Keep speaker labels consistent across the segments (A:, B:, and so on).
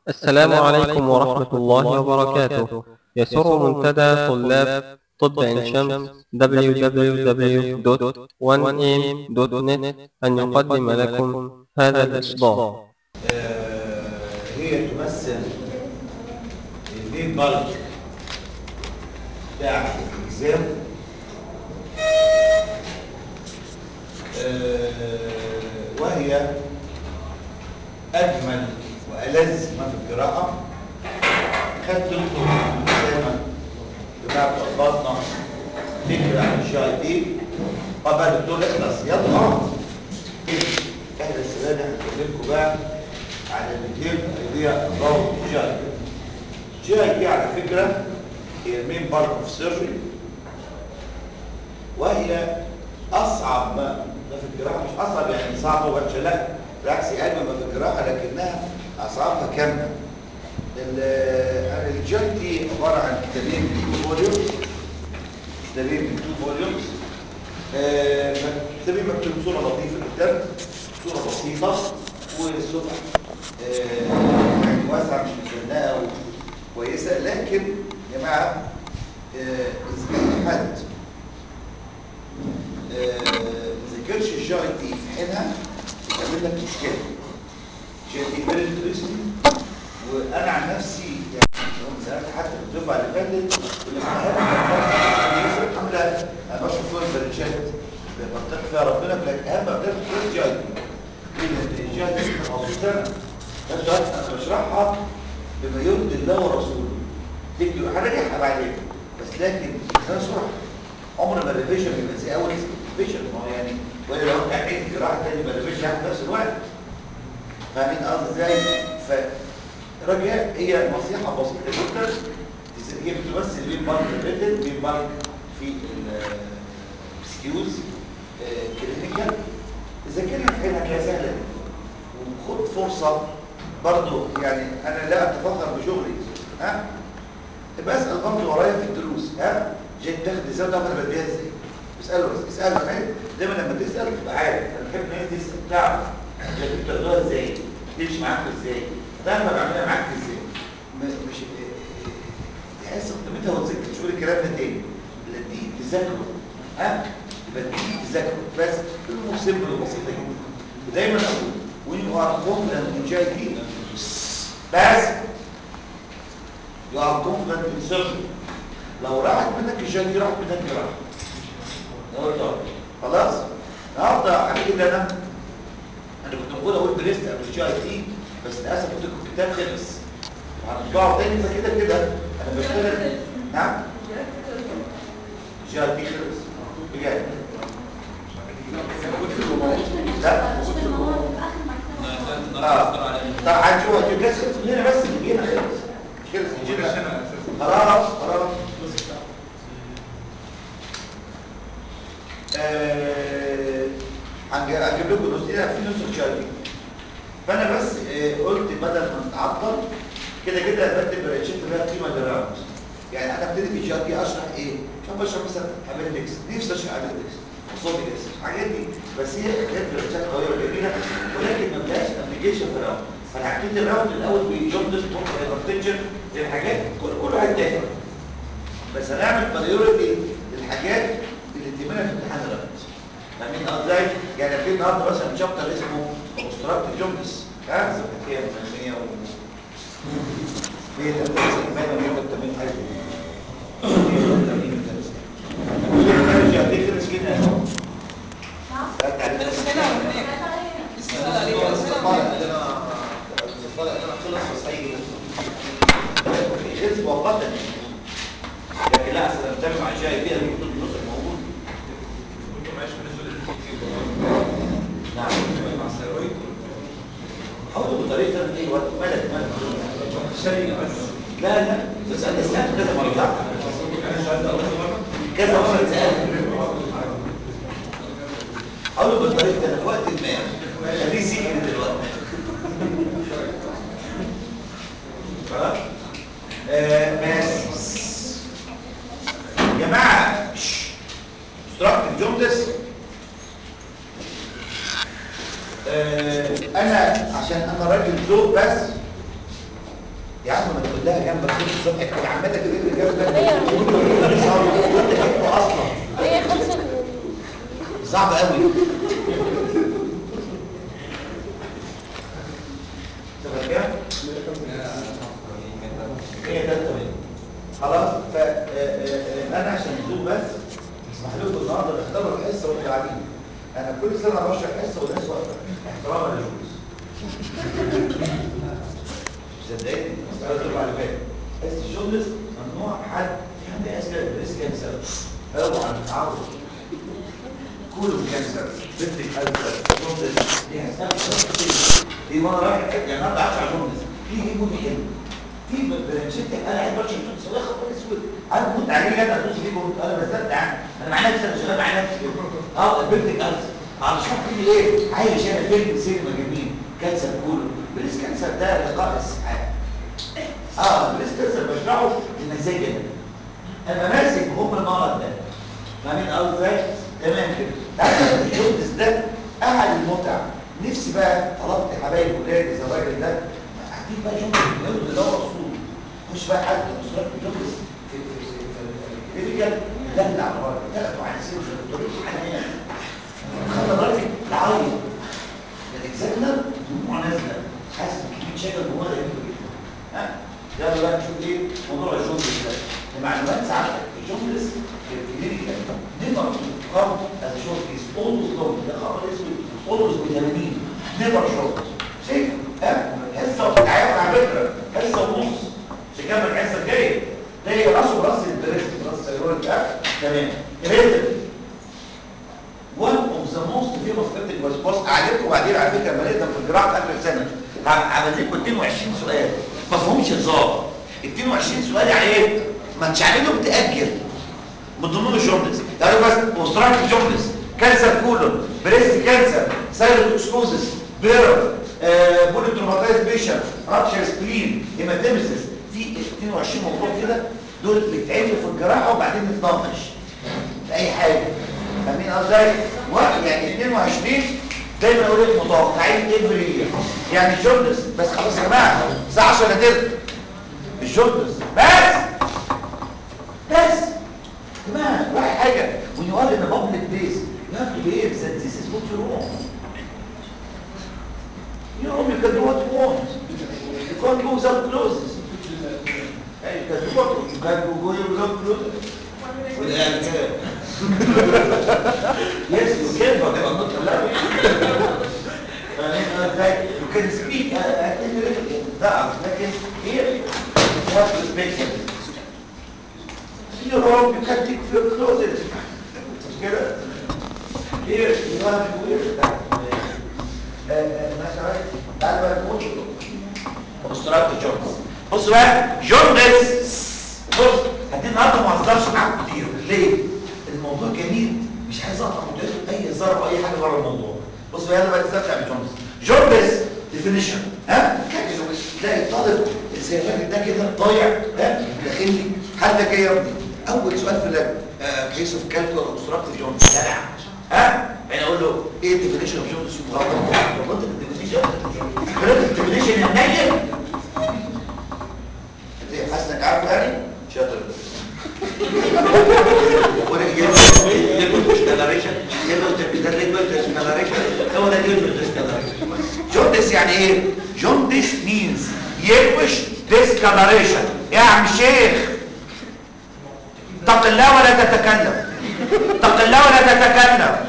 A: السلام عليكم ورحمة الله وبركاته يسر منتدى طلاب طب عين شمس www.1am.net أن يقدم لكم هذا الإصدار
B: هي تمثل المين بالك بتاع الإجزام آه، وهي أجمل وألذ ما في القراءة خدت لكم الإجزامة بتاعت أخبارنا فكرة عن الجي اي دي قبل الدكتور اخلص يلا اقعد احنا السنة دي هنكلمكم بقى على الديتيل ايديا اباوت جي اي دي جي اي دي على فكرة هي المين بارت اوف سيرجري وهي اصعب ما ده في الجراحه مش اصعب يعني صعبه وحشه لا بالعكس هي اجمل ما في الجراحه لكنها اصعبها كامله الجي دي عباره عن كتابين من تو فوليومز كتابين من تو فوليومز كتابين مكتوب بصوره لطيفه جدا صوره بسيطه والصوره آه، يعني واسعه مش مزنقه وكويسه لكن يا جماعه آه، اذا كان حد ما ذاكرش الجي اي تي في حينها يعمل لك مشكله الجي اي تي فيري انترستنج وانا عن نفسي يعني يوم سالت حتى في الدفعه اللي فاتت واللي معاها عامله انا بشرح فوق البرنشات بطلت فيها ربنا لكن اهم بطلت في الجي اي تي الجي اي تي 15 سنه بس انا بشرحها بما يرضي الله ورسوله تدي حاجه بعدين بس لكن انا شرح عمر ما الريفيجن بيبقى زي اول ريفيجن ما هو يعني ولا لو انت عملت جراحه تاني يبقى الريفيجن هياخد نفس الوقت فاهمين قصدي ازاي؟ فرجاء هي نصيحه بسيطه جدا هي بتمثل بين بارك ريتد بين بارك في السكيوز كلينيكال ذاكرها في حينها كده سهله وخد فرصه برضو يعني انا لا اتفخر بشغلي ها بسال برضو ورايا في الدروس ها جيت تاخد ازاي تعرف انا بديها ازاي اساله بس اساله كمان دايما لما تسال تبقى عارف انا بحب الناس تسال تعرف انت بتاخدوها ازاي تمشي معاك ازاي تعرف انا بعملها معاك ازاي مش تحس قيمتها وتذكر مش بقول الكلام ده تاني لا دي تذاكره ها يبقى دي تذاكره بس الامور سيمبل وبسيطه جدا ودايما اقول when you are confident in JIT بس you are confident in surgery لو راحت منك الجاي راحت منك جراحه لو طبعا خلاص النهارده على كده انا انا كنت المفروض اقول بريست او الجي اي تي بس للاسف كنت الكتاب خلص وهنطبعه تاني فكده كده انا بشتغل نعم الجي اي تي خلص بجد لا اه طب هنشوف الكاسيت هنا بس اللي جينا خلص خلص جينا خلاص خلاص هجيب لكم نسخه في نسخ شهري فانا بس آه قلت بدل ما نتعطل كده كده بكتب بريتشيت لها قيمه للراوند يعني انا ابتدي في جي اشرح ايه كان بشرح مثلا ابندكس نفسي اشرح ابندكس صوتي بس الحاجات دي بس هي حاجات بريتشات قويه وجميله ولكن ما فيهاش ابلكيشن في الراوند فانا هبتدي الراوند الاول بجمله ممكن هايبرتنشن للحاجات كل كل واحد تاني بس هنعمل بريورتي للحاجات اللي تهمنا في امتحان الراوند فاهمين ازاي؟ يعني في النهارده مثلا شابتر اسمه اوبستراكتيف جوندس ها صفحه كام؟ 100 و 193 باين ولا 180 حاجه 180 نرجع تدرس هنا اهو
C: درس هنا ولا هناك؟ لسه سأل عليك درس هنا ولا هناك؟
B: خلص مؤقتا لكن لا اصل بتكلم عن شيء فيها النص الموجود نعم حاولوا بطريقه تعمل ايه وقت مالك مالك لا لا بس انا سالت كذا مره كذا مره سالت حاولوا بالطريقه انا في وقت ما خليه سيكري دلوقتي خلاص آه بس يا جماعه ستراكتيف جوندس آه انا عشان انا راجل ذوق بس يا عم ما تقول لها جنبك كل الصبح تكون عمتك اللي جنبك وانت جبته اصلا
D: هي خلصت
B: صعب قوي تبقى كام؟ هي تلاتة منهم. خلاص ف آه، آه، آه، انا عشان الزوم بس اسمح لكم النهارده نختبر الحصه وانتوا قاعدين انا كل سنه بشرح حصه والناس واقفه احتراما للجلوس صدقني مسألة تبقى على بالي بس الجملس ممنوع حد في حد يسأل بريس كانسر اوعى تتعرض كله كانسر بنتك كانسر جملس دي هسألك سؤال كتير. دي مرة رايح يعني انا بعرف على جملس في يجيبوا لي حلو في برنشيت انا قاعد بشرح جملس ولا خبر اسود انا كنت عليه انا ادوس فيه كنت انا بزدت عنه انا مع نفسي انا شغال مع نفسي كده اه البنت كانسر علشان كده ايه عايش انا فيلم سينما جميل كانسر كله بريس كانسر ده لقاء السحاب اه بريس كانسر بشرحه للمزاج ده انا ماسك هم المرض ده فاهمين قصدي ازاي تمام كده تعالى الجوندس ده احد المتع نفسي بقى طلبت حبايب ولادي زي الراجل ده هديك بقى جوندس الجوندس ده اصول مش بقى حد اصول الجوندس في في في في الكلينيكال دلع على الراجل تاخده على سيره في الدكتور حنان خلى الراجل يعيط الاكزامنر دموع نازله حاسس بكميه شكل جواه غريبه جدا ها يلا بقى نشوف ايه موضوع الجوندس ده لمعلومات سعادتك الجوندس في الكلينيكال نيفر قام از شورت كيس اولوز لونج ده خبر اسود اولوز ب 80 نيفر شورت شايف ها حصه بتتعامل على فكره حصه ونص مش هكمل الحصه الجايه ده هي راسه براس البريست براس السيرول ده تمام ريتم one of the most famous cryptic was بص اعلمكم وبعدين على فكره لما نقدم في الجراحه اخر السنه هعمل لكم 22 سؤال ما فيهمش هزار 22 سؤال يعني ايه؟ ما تشعلله بتاجل من ضمن الجملز يعني بس اوستراك جملز كانسر كولون بريست كانسر سايروتوكسكوزس بيرر آه بوليتروماتايز بيشن رابشر سبلين هيماتيمسيس في 22 موضوع كده دول بيتعملوا في الجراحه وبعدين نتناقش في اي حاجه فاهمين قصدي وقت يعني 22 دايما اقول لك متوقعين افري يعني جملز بس خلاص يا جماعه الساعه 10 نادر الجملز بس بس جماعه رايح حاجه when you are in a public place you have to behave that this is what you want you know you can do what you want you can't go without clothes hey, you can do what you can go without clothes yes you can but I'm not allowed you can speak at any level ضعف لكن here you have to respect it you're wrong, you can take your clothes. مش كده؟ Here, you have to wear that. مثلا تعال بقى نقول obstructive jaundice. بص بقى jaundice بص هدي النهارده ما اهزرش معاكم كتير ليه؟ الموضوع جميل مش عايز اقطع مدته اي هزار او اي حاجه بره الموضوع بص بقى يلا بقى نستمتع بالجوندس جوندس ديفينيشن ها تلاقي الطالب زي الراجل ده كده ضايع ها داخل لي حد جاي يا ابني اول سؤال في اللاب كيس اوف كالكول اوبستراكتيف جوندس جدع ها يعني اقول له ايه الديفينيشن اوف جوندس غلط غلط الديفينيشن غلط الديفينيشن النيل حاسس انك عارفه يعني شاطر ولا يلو ديسكالريشن يلو ديسكالريشن هو ده يلو ديسكالريشن جوندس يعني ايه جوندس مينز يلوش ديسكالريشن يا عم شيخ اتق الله ولا تتكلم اتق الله ولا تتكلم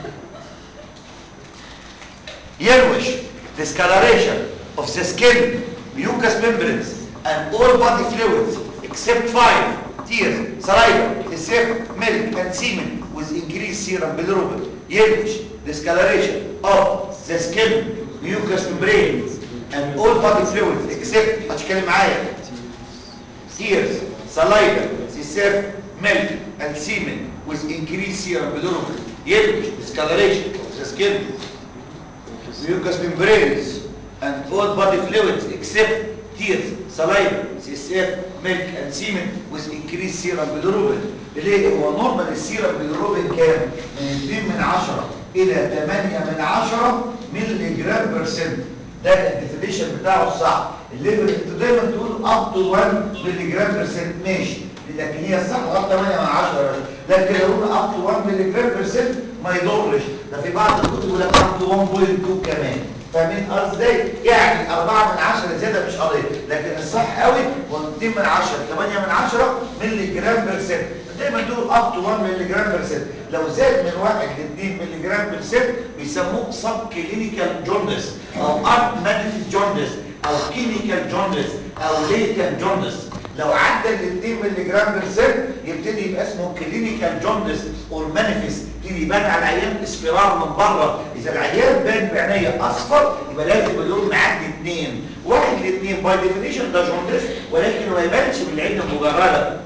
B: يلوش discoloration of the skin mucous membranes and all body fluids except five tears saliva saliva milk and semen with increased serum bilirubin yellowish discoloration of the skin mucous membranes and all body fluids except هتتكلم معايا tears saliva saliva milk and semen with increased serum bilirubin yellowish discoloration of the skin mucous membranes and all body fluids except tears, saliva, CSF, milk and semen with increased serum bilirubin. ليه؟ هو نورمال السيرم bilirubin كام؟ من 2 من 10 إلى 8 من 10 مللي جرام برسنت. ده الديفينيشن بتاعه الصح. الليفل انتوا دايما تقولوا اب تو 1 مللي جرام بيرسنت ماشي لكن هي الصح لغايه 8 من 10 بس لكن لو قلنا اب تو 1 مللي جرام بيرسنت ما يضرش ده في بعض الكتب يقول لك اب تو 1.2 كمان فاهمين قصدي ازاي؟ يعني 4 من 10 زياده مش قضيه لكن الصح قوي هو 2 من 10 8 من 10 مللي جرام بيرسنت دايما دول اب تو 1 مللي جرام بيرسنت لو زاد من 1 ل 2 مللي جرام بيرسنت بيسموه سب كلينيكال جوندس او ارت مانيفيست جوندس او كلينيكال جوندس او ليتن جوندس لو عدى ال 2 مللي جرام بيرسنت يبتدي يبقى اسمه كلينيكال جوندس اور مانيفيست يبتدي يبان على العيان اصفرار من بره اذا العيان بان بعينيه اصفر يبقى لازم اللون معدي 2 واحد ل 2 باي ديفينيشن ده جوندس ولكن ما يبانش بالعين المجرده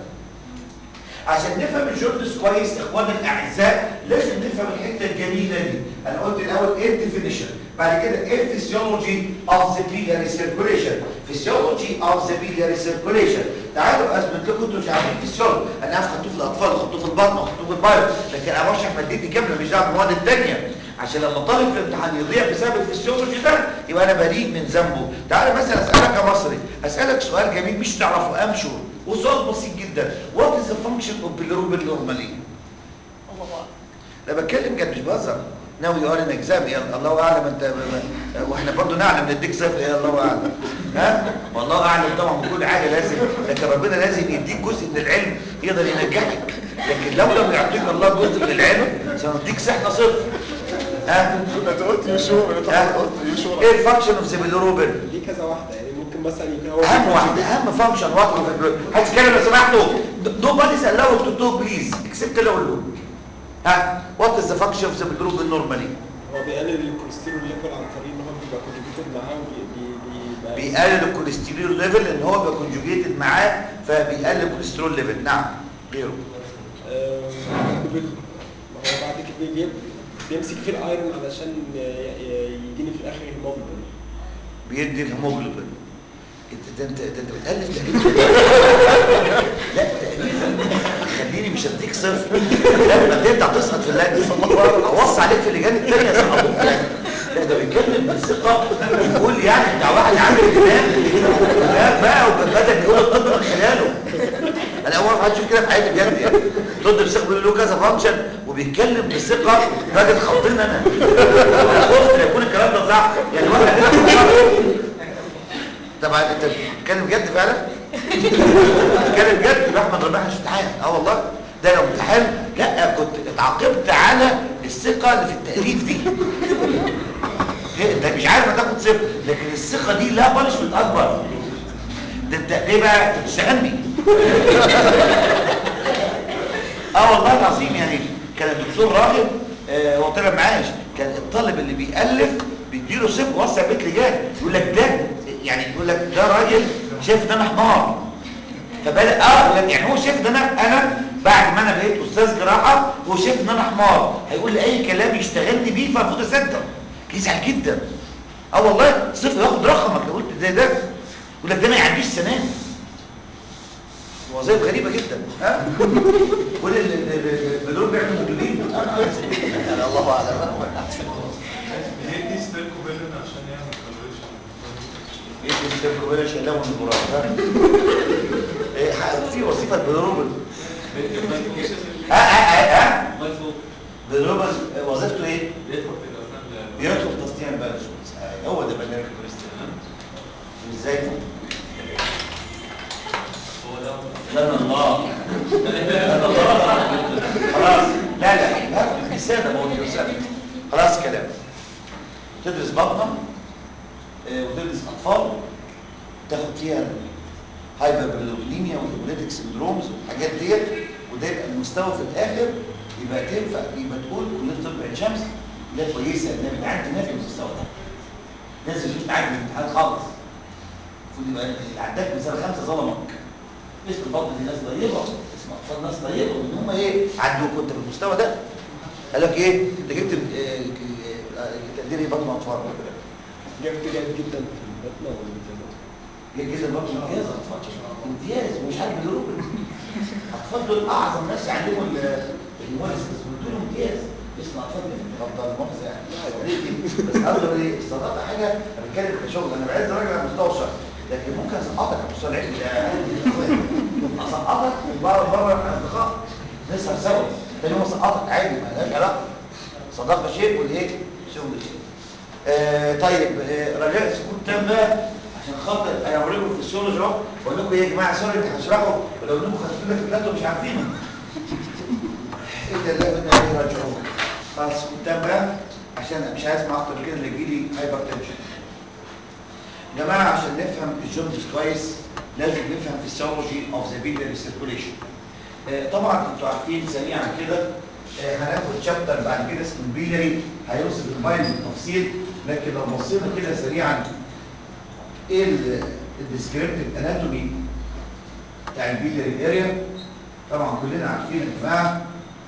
B: عشان نفهم الجوندس كويس اخواننا الاعزاء لازم نفهم الحته الجميله دي انا قلت الاول ايه الديفينيشن بعد كده ايه الفسيولوجي اوف ذا بيلياري سيركوليشن فسيولوجي اوف ذا بيلياري سيركوليشن تعالوا اثبت لكم انتوا مش عارفين فسيولوجي انا عارف خدتوه في الاطفال خدتوه في البطن خدتوه في البايو لكن انا بشرح مادتي كامله مش دعوه بالمواد الثانيه عشان لما طالب في الامتحان يضيع بسبب الفسيولوجي ده يبقى انا بريء من ذنبه تعالى مثلا اسالك يا مصري اسالك سؤال جميل مش تعرفه امشوا وسؤال بسيط جدا وات از ذا فانكشن اوف bilirubin نورمالي
C: الله أعلم.
B: انا بتكلم جد مش بهزر ناوي يقول ان اكزام يا الله اعلم انت واحنا برضو نعلم نديك صفر يا الله اعلم ها والله اعلم طبعا بكل حاجه لازم لكن ربنا لازم يديك جزء من العلم يقدر ينجحك لكن لو لم يعطيك الله جزء من العلم سنديك سحنا صفر ها
D: انت قلت يشور انت
B: ها
D: قلت يشور
B: ايه الفانكشن اوف ذا bilirubin
D: دي كذا واحده يعني ممكن مثلا يكون هو
B: اهم واحده اهم فانكشن واحده في البلوك هتتكلم لو سمحتوا nobody is allowed to talk please except الاول ها what is the function of the bilirubin normally
D: هو بيقلل الكوليسترول ليفل عن طريق ان هو بيبقى كونجكتد معاه وبيبقى
B: بيقلل الكوليسترول ليفل ان هو بيبقى كونجوجيتد معاه فبيقلل الكوليسترول ليفل نعم غيره
D: ما هو بعد كده بي- بيمسك في الايرون علشان ي- ي- يديني في الاخر هيموجلوبين
B: بيدي الهيموجلوبين انت ده انت ده انت بتالف تقريبا لا تقريبا خليني مش هديك صفر لا ما تبدا تسقط في اللجنه اوصي عليك في اللجان الثانيه سقطوك يعني لا ده بيتكلم بثقه بيقول يعني بتاع واحد عامل دماغ دماغ بقى وبدا يقول الطب من خلاله انا اول مره اشوف كده في حياتي بجد يعني طب بثقه بيقول له كذا فانكشن وبيتكلم بثقه راجل خضين انا خفت لا يكون الكلام ده صح يعني واحد طبعا انت بتتكلم جد فعلا بتتكلم جد يبقى احمد ربنا مش امتحان اه والله ده لو امتحان لا كنت اتعاقبت على الثقه اللي في التاليف دي هي- انت مش عارف هتاخد صفر لكن الثقه دي لا بانشمنت اكبر ده انت ليه بقى انت بتشتغلني اه والله العظيم يعني كان الدكتور راغب آه، هو طلع معاش كان الطالب اللي بيألف بيديله صفر وسع بيت لجان يقول لك ده يعني يقول لك ده راجل شايف ان انا حمار فبدا اه يقول لك يعني هو شايف ان انا انا بعد ما انا بقيت استاذ جراحه هو شايف ان انا حمار هيقول لي اي كلام يشتغلني بيه فالمفروض اصدق يزعل جدا اه والله صفر ياخد رقمك لو قلت زي ده يقول لك ده ما يعديش سنان وظائف غريبة جدا ها كل بدون بيعملوا مدلين انا الله اعلم
E: بيدي ستيركوبيلين عشان يعمل كالوريشن
B: يدي السيركوبيلا شيلاه من البراء ايه ح- في وظيفة بالروبل ها ها ها ها بالروبل وظيفته ايه؟ بيدخل تصنيع البلد هو ده برنامج كريستيان ازاي؟ لا الله لا الله خلاص لا لا هات السادة ما هو السادة خلاص كلام تدرس بطنة آه، وتدرس أطفال تاخد فيها الهايبربلوبينيميا والهيموليتيك سندرومز والحاجات ديت وده يبقى المستوى في الآخر يبقى تنفع يبقى تقول كلية طب عين شمس لا كويسة انها بتعدي ناس المستوى ده ناس مش بتعدي الامتحان خالص المفروض يبقى اللي عداك من سنة خمسة ظلمك اسم البطن دي ناس طيبة اسم أطفال ناس طيبة وإن هم إيه عدوك كنت بالمستوى ده قال لك إيه أنت جبت آه، آه، تقدير إيه بطن أطفال
D: جامد جامد جدا في البطنه والامتيازات
B: جيد جدا بطن امتياز أطفال امتياز ومش عارف الجروب أطفال دول أعظم ناس يعلموا ال- المورسز دول امتياز اسم أطفال دي غلطة المؤاخذة يعني ليه دي؟ بس أقدر إيه الصداقة حاجة أنا بتكلم كشغل أنا بعز راجل على مستوى شهر لكن ممكن اسقطك يا استاذ عيد اسقطك بره بره الاصدقاء نسهر سوا تاني يوم اسقطك عادي ما لهاش علاقه صداقه شيء والايه شغل شيء آه طيب آه رجاء سكوت تام بقى عشان خاطر انا بقول لكم في السيولوجي اهو بقول لكم ايه يا جماعه سوري انت هشرحه ولو انكم خدتوا لك بلاتو مش عارفينه ايه ده لا وانا ايه راجعون خلاص سكوت تام بقى عشان مش عايز اسمع اكتر من كده اللي يجي لي هايبر تنشن جماعه عشان نفهم الجوندس كويس لازم نفهم في السيولوجي اوف ذا بيلياري سيركوليشن طبعا انتوا عارفين سريعا كده آه، هناخد شابتر بعد كده اسمه البيلري هيوصف المايل بالتفصيل لكن لو بصينا كده سريعا ايه الديسكريبتيف اناتومي بتاع البيلري اريا طبعا كلنا عارفين يا جماعه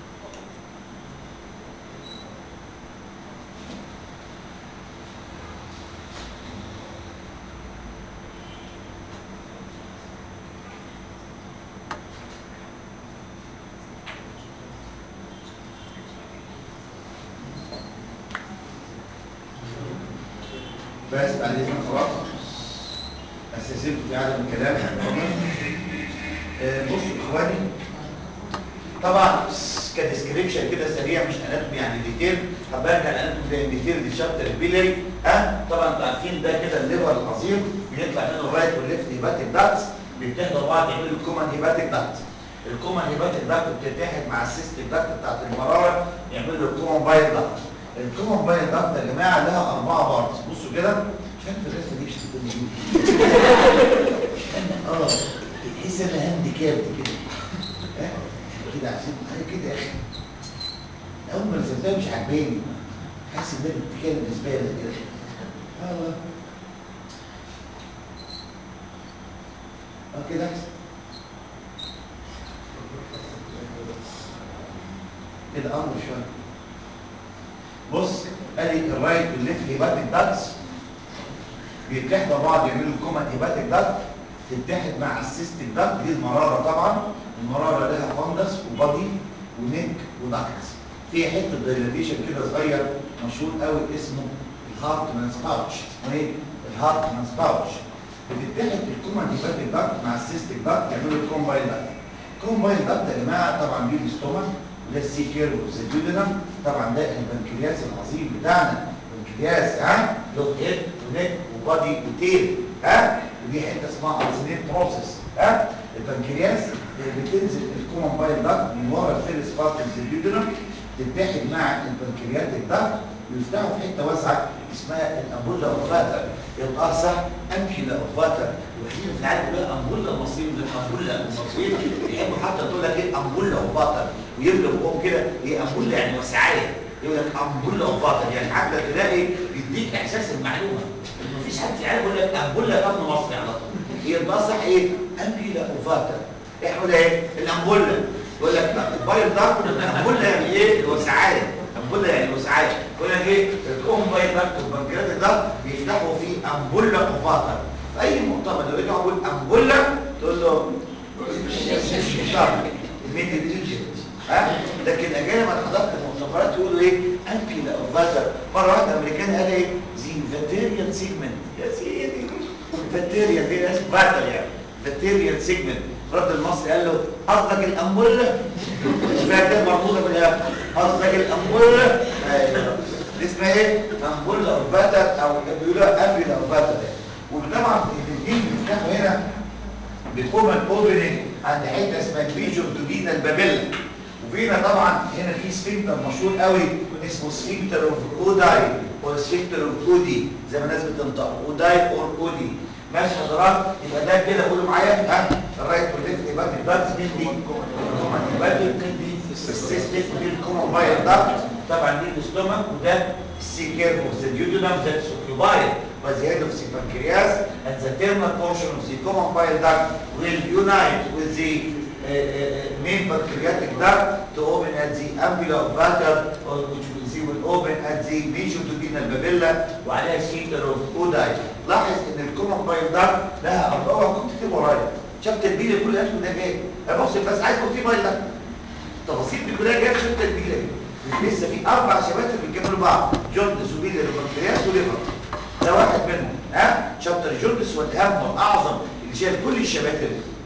B: بس بعد اذنك خلاص اساسيته في عدم الكلام آه، بصوا اخواني طبعا كديسكريبشن كده سريع مش اناتومي يعني ديتيل هبقى ارجع الاناتومي ده ديتيل دي شابتر البيلري ها طبعا انتوا عارفين ده كده الليفر العظيم بيطلع منه الرايت والليفت هيباتيك داكتس بيتحدوا بعض يعملوا الكومن هيباتيك داكت الكومن هيباتيك داكت بتتحد مع السيستيك داكت بتاعت المراره يعملوا الكومن بايل داكت الكومن بايل داكت يا جماعه لها اربعه بارتس بصوا كده مش فاهم في الرسمه دي مش تكون اه تحس ان هاند كابت كده ها؟ كده عشان حاجه كده يا اخي اول ما رسمتها مش عاجباني حاسس ان انا بتتكلم زباله كده اه اه كده احسن كده امر شويه بص ادي الرايت والليفت هيباتيك داكس بيتحدوا بعض يعملوا كومن هيباتيك داكت تتحد مع السيستيك داكت دي المراره طبعا المراره لها فندس وبادي ونيك وداكت في حته دايلاتيشن كده صغير مشهور قوي اسمه الهارت مانس باوتش اسمه ايه؟ الهارت مانس باوتش بتتحد الكومن هيباتيك داكت مع السيستيك داكت يعملوا الكومباين داكت الكومباين داكت يا جماعه طبعا دي الاستومك وده السي كيرف والزيتودينم طبعا ده البنكرياس العظيم بتاعنا البنكرياس ها له هيد ونيك وبادي وتيل ها ودي حته اسمها ارسنيت بروسيس ها البنكرياس بتنزل الكومن بايل داكت من ورا الفيرس بارت الزيتودينم تتحد مع البنكرياتيك داكت ويفتحوا في حته واسعه اسمها الامبولا اوفاتر يبقى صح امكنه اوفاتر الوحيد في العالم كلها امبولا المصريين من الامبولا المصريين يحبوا حتى تقول لك ايه امبولا اوفاتر ويبلغ بقهم كده ايه امبولا يعني وسعايه يقول لك امبولا اوفاتر يعني حتى تلاقي بيديك احساس المعلومه مفيش حد في العالم يقول لك امبولا فن مصري على طول يبقى صح ايه امبولا اوفاتر احنا ايه الامبولا يقول لك البايل دارك الامبولا يعني ايه الوسعايه امبولا يعني وسعايه يقول لك ايه الكوم بايل دارك والبنكرياتيك ده بيفتحوا في امبولا اوفاتر في اي مؤتمر لو لقيته اقول امبولا تقول له الميدل ايجنت ها لكن اجانب انا حضرت المؤتمرات يقولوا ايه امبولا اوفاتر مره واحده امريكان قال ايه زي فاتيريان سيجمنت يا سيدي فاتيريان دي ناس فاتر يعني فاتيريان سيجمنت رد المصري قال له قصدك الامبوله مش فاكر مربوطه بالايه قصدك الامبوله ايوه دي اسمها ايه امبولا او باتر او بيقولوا امبولا او باتر وطبعا الاثنين بيفتحوا هنا بيكون اوبننج عند حته اسمها الفيجور دوبينا البابيلا وفينا طبعا هنا في سفنكتر مشهور قوي اسمه سفنكتر اوف اوداي او سفنكتر اوف اودي زي ما الناس بتنطق اوداي اور اودي ماشي حضرات يبقى ده كده قولوا معايا ها الرايت والليفت يبقى دي باتس مين دي الكومن يبقى دي دي السيستم دي الكومن بايل داكت طبعا دي الاستومك وده السي كيرف اوف ذا duodenum that's occupied by the head of the pancreas and the terminal portion of the common bile duct will unite with the uh, uh, main pancreatic duct to open at the ampulla of Vater or which will see will open at the major duodenal papilla وعليها سيتر اوف اوداي لاحظ ان الكومن بايل داكت لها اربعه كنت تكتبوا ورايا شفت البيل كل ده ده جاي ابص بس عايزكم في بايل داكت التفاصيل دي كلها جايه في شفت البيل دي لسه في اربع شباتر بيكملوا بعض جوند سوبيلير وبنكرياس وليفر ده واحد منهم ها شابتر جوردس هو الاهم والاعظم اللي شايل كل الشباتر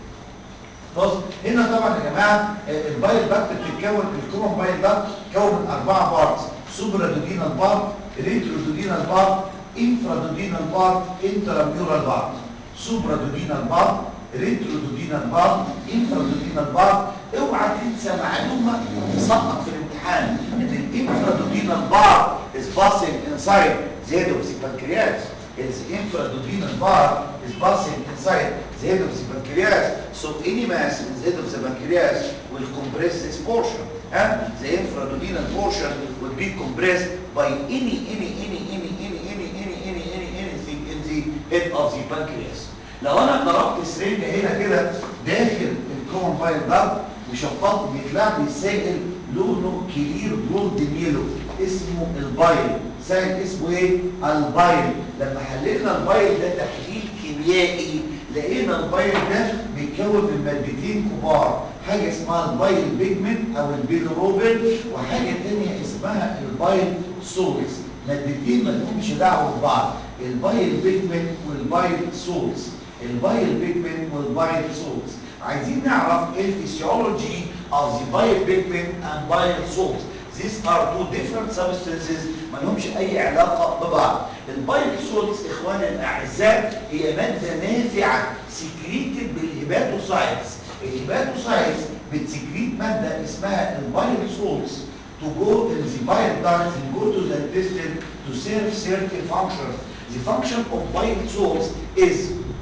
B: بص هنا طبعا يا جماعه آه، البايل داكت بتتكون الكومن بايل داكت بتتكون من اربعه بارتس سوبرا دودينال بارت ريترو دودينال بارت انفرا دودينال بارت انتراميورال بارت سوبرا دودينال بارت ريترو دودينال بارت انفرا دودينال بارت اوعى تنسى معلومه تسقط في الامتحان ان الانفرا دودينال بارت is passing inside the head of the pancreas is infraduodenal bar is passing inside the head of the pancreas. So any mass in the head of the pancreas will compress this portion. And the infraduodenal portion will be compressed by any, any, any, any, any, any, any, any, any, anything in the head of the pancreas. لو انا ضربت سرنجة هنا كده داخل الكومن بايل دارت وشفطت بيطلع لي سائل لونه كلير جولدن يلو اسمه البايل سائل اسمه ايه البايل لما حللنا البايل ده تحليل كيميائي لقينا البايل ده بيتكون من مادتين كبار حاجه اسمها البايل بيجمنت او البيلروبين وحاجه ثانيه اسمها البايل سولز مادتين ما لهمش دعوه ببعض البايل بيجمنت والبايل سولز البايل بيجمنت والبايل سولز عايزين نعرف ايه الفسيولوجي of the bile pigment and bile salts These are two different substances ما لهمش اي علاقة ببعض البايل سولتس اخواني الاعزاء هي مادة نافعة سكريتد بالهيباتوسايتس الهيباتوسايتس بتسكريت مادة اسمها البايل سولتس to go in the bile ducts and go to the intestine to serve certain functions. The function of bile salts is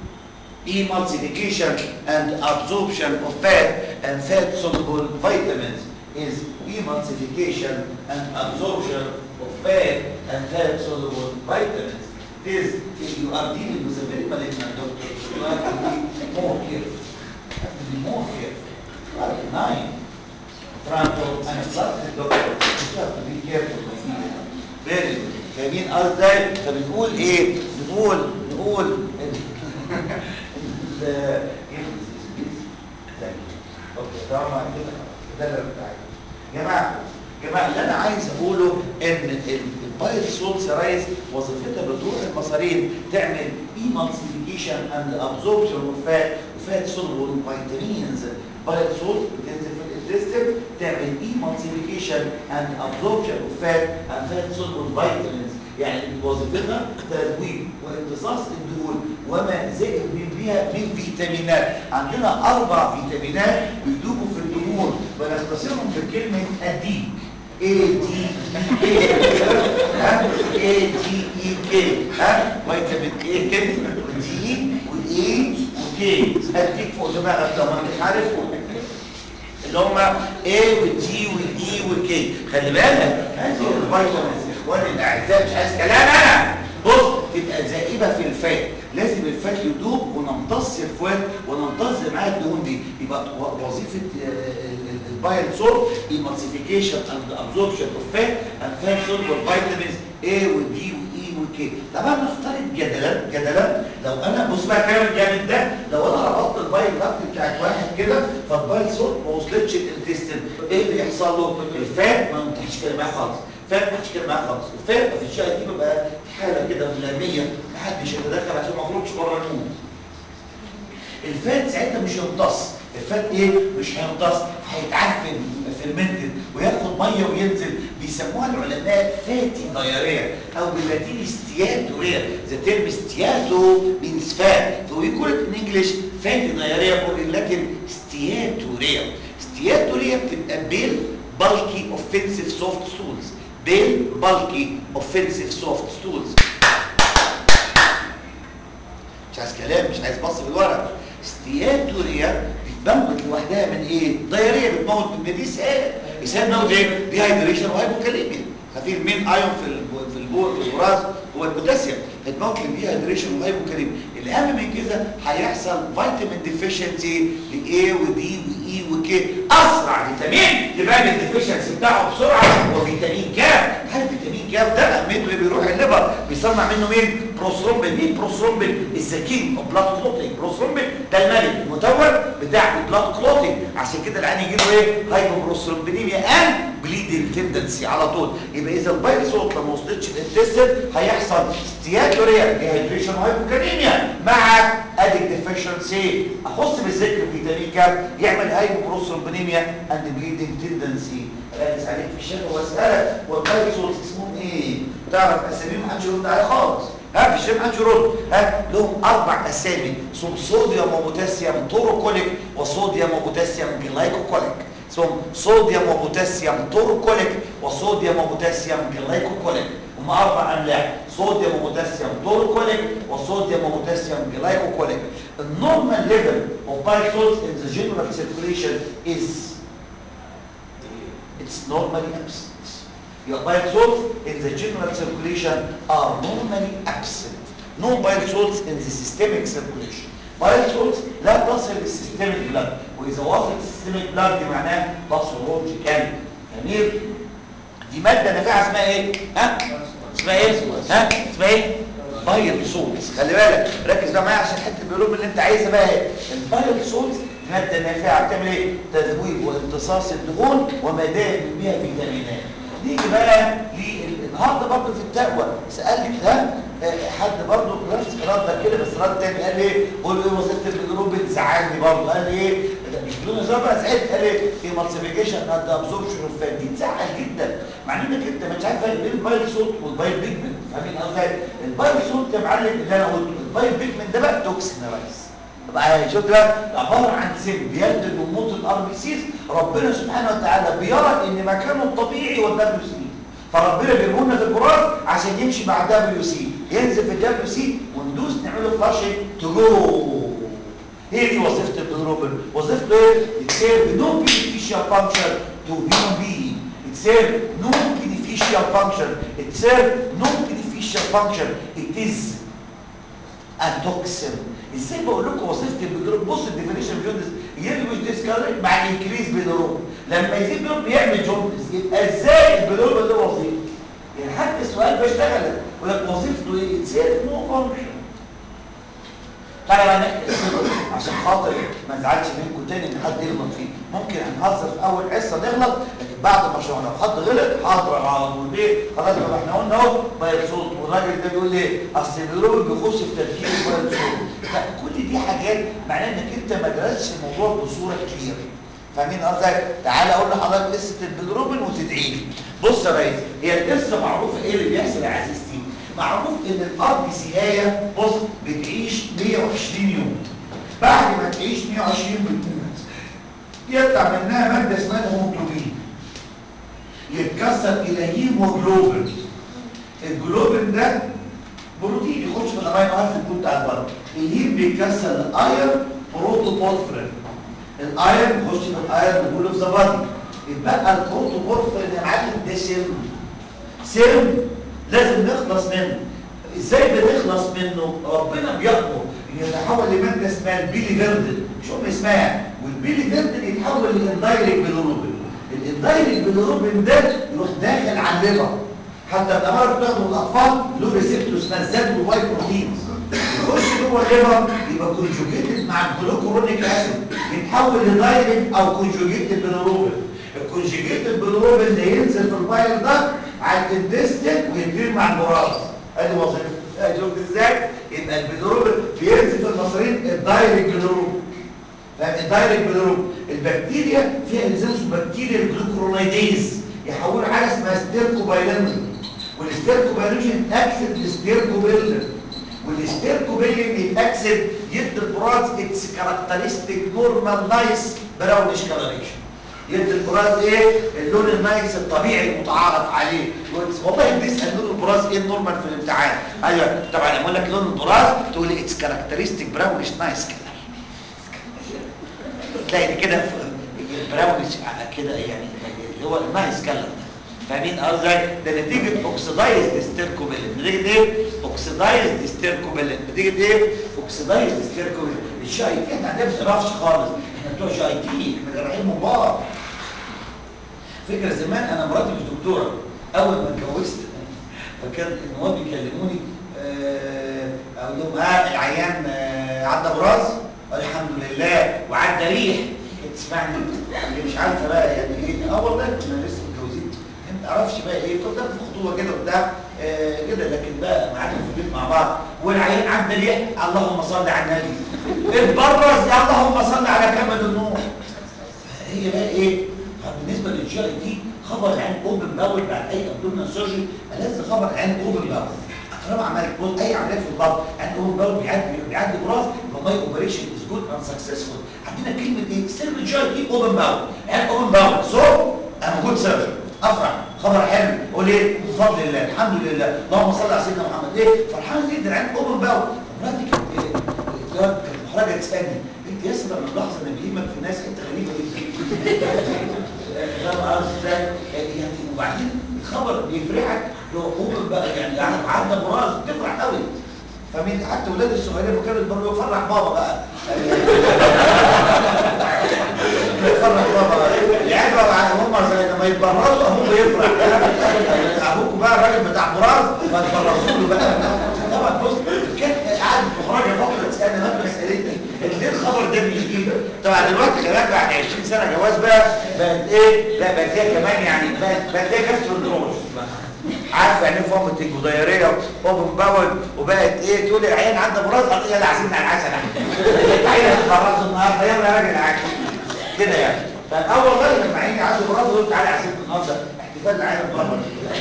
B: emulsification and absorption of fat and fat soluble vitamins is emulsification and absorption of fat and fat soluble vitamins. This, if you are dealing with a very malignant doctor, you have to be more careful. You have to be more careful. Like nine, Franco, and a plastic doctor, you have to be careful. my dear. Very good. فاهمين قصدي؟ فبنقول ايه؟ بنقول نقول ال- اوكي طبعا كده ده اللي بتاعي جماعه جماعه اللي انا عايز اقوله ان البايل سولز يا ريس وظيفتها بتروح المصارين تعمل ايمالسيفيكيشن اند ابزوربشن اوف فات وفات سولبل فيتامينز بايل سولز بتنزل في الانتستين تعمل ايمالسيفيكيشن اند ابزوربشن اوف فات اند فات سولبل فيتامينز يعني وظيفتها تذويب وامتصاص الدهون وما زائد من بها من فيتامينات عندنا اربع فيتامينات بيدوبوا في الدهون بنختصرهم بكلمه الدي A D E K ها A D E K ها فيتامين A كده ودي وإي وكي هديك فوق دماغك لو ما انتش عارفهم اللي هم A والدي والإي والكي خلي بالك هذه الفيتامينز اخواني الاعزاء مش عايز كلام انا بص تبقى زائبه في الفات لازم الفات يدوب ونمتص الفات ونمتص معاه الدهون دي يبقى و- وظيفه البايل سول ايمالسيفيكيشن اند ابزوربشن اوف فات اند فات سولفر فيتامينز A ودي واي وكي طبعا نفترض جدلا جدلا لو انا بص بقى الكلام الجامد ده لو انا ربطت البايل داكت بتاعت واحد كده فالبايل سول ما وصلتش الانتستين ايه اللي يحصل له الفات ما ينتحش كده معاه خالص فات ما ينتحش كده معاه خالص الفات في الشقه دي بيبقى حاله كده ملاميه محدش يتدخل عشان ما يخرجش بره المود الفات ساعتها مش هيمتص الفات ايه مش هيمتص هيتعفن فيرمنتد وياخد ميه وينزل بيسموها العلماء فاتي دايريا او باللاتيني ستياتوريا ذا تيرم ستياتو means fat so we call it in English fatty diarrhea or in Latin steatorrhea steatorrhea بتبقى بيل bulky offensive soft stools بيل bulky offensive soft stools مش عايز كلام مش عايز بص بالورق استياتوريا بتموت لوحدها من ايه دايريه بتموت من دي سهل يسال موت ايه دي هايدريشن وهايبوكاليميا خفيف المين ايون في الب- في البول في البراز هو البوتاسيوم بتموت من دي هايدريشن وهايبوكاليميا الاهم من كده هيحصل فيتامين ديفيشنسي لاي ودي واي وكي اسرع فيتامين يبان الديفيشنسي بتاعه بسرعه هو فيتامين كاف هل فيتامين كاف ده اهميته ايه بيروح الليفر بيصنع منه مين بروثرومبين مين بروثرومبين الزكين اوف بلاد كلوتنج بروثرومبين ده الملك المتور بتاع البلاد كلوتنج عشان كده العين يجي له ايه هايبوبروثرومبينيميا ان بليدنج تندنسي على طول يبقى اذا البايل صوت لما وصلتش الانتستين هيحصل ستياتوريا ديهايدريشن هايبوكاليميا مع اديك ديفيشنسي اخص بالذكر فيتامين كام يعمل هايبوبروثرومبينيميا اند بليدنج تندنسي ركز عليك في الشفا واسالك والبايل صوت اسمهم ايه تعرف اساميهم محدش يرد عليها خالص ها في الشيء محدش يرد ها لهم اربع اسامي اسمهم صوديوم وبوتاسيوم توروكوليك وصوديوم وبوتاسيوم جلايكوكوليك اسمهم صوديوم وبوتاسيوم توروكوليك وصوديوم وبوتاسيوم جلايكوكوليك هم اربع املاح صوديوم وبوتاسيوم توروكوليك وصوديوم وبوتاسيوم جلايكوكوليك النورمال ليفل of bile salts in the general circulation is it's normally absent your bile salts in the general circulation are normally absent no bile salts in the systemic circulation bile salts لا تصل للسيستميك بلاد واذا وصلت السيستميك بلاد دي معناه باثولوجيكال جميل دي ماده نافعه اسمها ايه ها اسمها ايه ها اسمها ايه بايل سولز خلي بالك ركز بقى معايا عشان حته البيولوجي اللي انت عايزها بقى ايه البايل سولز ماده نافعه بتعمل ايه تذويب وامتصاص الدهون ومدام بيها فيتامينات نيجي بقى للنهارده برضه في التقوى سالت ده حد برضه نفس رد كده بس رد تاني قال ايه قول ايه وظيفه الجروب زعلني برضه قال لي ايه مش بدون هزار بقى زعلت قال ايه ايمالسيفيكيشن اند ابزوربشن اوف فات دي تزعل جدا مع انك انت مش عارف فرق بين البايل صوت والبايل بيجمنت فاهمين قصدي البايل صوت يا معلم اللي انا قلته البايل بيجمنت ده بقى توكسين يا ريس بقى شفت بقى عباره عن سم بينتج من موت الار بي سيز ربنا سبحانه وتعالى بيرى ان مكانه الطبيعي هو الدبليو سي فربنا بيرمونا في البراز عشان يمشي مع الدبليو سي ينزل في الدبليو سي وندوس نعمله فلاشنج تو جو هي دي وظيفه البيلروبين وظيفته ايه يتسير نو بينيفيشال فانكشن تو هيومن بي يتسير نو بينيفيشال فانكشن يتسير نو بينيفيشال فانكشن ات از التوكسين ازاي بقول لكم وظيفه البيلروبين بص الديفينيشن جوندس يلوش ديسكارج مع الانكريز بيلروبين لما يزيد بيلروبين بيعمل جوندس يبقى ازاي البيلروبين له وظيفه يعني حتى السؤال بيشتغل يقول لك وظيفته ايه اتسير نو فانكشن تعالى بقى نحكي السر عشان خاطر ما نزعلش منكم تاني ان حد يغلط فيه ممكن هنهزر في اول حصه نغلط لكن بعد ما شرحنا لو حد غلط حاضر على طول ليه خلاص ما احنا قلنا اهو بايل صوت والراجل ده بيقول ايه اصل البيروبي بيخش في تركيب بايل صوت كل دي حاجات معناها انك انت ما درستش الموضوع بصوره كبيره فاهمين قصدي تعالى اقول لحضرتك قصه البيلروبين وتدعي لي بص يا ريس هي القصه معروفه ايه اللي بيحصل يا عزيزتي معروف ان الارض سهايه بص بتعيش 120 يوم بعد ما تعيش 120 بتموت يطلع منها ماده اسمها هيموجلوبين يتكسر الى هيموجلوبين الجلوبين ده بروتين يخش في الامينو اسيد بتاع البلد الهيم بيتكسر لاير بروتوبورفرين الايرن يخش في الايرن بيقول في زبادي يبقى البروتوبورفرين يا معلم ده سم سم لازم نخلص منه ازاي بنخلص منه ربنا بيأمر ان يتحول لماده اسمها البيلي فيردن مش هم اسمها والبيلي فيردن يتحول للاندايريك بيلوروبين الاندايريك بيلوروبين ده يروح داخل على الليفر حتى الامراض بتاخده الاطفال له ريسبتور اسمها الزاد والواي بروتينز يخش جوه الليفر يبقى كونجوجيتد مع الجلوكورونيك اسيد يتحول لدايركت او كونجوجيتد بيلوروبين الكونجوجيتد بيلوروبين ده ينزل في البايل ده على الانتستين ويطير مع البراز ادي وظيفته شفت ازاي يبقى البيلوروبين بينزل في المصارين الدايركت بيلوروبين فاهم الدايركت بيلوروبين البكتيريا فيها انزيم اسمه بكتيريا الجلوكورونيديز يحولوا حاجه اسمها ستيركوبايلين والستيركوبايلين اكسد لستيركوبيلين والستيركوبيلين يتاكسد يدي البراز اتس كاركترستيك نورمال نايس براونش كلاريشن يدي البراز ايه اللون النايس الطبيعي المتعارف عليه والله بيسال لون البراز ايه النورمال في الامتحان ايوه طبعا اقول لك لون البراز تقول لي اتس كاركترستيك براونش نايس كده تلاقي كده براونش كده يعني اللي هو النايس كلر فاهمين قصدي ده نتيجه اوكسيدايزد ستيركوبيلين نتيجه ايه اوكسيدايزد ستيركوبيلين نتيجه ايه اوكسيدايز ستيركوبيلين الجي اي تي احنا عندنا ما بنعرفش خالص احنا بتوع جي اي تي احنا جراحين مبار فكرة زمان انا مراتي مش دكتورة اول ما اتجوزت فكان النواب بيكلموني آه، اقول لهم ها العيان آه، عدى براز قال الحمد لله وعدى ريح كانت تسمعني اللي مش عارفه بقى يعني ايه اه والله كنا لسه متجوزين ما تعرفش بقى ايه قدام في خطوبه كده وبتاع آه، كده لكن بقى قعدنا في البيت مع بعض والعيان عدى ريح اللهم صل على النبي اتبرز يا اللهم صل على كمال النور هي بقى ايه بالنسبه للجي اي تي خبر العين اوبن باول بعد اي ابدومينال سيرجري ألذ خبر العين اوبن باول طالما عملت بص اي عمليه في البطن عين اوبن باول بيعدي بيعدي براس يبقى ماي اوبريشن از جود اند سكسسفول عندنا كلمه ايه سيرفر جي اي تي اوبن باول عين اوبن باول سو انا جود سيرجن افرح خبر حلو قول ايه بفضل الله الحمد لله اللهم صل على سيدنا محمد ايه فرحان جدا العين اوبن باول مراتي كانت ايه كانت محرجه تسالني انت يا اسطى انا ملاحظه ان بيهمك في الناس انت غريبه جدا فاهم قصدي ازاي؟ يعني وبعدين الخبر بيفرحك لو اوبن بقى يعني عدى براز بتفرح قوي فمن حتى ولاد الصغيرين وكانوا يتبروا يفرح بابا بقى يفرح بابا العيال بقى هم زي لما يتبرزوا ابوه بيفرح ابوكوا بقى الراجل بتاع براز ما تبرزوا له بقى طبعا بص كانت قاعد محرجه فتره تسالني ما مسالتني ليه الخبر ده بيجي طبعا دلوقتي خلاك بعد 20 سنه جواز بقى بقت ايه لا بقت هي كمان يعني بقت بقت هي كسر الدروس عارفه يعني ايه فمة الجديريه اوبن باول وبقت ايه تقول العيان عندها براز قال يلا عايزين على العسل العيان هتبرز النهارده يلا يا راجل عادي كده يعني فاول والله لما عيني عنده براز قلت تعالى عايزين النهارده احتفال العيان بره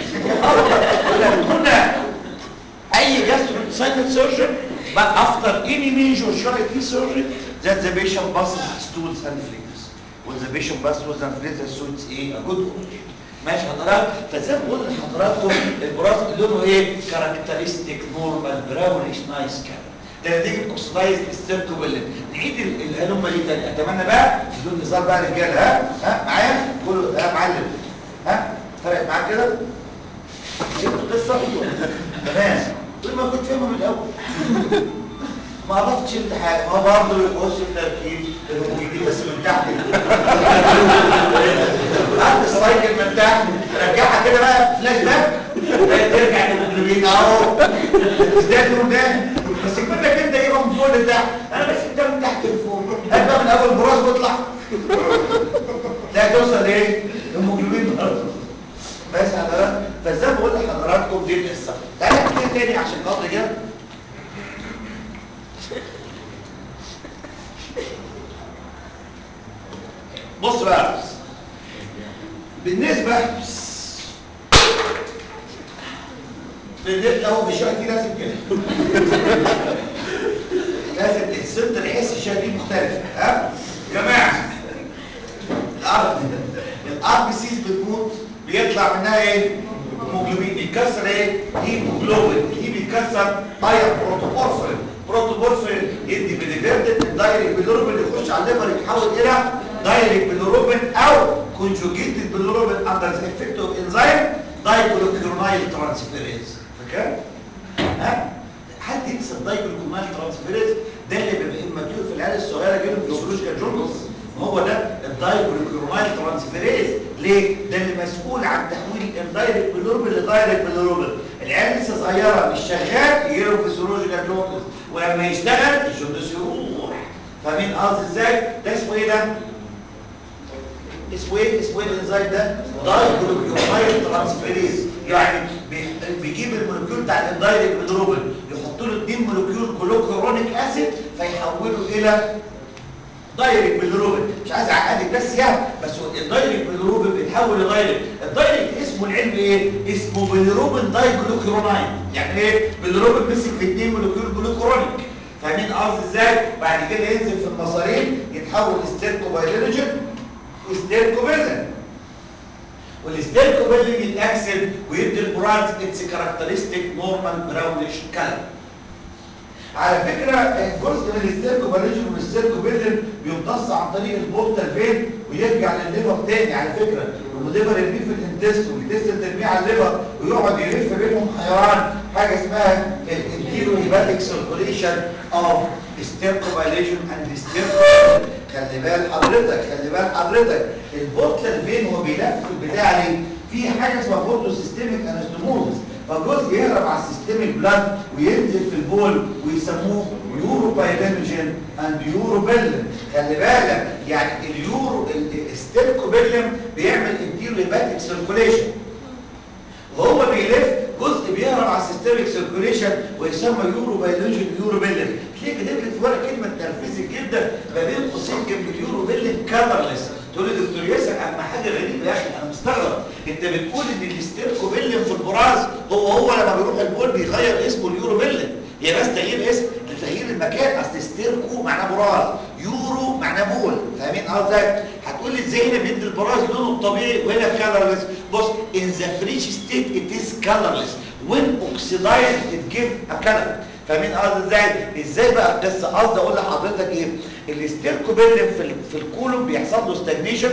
B: كنا اي جاسترو ساينت سيرجن but after any major GI surgery that the patient passes stools and flares when the patient passes stools and flares so it's a good operation ماشي حضرتك فزي ما بقول لحضراتكم البراز لونه ايه كاركترستيك نورمال براونيش نايس كده ده نتيجه اوكسلايز ستيركوبيلين نعيد ال- الهلمه دي تاني اتمنى بقى بدون نزار بقى رجاله ها ها معايا كله ها معلم ها فرقت معاك كده شفت القصه تمام كل ما كنت فاهمه من الاول ما عرفتش انت حاجه هو برضه يخش في تركيب الهوموجين بس من تحت بعد السايكل من تحت رجعها كده بقى فلاش باك ترجع للهوموجين اهو ازداد من ده بس كنت انت ايه من فوق لتحت انا بس انت من تحت لفوق هات بقى من اول براس واطلع لا توصل ايه الهيموجلوبين برضه بس حضرتك فازاي بقول لحضراتكم دي القصه تعالى احكي تاني عشان خاطر كده بص بقى بالنسبه بالنسبه لو مش دي لازم كده لازم السنتر يحس الشكل مختلف ها يا جماعه الارض الار بي سيز بتموت بيطلع منها ايه هيموجلوبين بيتكسر ايه هيموجلوبين دي بيتكسر اير بروتوبورفرين بروتوبورفرين يدي بليفيردين الدايركت بيلوروبين يخش على الليفر يتحول الى دايركت بيلوروبين او كونجوجيتد بيلوروبين اندر ذا افكت اوف انزيم دايكلوكيرونايل ترانسفيريز فاكر ها حد ينسى الدايكلوكيرونايل ترانسفيريز ده اللي بيبقى اماتيور في العيال الصغيره جاله فيسيولوجيكال جوندس هو ده الدايكلوكيرونايل ترانسفيريز ليه؟ ده اللي مسؤول عن تحويل الدايركت بيلوروبين لدايركت بيلوروبين العيال لسه صغيره مش شغال يجي له فيسيولوجيكال جوندس ولما يشتغل الجوندس يروح فاهمين قصدي ازاي؟ ده اسمه ايه ده؟ اسمه ايه اسمه ايه الانزيم ده دايجلوكيومايل ترانسفيريز يعني بي- بيجيب المولكيول بتاع الدايركت بيلوروبين يحط له اتنين مولكيول جلوكورونيك اسيد فيحوله الى دايركت بيلوروبين مش عايز اعقدك بس يعني بس هو الدايركت بيلوروبين بيتحول لدايركت الدايركت اسمه العلمي ايه اسمه بيلوروبين دايجلوكيروناين يعني ايه بيلوروبين مسك في اتنين مولكيول جلوكورونيك فاهمين قصدي ازاي بعد كده ينزل في المصارين يتحول لستيركوبايلينوجين وستيركوبيلين والستيركوبيلين يتاكسد ويدي البراز اتس كاركترستيك نورمال براونيش كلر على فكرة جزء من الستيركوباليجن والستيركوبيلين بيمتص عن طريق البورتال فين ويرجع للليفر تاني على فكرة ومن والليفر يرميه في الانتست والانتست ترميه على الليفر ويقعد يلف بينهم حيوان حاجه اسمها الانتيرو هيباتيك سيركوليشن اوف ستيركوبايليشن اند ستيركو خلي بال حضرتك خلي بال حضرتك البورتال فين هو بيلف في البتاع دي في حاجه اسمها بورتو سيستميك انستموزس فالجزء يهرب على السيستميك بلاد وينزل في البول ويسموه يورو بايلينوجين اند يورو بيلن خلي بالك يعني اليورو الستيركوبيلم بيعمل انتيرو هيباتيك سيركوليشن وهو بيلف جزء بيهرب على السيستميك سيركوليشن ويسمى يورو بايولوجي يورو بيلن تلاقي كاتب لك في ورقه كلمه تنرفزك جدا ما بين قوسين كلمه يورو بيلن كلرلس تقول لي دكتور ياسر اما حاجه غريبه يا اخي انا مستغرب انت بتقول ان الاستيركو بيلن في البراز هو هو لما بيروح البول بيغير اسمه اليورو بيلن هي بس تغيير اسم لتغيير المكان اصل استيركو معناه براز يورو معناه بول فاهمين قصدي هتقول لي ازاي هنا بيدي البراز لونه الطبيعي وهنا كلرلس بص in the fresh state it is colorless when oxidized it give a color فاهمين قصدي ازاي ازاي بقى القصه قصدي اقول لحضرتك ايه الاستيركوبيلم في ال- في الكولوم بيحصل له ستاجنيشن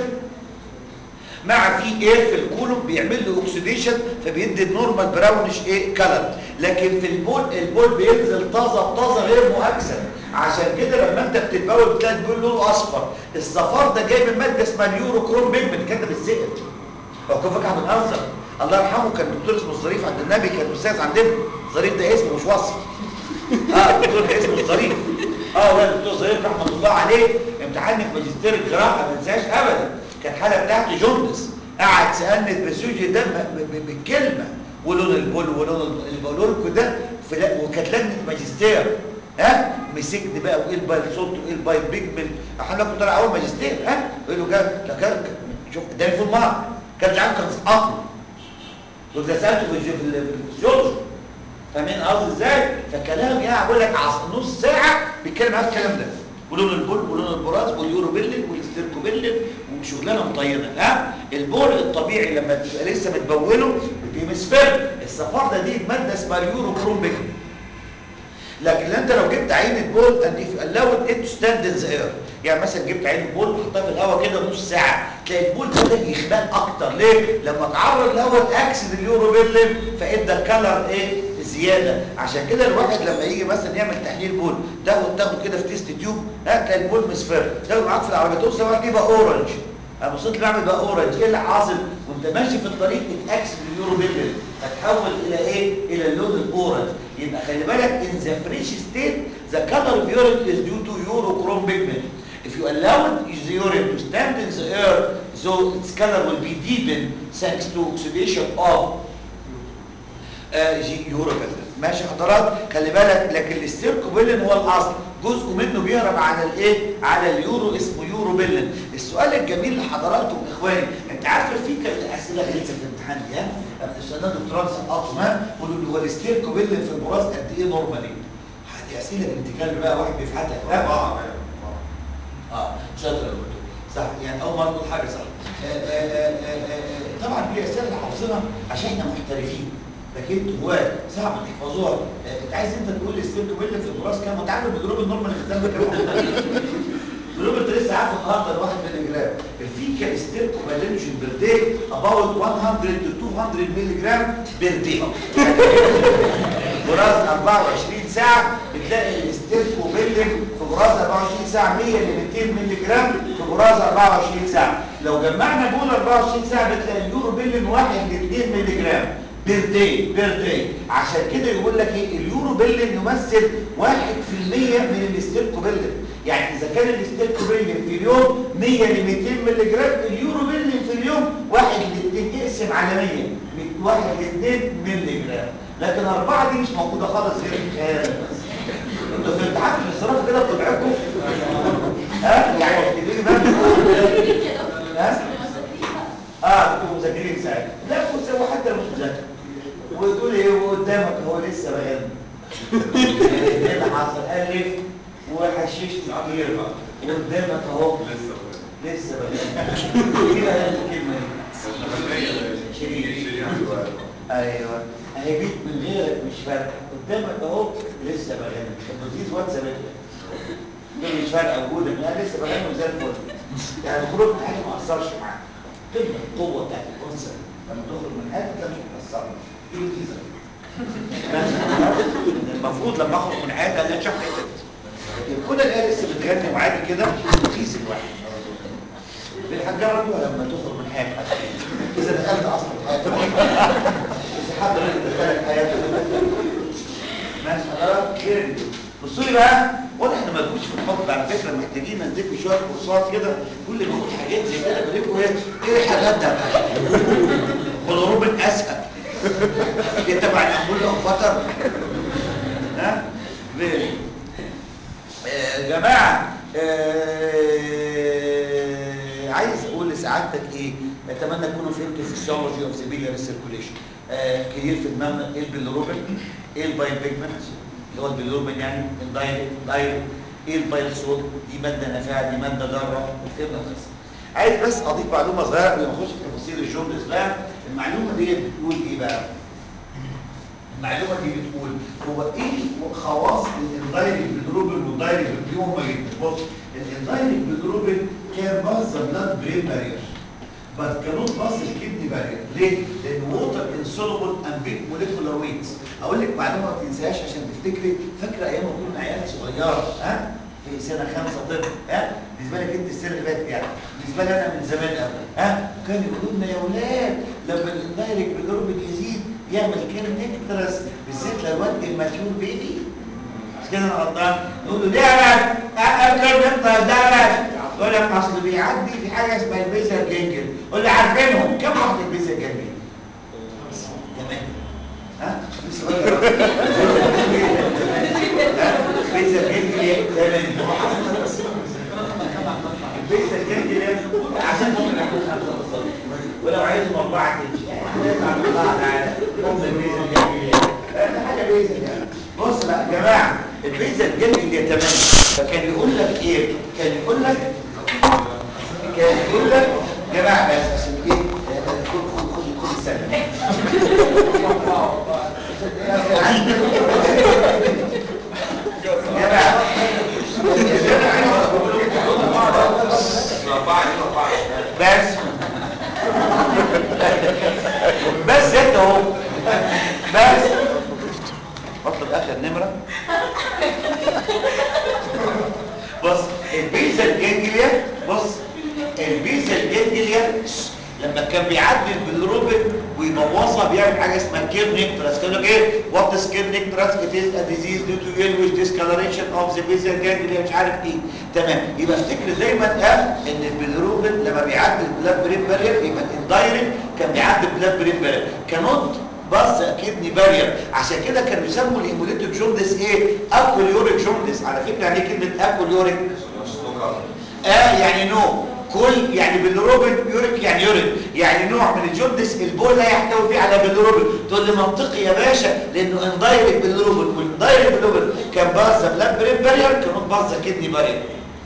B: مع في اير في الكولوم بيعمل له اوكسيديشن فبيدي النورمال براونش ايه كلر لكن في البول البول بينزل طازه طازه غير مؤكسد عشان كده لما انت بتتبول بتلاقي البول لونه اصفر الصفار ده جاي من ماده اسمها اليوروكروم بيجمنت كده بالسئل هو كان فاكر بنهزر الله يرحمه كان دكتور اسمه الظريف عند النبي كان استاذ عندنا الظريف ده اسمه مش وصف اه الدكتور ده اسمه الظريف اه والله الدكتور الظريف رحمه الله عليه امتحاني في ماجستير الجراحه ما انساش ابدا كان الحاله بتاعته جوندس قعد سالني البسوجي ده ب- ب- بالكلمه ولون البول ولون البولوركو ده في لا- وكانت لجنه ماجستير ها مسكني بقى وايه البايل صوت وايه البايل بيجمل احنا كنت طالع اول ماجستير ها يقول له كان ده كان شوف ده فول مارك كان مش عارف كان سقطني قلت ده سالته في الج- في ال- في الجورج فاهمين قصدي ازاي فكلام يعني بقول لك عص- نص ساعه بيتكلم على الكلام ده ولون البول ولون البراز واليورو بيلن والاستيركوبيلن وشغلانه مطينه ها البول الطبيعي لما تبقى لسه بتبوله بيمسفر الصفار ده دي ماده اسمها اليورو كروم بيجمنت لكن انت لو جبت عينه بول and if allowed it to stand in the air يعني مثلا جبت عينه بول وحطها في الهواء كده نص ساعه تلاقي البول بدا يخبان اكتر ليه لما تعرض الهواء تاكسد اليورو بيلم فادى الكلر ايه زياده عشان كده الواحد لما يجي مثلا يعمل تحليل بول تاخد تاخد كده في تيست تيوب ها تلاقي البول مصفر تاخد معاك في العربيه توصل معاك يبقى اورنج انا وصلت بعمل بقى اورنج ايه اللي حاصل وانت ماشي في الطريق اتاكسد اليورو بيلم فتحول الى ايه الى اللون الاورنج يبقى خلي بالك in the fresh state the color of urine is due to urochrome pigment if you allow it the urine to stand in the air so its color will be deepened thanks to oxidation of يوروبيلين ماشي حضرات خلي بالك لكن الاستيركوبيلين هو الاصل جزء منه بيهرب على الايه على اليورو اسمه يوروبيلين السؤال الجميل لحضراتكم اخواني انت عارف في كان اسئله غلسه في الامتحان دي ها السنه دكتوراه سقطهم ها قولوا لي هو الاستيركوبيلين في البراز قد ايه نورمالي دي اسئله بنت كلب بقى واحد بيفحتها ها؟ اه شاطر يا دكتور صح يعني اول مره نقول حاجه صح آه، آه، آه، آه، آه، طبعا دي اسئله حافظينها عشان احنا محترفين لكن انتوا هواة صعب تحفظوها آه، انت عايز انت تقول لي ستيركو بيل في البراس كام وانت عارف الجروب النورمال اللي قدامك كام جروب انت لسه عارف النهارده الواحد مللي جرام الفيكال ستيركو بالينجين بير داي اباوت 100 to 200 مللي جرام بير داي براز 24 ساعة بتلاقي الاستيركو بيلدنج في براز 24 ساعة 100 ل 200 مللي جرام في براز 24 ساعة لو جمعنا بول 24 ساعة بتلاقي اليورو بيلدنج 1 ل 2 مللي جرام بير داي بير داي عشان كده يقول لك ايه اليورو بيلدنج يمثل 1% من الاستيركو بيلدنج يعني اذا كان الاستيركو بيلدنج في اليوم 100 ل 200 مللي جرام اليورو بيلدنج في اليوم 1 ل 2 اقسم على 100 1 ل 2 مللي جرام لكن أربعة دي مش موجودة خالص غير الخيال انتوا في امتحان الصرافة كده بتبعكم ها يعني تديني بقى ها اه كنتوا مذاكرين ساعتها لا بص هو حتى مش مذاكر وتقول ايه وقدامك هو لسه بغني ايه اللي حصل الف وحششت كتير وقدامك اهو
E: لسه
B: لسه بغني كده هي الكلمه دي شيرين ايوه اهي بيت من غيرك مش فارقه قدامك اهو لسه بغني النوتيز واتساب ده مش فارقه وجودك لا لسه بغني وزي الفل يعني الخروج من حاجه ما اثرش معاك قمه القوه بتاعت الانثى لما تخرج من حياتك لا مش متاثره دي الجيزه المفروض لما اخرج من حياتها لا شوف حتت لكن كل الايه لسه بتغني وعادي كده تقيس الواحد بالحجاره دي لما تخرج من حياتك اذا دخلت اصلا حياتك اذا حد رجل دخلك حياتك ماشي حضرتك خير بصوا لي بقى واضح ان ما تجوش في الحب على فكره محتاجين نديكوا شويه كورسات كده كل ما اخد حاجات زي كده بلاقيكوا ايه ايه الحاجات ده خلوروبة اسهل دي تبع الامبول او فتر ها ليه آه، يا جماعه آه، عايز اقول لسعادتك ايه اتمنى تكونوا فهمتوا الفسيولوجي اوف ذا بيلياري سيركوليشن كتير في دماغنا ايه البيلروبين ايه البايل بيجمنت اللي هو البيلروبين يعني الدايركت دايركت ايه البايل سول دي ماده نافعه دي ماده ضاره وفهمنا القصه عايز بس اضيف معلومه صغيره قبل ما اخش في تفاصيل الجمله بقى المعلومه دي بتقول ايه بقى المعلومه دي بتقول هو ايه خواص الاندايركت بالروبين والدايركت بالبيومرين بص الاندايركت بالروبين كان باص بلاد برين بارير بس كانوت باص الكدني بارير ليه؟ لان ووتر انسولوبل اند بيج موليكولار ويتس اقول لك معلومه ما تنساهاش عشان تفتكري فاكره ايام ما كنا عيال صغيره ها في سنه خمسه طب ها بالنسبه لك انت السنه اللي فاتت يعني بالنسبه لي انا من زمان قوي ها كانوا يقولوا لنا يا اولاد لما الاندايركت بالروبين يزيد يعمل كيرنكترس بالذات لو الواد الماتيور بيبي مش كده انا غلطان نقول له ليه يا ولد انا كيرنكترس ده يا ولد يقول لك اصل بيعدي في حاجه اسمها البيزر جنجل قول لي عارفينهم كم واحد البيزر جنجل تمام ها لسه بقى البيزر جنجل تمام هو حصل بس البيزر جنجل عشان هم يكونوا خمسه بالظبط ولو عايزهم اربعه تمشي يعني اربعه تعالى هم البيزر جنجل ده حاجه بيزر يعني بص بقى يا جماعه البيزر جنجل يا تمام فكان يقول لك ايه كان يقول لك كان يقول لك يا جماعه بس عشان ايه خد خد خد خد السنه يا جماعه بس بس انت اهو بس اطلب اخر نمره بص البيزا الجنجليا بص البيزا الجنجليا لما كان بيعدي البيلروبين ويبوظها بيعمل حاجه اسمها كيرنيكتراس كانوا لك ايه وات از كيرنيكتراس ات از ا ديزيز ديو تو يلويش ديسكالريشن اوف ذا بيزا الجنجليا مش عارف ايه تمام يبقى افتكر دايما اه ان البيلروبين لما بيعدي البلاد برين بارير يبقى الاندايركت كان بيعدي البلاد برين بارير كانوت بس كدني بارير عشان كده كانوا يسموا الهيموليتيك جوندس ايه اكوليوريك جوندس على فكره يعني ايه كلمه اكوليوريك اه يعني نو كل يعني بالروبين يوريك يعني يورين يعني نوع من الجوندس البول لا يحتوي فيه على بالروبين تقول لي منطقي يا باشا لانه اندايركت بالروبين والاندايركت بالروبين كان باظه بلاد برين بارير كانوا باظه كدني بارير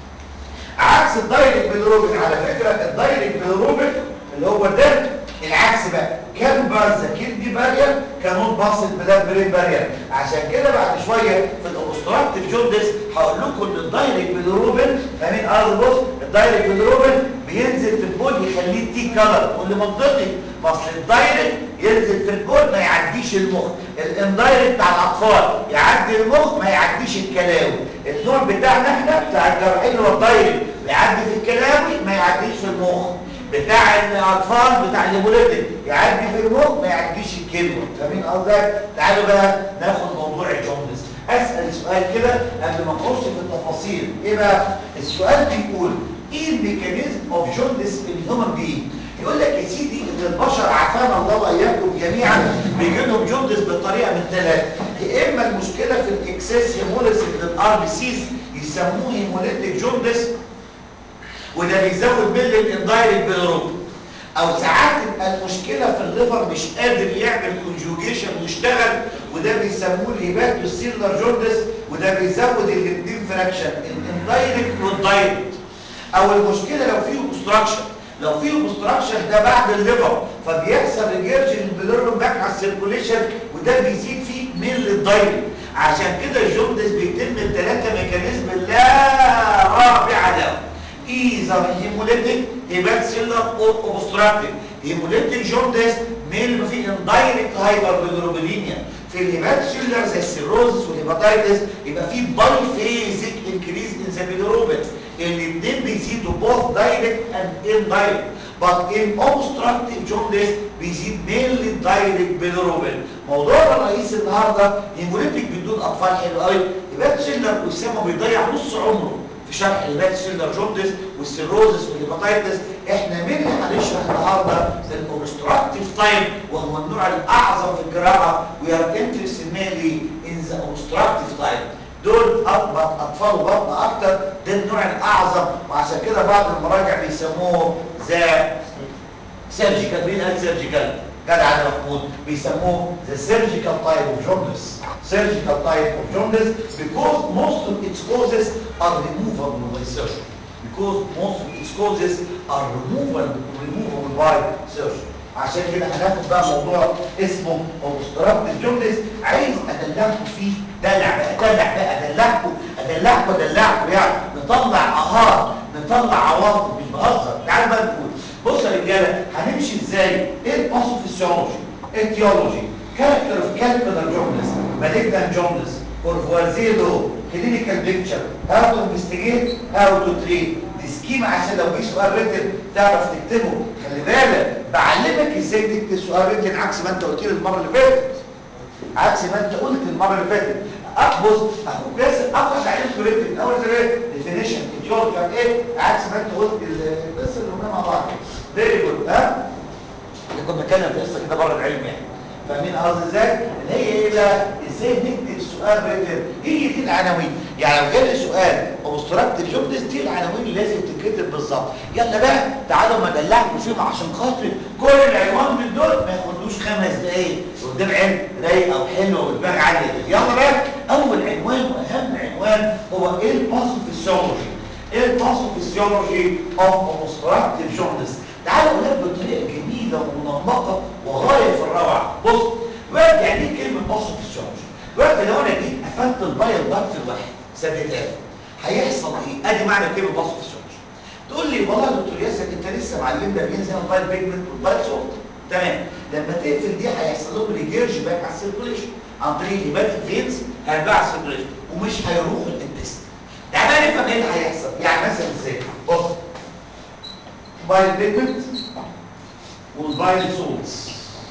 B: عكس الدايركت بالروبين على فكره الدايركت بالروبين اللي هو ده العكس بقى كان باظه كدني بارير كانوا باظه بلاد برين بارير عشان كده بعد شويه في الاوبستراكتيف جوندس هقول لكم ان الدايركت بالروبين فاهمين قصدي بص الدايركت بالروبين بينزل في البول يخليه تي كلر واللي منطقي اصل الدايركت ينزل في البول ما يعديش المخ الاندايركت بتاع الاطفال يعدي المخ ما يعديش الكلاوي النوع بتاعنا احنا بتاع الجراحين اللي هو الدايركت بيعدي في الكلاوي ما يعديش في المخ بتاع الاطفال بتاع الهيموليتيك يعدي في المخ ما يعديش الكلمه فاهمين قصدك تعالوا بقى ناخد موضوع الجوندس اسال سؤال كده قبل ما نخش في التفاصيل ايه بقى السؤال بيقول ايه الميكانيزم اوف جوندس ان هيومن بينج يقول لك يا سيدي ان البشر عافانا الله واياكم جميعا بيجي لهم جوندس بطريقه من ثلاثه يا اما المشكله في الاكسس هيموليسيس للار بي سيز يسموه هيموليتيك جوندس وده بيزود بيل الاندايركت بالروب او ساعات تبقى المشكله في الليفر مش قادر يعمل كونجوجيشن ويشتغل وده بيسموه الهيباتو سيلر جوندس وده بيزود الاثنين فراكشن الاندايركت والدايركت او المشكله لو فيه اوبستراكشن لو فيه اوبستراكشن ده بعد الليفر فبيحصل ريجيرجن البلورون باك على السيركوليشن وده بيزيد فيه ميل للدايركت عشان كده الجوندس بيتم بثلاثه ميكانيزم لا رابع له ايزر هيموليتيك هيبات سيلر اوبستراكتيف هيموليتيك جوندس ميل ما فيه اندايركت هايبربيلروبينيا في الهيبات سيلر زي السيروزس والهيباتايتس يبقى في باي فيزيك انكريز ان ذا بيلروبين الاثنين بيزيدوا both direct and indirect but in obstructive jaundice بيزيد mainly direct bilirubin موضوعنا الرئيسي النهارده هيموليتيك بدون اطفال حلو قوي هيبات سيلر وسامه بيضيع نص عمره في شرح الهيبات سيلر جوندس والسيروزس والهيباتايتس احنا مين اللي هنشرح النهارده الاوبستراكتيف تايب وهو النوع الاعظم في الجراحه وي ار انترستد مينلي ان ذا اوبستراكتيف تايب دول اكبر اطفال بطن اكتر ده النوع الاعظم وعشان كده بعض المراجع بيسموه ذا سيرجيكال مين قال سيرجيكال جدع علي محمود بيسموه ذا سيرجيكال تايب اوف جوندس سيرجيكال تايب اوف جوندس because most of its causes are removable by surgery because most of its causes are removable removable by surgery عشان كده هناخد بقى موضوع اسمه اوبستراكتيف جوندس عايز ادلعكم فيه دلع بقى دلع بقى ادلعكم ادلعكم ادلعكم يعني نطلع اهات نطلع عواطف مش بهزر تعال بقى نقول بص يا رجاله هنمشي ازاي ايه الباثوفيسيولوجي اتيولوجي كاركتر اوف كالكولر جوندس مالجنان جوندس كورفوازيلو كلينيكال بيكتشر هاو تو انفستيجيت هاو تو تريت دي سكيما عشان لو جه سؤال ريتن تعرف تكتبه خلي بالك بعلمك ازاي تكتب سؤال ريتن عكس ما انت قلت لي المره اللي فاتت عكس ما انت قلت المره اللي فاتت اقبض اخوك ياسر اخد عليكم ريتن اول زي ديفينيشن اتيولوجي ايه عكس ما انت قلت القصه اللي قلناها مع بعض فيري جود ها اللي كنا بنتكلم في قصه كده بره العلم يعني فاهمين قصدي ازاي اللي هي ايه بقى ازاي نكتب السؤال ريتن هي دي العناوين يعني لو جالي سؤال اوبستراكتيف جوبنس دي العناوين اللي لازم تتكتب بالظبط يلا بقى تعالوا ما ادلعكم فيهم عشان خاطر كل العنوان من دول ما ياخدوش خمس دقايق قدام علم رايقه وحلوه ودماغ عاليه يلا بقى اول عنوان واهم عنوان هو ايه الباثوفيسيولوجي ايه الباثوفيسيولوجي اوف اوبستراكتيف جوبنس تعالوا اقول لك بطريقه جميله ومنمقه وغايه في الروعه بص دلوقتي يعني ايه كلمه باثوفيسيولوجي دلوقتي لو انا جيت قفلت البايل ضغط الواحد سددها هيحصل ايه ادي معنى كلمه باثوفيسيولوجي تقول لي والله يا دكتور ياسر انت لسه معلمنا بينزل البايل بيجمنت والبايل سولت تمام لما تقفل دي هيحصل لهم ريجيرج باك على السيركوليشن عن طريق الهيباتيك فينز هيرجعوا على السيركوليشن ومش هيروحوا الانتست تعالى نفهم ايه اللي هيحصل يعني مثلا ازاي بص بايل بيجمنت والبايل سولتس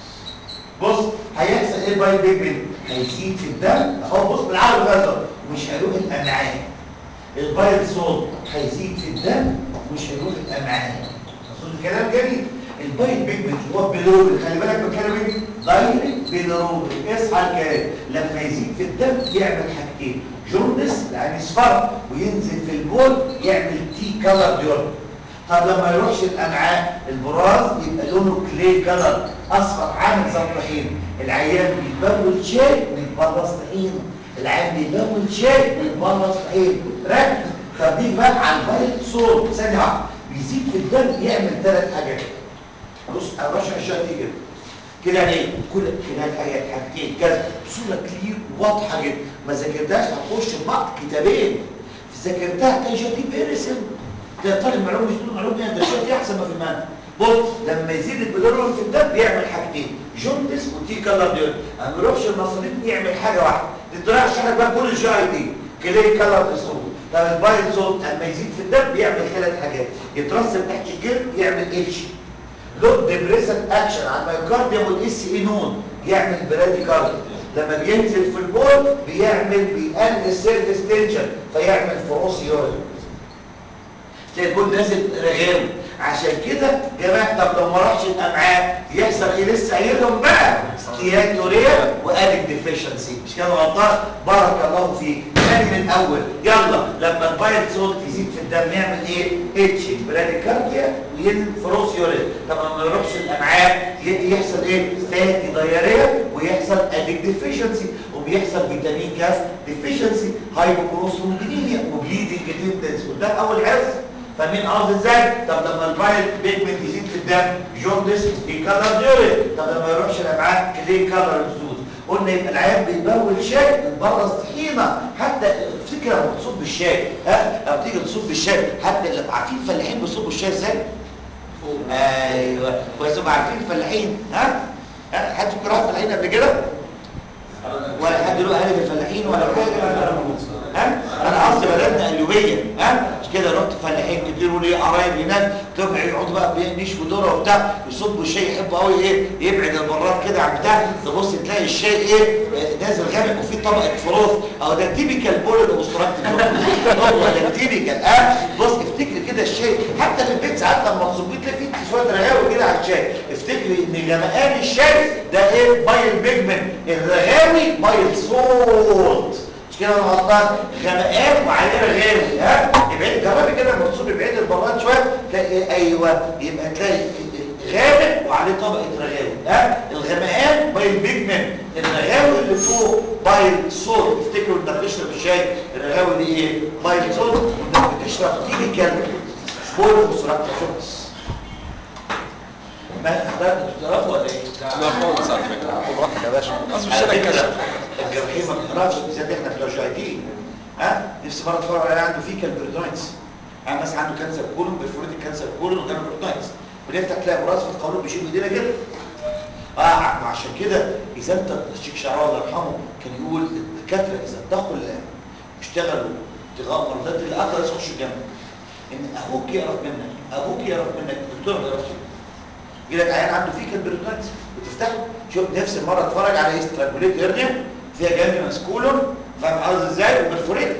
B: بص هيحصل ايه بايل بيجمنت هيزيد في الدم اهو بص بالعقل الازرق مش هيروح الامعاء البايل سولت هيزيد في الدم مش هيروح الامعاء اصل الكلام جميل البايل بيجمنت هو بيلروبين خلي بالك من الكلام ايه دايركت بيلروبين اصحى الكلام لما يزيد في الدم يعمل حاجتين جوندس يعني اصفر وينزل في البول يعمل تي كلر ديورن طب لما يروحش الامعاء البراز يبقى لونه كلي كلر اصفر عامل زي الطحين العيان بيتبول شاي ويتبرص طحين العيان بيتبول شاي ويتبرص طحين ركز طب دي بقى على البايل صوت ثانيه واحده بيزيد في الدم يعمل ثلاث حاجات بص انا بشرح الشات دي كده كده يعني ايه كل كده الحاجات حاجتين كذا بصوره كلير واضحه جدا ما ذاكرتهاش هتخش في بعض كتابين ذاكرتها تلاقي شات دي فيري سيمبل ده طالب معلومه مش طالب معلومه ده الشات دي احسن ما في المنهج بص لما يزيد البلورون في الدم بيعمل حاجتين جوندس وتي كلر ديون ما بيروحش المصاريف يعمل حاجه واحده الدراع شرح بقى كل الجي اي دي كلي كلر ديسول طب البايل صوت لما يزيد في الدم بيعمل ثلاث حاجات يترسب تحت الجلد يعمل اتش لود ديبريسن اكشن على الميوكارديوم والاس اي نون يعمل برادي كارديو لما بينزل في البول بيعمل بيقلل السيرفيس تنشن فيعمل فروس يورين تلاقي البول نازل رغاوي عشان كده جماعه طب لو ما راحش الامعاء يحصل ايه لسه قايلهم بقى ستياتوريا وادك ديفيشنسي مش كده غلطان بارك الله فيك تاني من الاول يلا لما البايل صوت يزيد في الدم يعمل ايه اتشنج براديكارديا وينزل فروس يورين طب لما ما يروحش الامعاء يحصل ايه فاتي دايريا ويحصل ادك ديفيشنسي وبيحصل فيتامين كاف ديفيشنسي هايبوكروسلوجينيا وبليدنج تندنس وده اول حفظ فاهمين قصدي ازاي طب لما البايل بيجمنت يزيد في الدم جوندس دي كلر ديوري طب لما يروحش الامعاء كلي كلر الزود قلنا يبقى العيان بيتبول شاي من بره طحينه حتى افتكر لما تصب الشاي ها لما تيجي تصب الشاي حتى اللي عارفين الفلاحين بيصبوا الشاي ازاي ايوه كويس هم عارفين الفلاحين ها ها حد فيكم راح الفلاحين قبل كده ولا حد له اهل الفلاحين ولا حاجه ها انا قصدي بلدنا قلوبيه ها مش كده رحت فلاحين كتير وليه قرايب هناك تبع يقعدوا بقى بيشوا ذره وبتاع يصبوا الشاي يحبوا قوي ايه يبعد البراد كده عن بتاع تبص تلاقي الشاي ايه آه، نازل غامق وفيه طبقه فروث او ده تيبيكال بول الاوستراكتيف هو ده تيبيكال اه بص افتكر كده الشاي حتى في البيت ساعات لما تصبيه تلاقي فيه شويه رغاوي كده على الشاي افتكري ان غمقان الشاي ده ايه مايل بيجمنت الرغاوي مايل صوت مش كده انا غلطان غمقان وعليه رغاوي ها يبقى جربي كده لما تصبي بعيد البراد شويه تلاقي إيه؟ ايوه يبقى تلاقي غامق وعليه طبقه رغاوي ها الغمقان بايل بيجمنت الرغاوي اللي فوق بايل صوت افتكروا انك بتشرب الشاي الرغاوي دي ايه بايل صوت وانك بتشرب تيبيكال سبول وسرعه شوكس ما حضرتك بتعرفوا ولا ايه؟
F: لا خالص على فكره براحتك يا باشا اصل مش
B: على
F: انا
B: فكرة
F: كده
B: الجراحين ما بتعرفش بالذات احنا بتوع جايدين ها نفسي مره اتفرج على عنده فيكال بيرتونايتس يعني مثلا عنده كانسر كولون بيرفوريتك كانسر كولون وجاله بيرتونايتس بنفتح تلاقي براس في القولون بيشيل ايدينا كده اه عشان كده اذا انت الشيخ شعراوي الله يرحمه كان يقول الدكاتره اذا اتقوا الله اشتغلوا ابتغاء مرضات الله اقدر يخش الجنه ان اخوك يعرف منك ابوك يعرف منك الدكتور ما يعرفش منك يجي لك عيان عنده فيكال بيرتونايتس بتفتحه شوف نفس المره اتفرج على استرانجوليت هيرنيا فيها جانجلونس كولون فاهم قصدي ازاي وبرفوريتد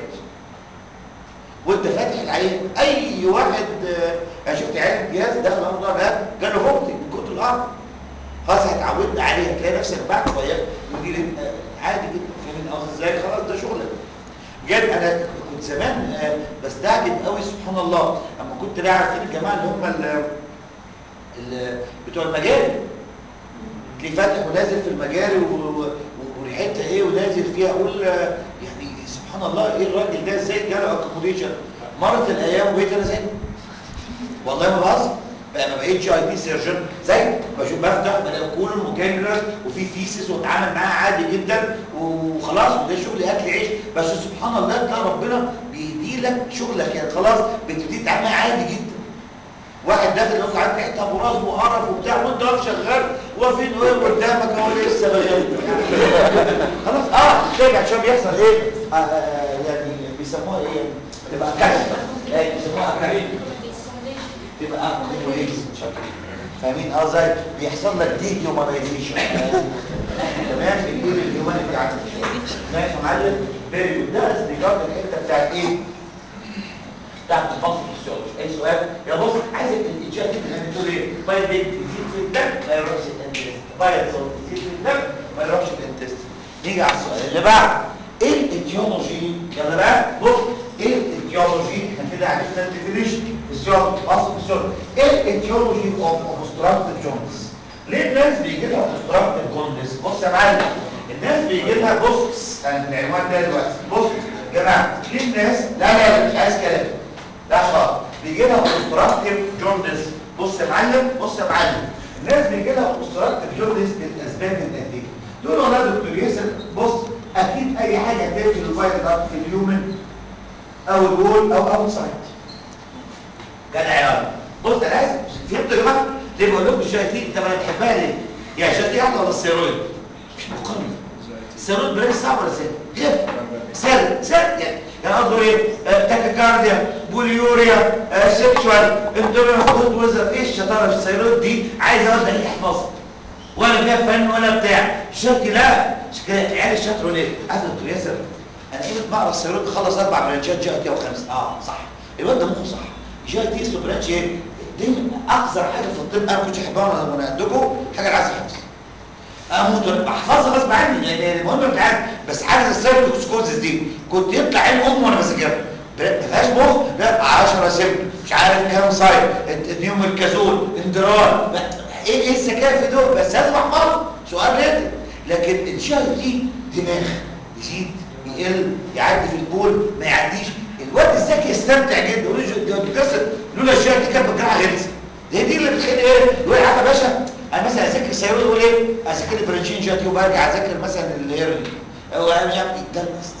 B: وانت فاتح العين اي واحد آه، انا شفت عيان جهاز دخل الموضوع ده جاله فومتنج من كتر الارض خلاص هتعودنا عليه هتلاقي نفسك بعد شويه مدير آه، عادي جدا فاهمين قصدي ازاي خلاص ده شغلك بجد انا كنت زمان آه، بستعجب قوي سبحان الله اما كنت لا عارفين الجماعه اللي هم ال- ال- بتوع المجاري تلاقيه فاتح ونازل في المجاري و- و- والحته ايه ونازل فيها اقول آه، يعني سبحان الله ايه الراجل ده ازاي جاله اكوموديشن مرت الايام وبقيت انا زي والله ما بهزر بقى ما بقيتش اي بي سيرجن زي بشوف بفتح بلاقي كولون وكانجلر وفي فيسس واتعامل معاه عادي جدا وخلاص وده شغل اكل عيش بس سبحان الله تلاقي ربنا بيدي لك شغلك يعني خلاص بتبتدي تتعامل معاه عادي جدا واحد داخل يقول عندك حته ابو راس وقرف وبتاع وانت واقف شغال واقفين ايه قدامك اهو لسه بغير خلاص اه ترجع عشان بيحصل ايه آه آه، يعني بيسموها ايه يعني تبقى كشف ايه بيسموها كشف تبقى كومبليكس فاهمين اه زي بيحصل لك دي هيومنايزيشن تمام في الايه الهيومانيتي عندك ماشي يا معلم بيريود ده استيقاظ الحته بتاعت ايه بتاعت الفصل الفسيولوجي اي سؤال يا بص عايزك الاتجاه دي يعني تقول ايه بايل بيت يزيد في الدم ما يروحش الانتست بايل صوت يزيد في الدم ما يروحش الانتست نيجي على السؤال اللي بعد ايه الايتيولوجي يلا بقى بص ايه الايتيولوجي احنا كده عرفنا الديفينيشن فسيولوجي فصل فسيولوجي ايه الايتيولوجي اوف اوبستراكتيف جوندس ليه الناس بيجي لها اوبستراكتيف جوندس بص يا معلم الناس بيجي لها بص كان العنوان ده دلوقتي بص يا جماعه ليه الناس لا لا لا مش عايز كلام ده خلاص بيجي لها اوبستراكتيف جوندس بص يا معلم بص يا معلم الناس بيجي لها اوبستراكتيف جوندس للاسباب الاتيه تقول له يا دكتور ياسر بص اكيد اي حاجه تقفل الفايت ده في اليومن او الوول او اوتسايد جدع يا بص انا عايز فهمتوا يا جماعه ليه بقول لكم الشياطين انت ما بتحبها ليه يا شياطين واحده ولا السيرويد مش مقارنه السيرويد بريك صعب ولا سهل كيف سهل سهل يعني يعني قصده ايه آه، تاكيكارديا بوليوريا آه، سيكشوال اندورنس خد وزر ايه الشطاره في السيرويد دي عايز اقعد ايه يحفظها ولا فيها فن ولا بتاع الشركة لا مش كده عيال الشاطر ليه عارف يا دكتور ياسر انا قيمه بقرا السيروت خلص اربع برانشات جي تي او خمسه اه صح الواد ده مخه صح جي تي اسمه برانش ايه دي اكثر حاجه في الطب انا ما كنتش احبها وانا وانا عندكم حاجه العزل حفظ اموت وأنا بحفظها غصب عني لان المهم انت عارف بس حاجه السيرتوكسكوزس دي كنت يطلع عين ام وانا بذاكرها ما فيهاش مخ لا 10 سم مش عارف كام سايد نيوم الكازول اندرار ايه ايه الذكاء في دول بس لازم احفظه سؤال ريتم لكن الشهر دي دماغ يزيد يقل يعدي في البول ما يعديش الواد الذكي يستمتع جدا يقول لي ده بيكسر لولا الشهر دي كانت بتجرح غلسه دي دي اللي بتخلي ايه يقول يا عم باشا انا مثلا اذاكر السيرويد يقول ايه اذاكر البرانشين جاتي وبرجع اذاكر مثلا الهيرني او انا مش عارف ايه ده البست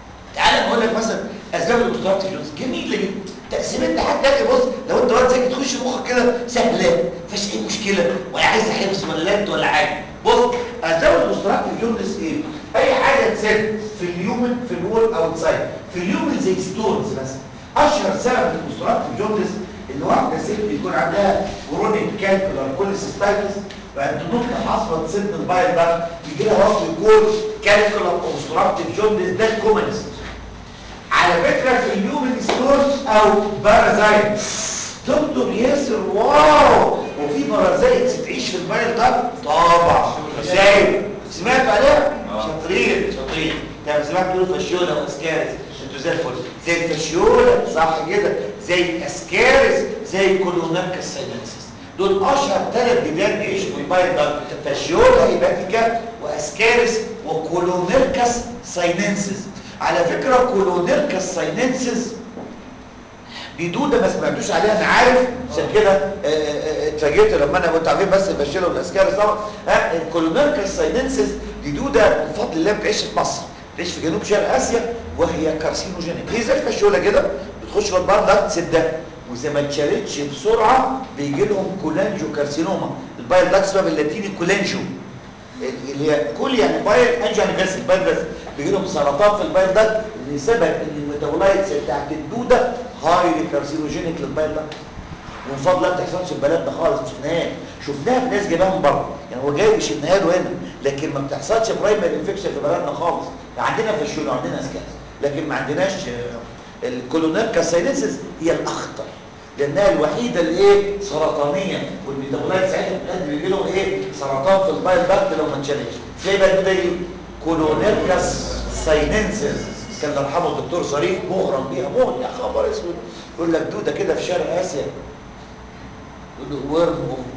B: تعالى بقول لك مثلا اسباب الاوبستراكتيف جونز جميله جدا تقسيمتنا حتى تاني بص لو انت واد ذكي تخش تخش مخك كده سهله مفيش اي مشكله ولا عايزه حفظ ولا لد ولا حاجه بص اسباب الاوبستراكتيف جوندس ايه اي حاجه تسد في اليومن في الوول اوتسايد في اليومن زي ستونز مثلا اشهر سبب الاوبستراكتيف جوندس ان واحده ست يكون عندها كرونيك كالكولار كوليسيستايتس بعد نقطه حصوه تسد البايل ده يجي لها وقت يكون كالكولار اوبستراكتيف جوندس ده الكومنست على فكرة في اليومن ستورز او بارازايت دكتور ياسر واو وفي بارازايت تعيش في البايل ده طبعا ازاي سمعت عليها شاطرين شاطرين طب سمعت تقولوا فشيولا واسكارس انتوا زي الفل زي الفشيولا صح كده زي الاسكارس زي الكولوناركا ساينسس دول اشهر ثلاث بيبان بيعيشوا في البايل ده فشيولا هيباتيكا واسكارس وكولونيركاس سايننسس على فكرة كولونيركاس سايننسز دي دودة ما سمعتوش عليها انا عارف عشان كده آه، آه، اتفاجئت لما انا كنت عارفين بس البشيرة والاسكارس طبعا ها الكولونيركاس سايننسز دي دودة بفضل الله بتعيش في مصر بتعيش في جنوب شرق اسيا وهي كارسينوجينيك هي زي الفشولة كده بتخش في البار ده تسدها واذا ما اتشالتش بسرعة بيجي لهم كولانجو كارسينوما البايل داكس بقى باللاتيني كولانجو اللي هي كل يعني بايل انجو يعني بس البايل بس بيجي لهم سرطان في البايل ده لسبب ان الميتابولايتس بتاعت الدوده هايلي كارسينوجينيك للبايل ده ومن فضل الله ما بتحصلش في بلدنا خالص مش شفناها شفناها في ناس جايباها من بره يعني هو جاي شفناها له هنا لكن ما بتحصلش برايمري انفكشن في بلدنا خالص عندنا في الشغل عندنا اسكاس لكن ما عندناش آه، الكولونيركا ساينسز هي الاخطر لانها الوحيده اللي ايه سرطانيه والميتابولايت ساعتها بجد بيجي لهم ايه سرطان في البايل داكت لو ما اتشالش تلاقي بقى ده كولونيركاس سايننسز كان الله يرحمه الدكتور ظريف مغرم بيها موت يا خبر اسود يقول لك دوده كده في شرق اسيا يقول له ورم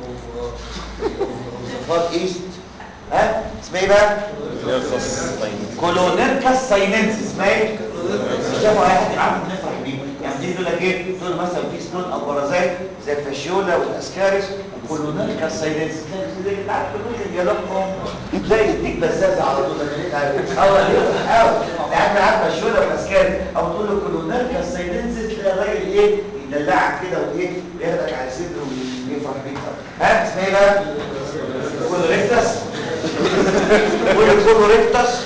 B: اوف فار ايست ها اسمها ايه بقى؟ كولونيركاس سايننسز اسمها ايه؟ شافوا اي حد عارف نفرح بيه يعني تيجي يقول لك ايه تقول مثلا في ستون او بارازايت زي الفاشيولا والاسكارس وكولونيركاس سايننسز تلاقي زي اللي عارف يا لقم زي يديك بزازه على طول انا ليه عارف اه ليه حاول يعني عارف فاشيولا والاسكارس او تقول له كولونيركاس سايننسز تلاقي الراجل ايه يدلعك كده وايه وياخدك على صدره ويفرح بيك ها اسمها ايه بقى؟ كولوريكتاس قول كولوريكتاس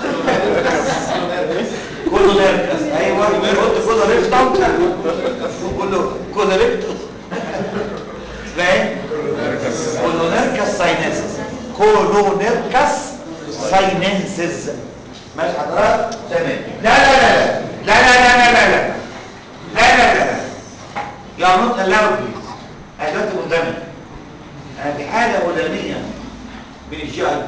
B: كله نركز ايوه قلت كله ريفتم قول له كله ريفتم فاهم كله نركز ساينسز كله نركز ساينسز ماشي حضرتك تمام لا لا لا لا لا لا لا لا لا لا لا لا يا نوت الاود بليز انا دلوقتي قدامي انا في حاله اولانيه من الجي اي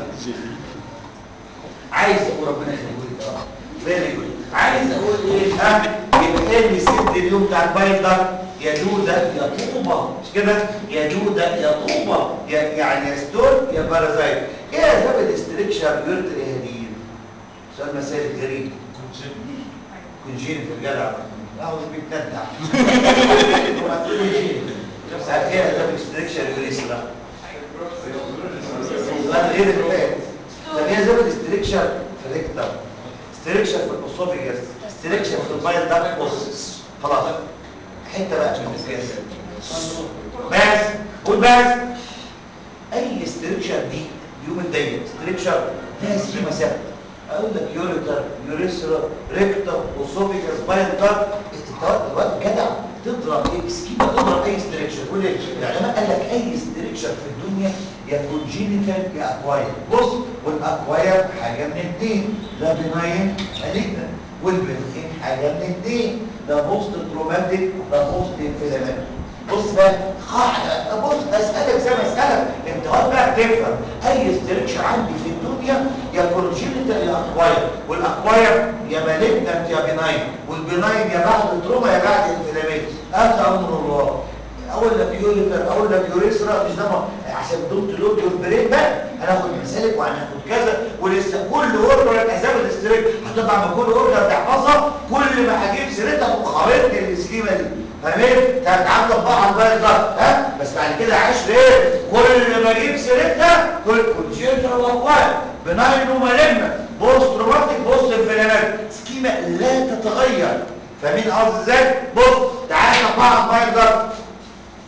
B: عايز اقول ربنا يخليك اه فيري جود عايز اقول ايه ها يبقى ايه اللي يسد اليوم بتاع البايل ده يا جودة يا طوبة مش كده يا جودة يا طوبة يا يعني يا ستون يا بارازايت ايه اسباب الاستريكشر يورتري هدير سؤال مسائل غريب كونجين في الجدع اه مش بيتندع هو هتقول ايه ايه اسباب الاستريكشر يوريسي ده سؤال غير اللي فات طب ايه اسباب الاستريكشر في الريكتم استريكشر في الاسوفيجاس استريكشر في البايل داكت بوسس خلاص حته بقى عشان تتكلم بس قول بس اي استريكشر دي يوم الدايت استريكشر لها سكيما ثابته اقول لك يوريتر يوريثرا ريكتر اسوفيجاس بايل داكت انت الوقت جدع تضرب ايه سكيما تضرب اي استريكشر قول ايه العلماء قال لك اي استريكشر في الدنيا يا كونجينيتال يا اكواير بص والاكواير حاجه من اثنين لا بناين مالجنا والبنين حاجه من اثنين لا بوست تروماتيك لا بوست انفلامات بص بقى قاعده بص اسالك زي ما اسالك انت هات بقى تفهم اي استريكشر عندي في الدنيا يا كونجينيتال يا اكواير والاكواير يا مالجنت يا بناين والبناين يا بعد تروما يا بعد انفلامات هذا امر الله اقول لك يوريتر اقول لك يوريثرا مش ده عشان دونت لود يور برين بقى هناخد مسالك وهناخد كذا ولسه كل اوردر اسباب الاستريك هتطلع من كل اوردر تحفظها كل ما هجيب سيرتها وخريطه السكيمه دي فاهمين؟ هتعمل بقى على البايل ده ها بس بعد كده عشر ايه؟ كل ما اجيب سيرتها كل كونجيتر واكواير بناين ومالجنا بوست روماتيك بوست انفلامات سكيمه لا تتغير فاهمين قصدي ازاي؟ بص تعالى بقى على البايل ده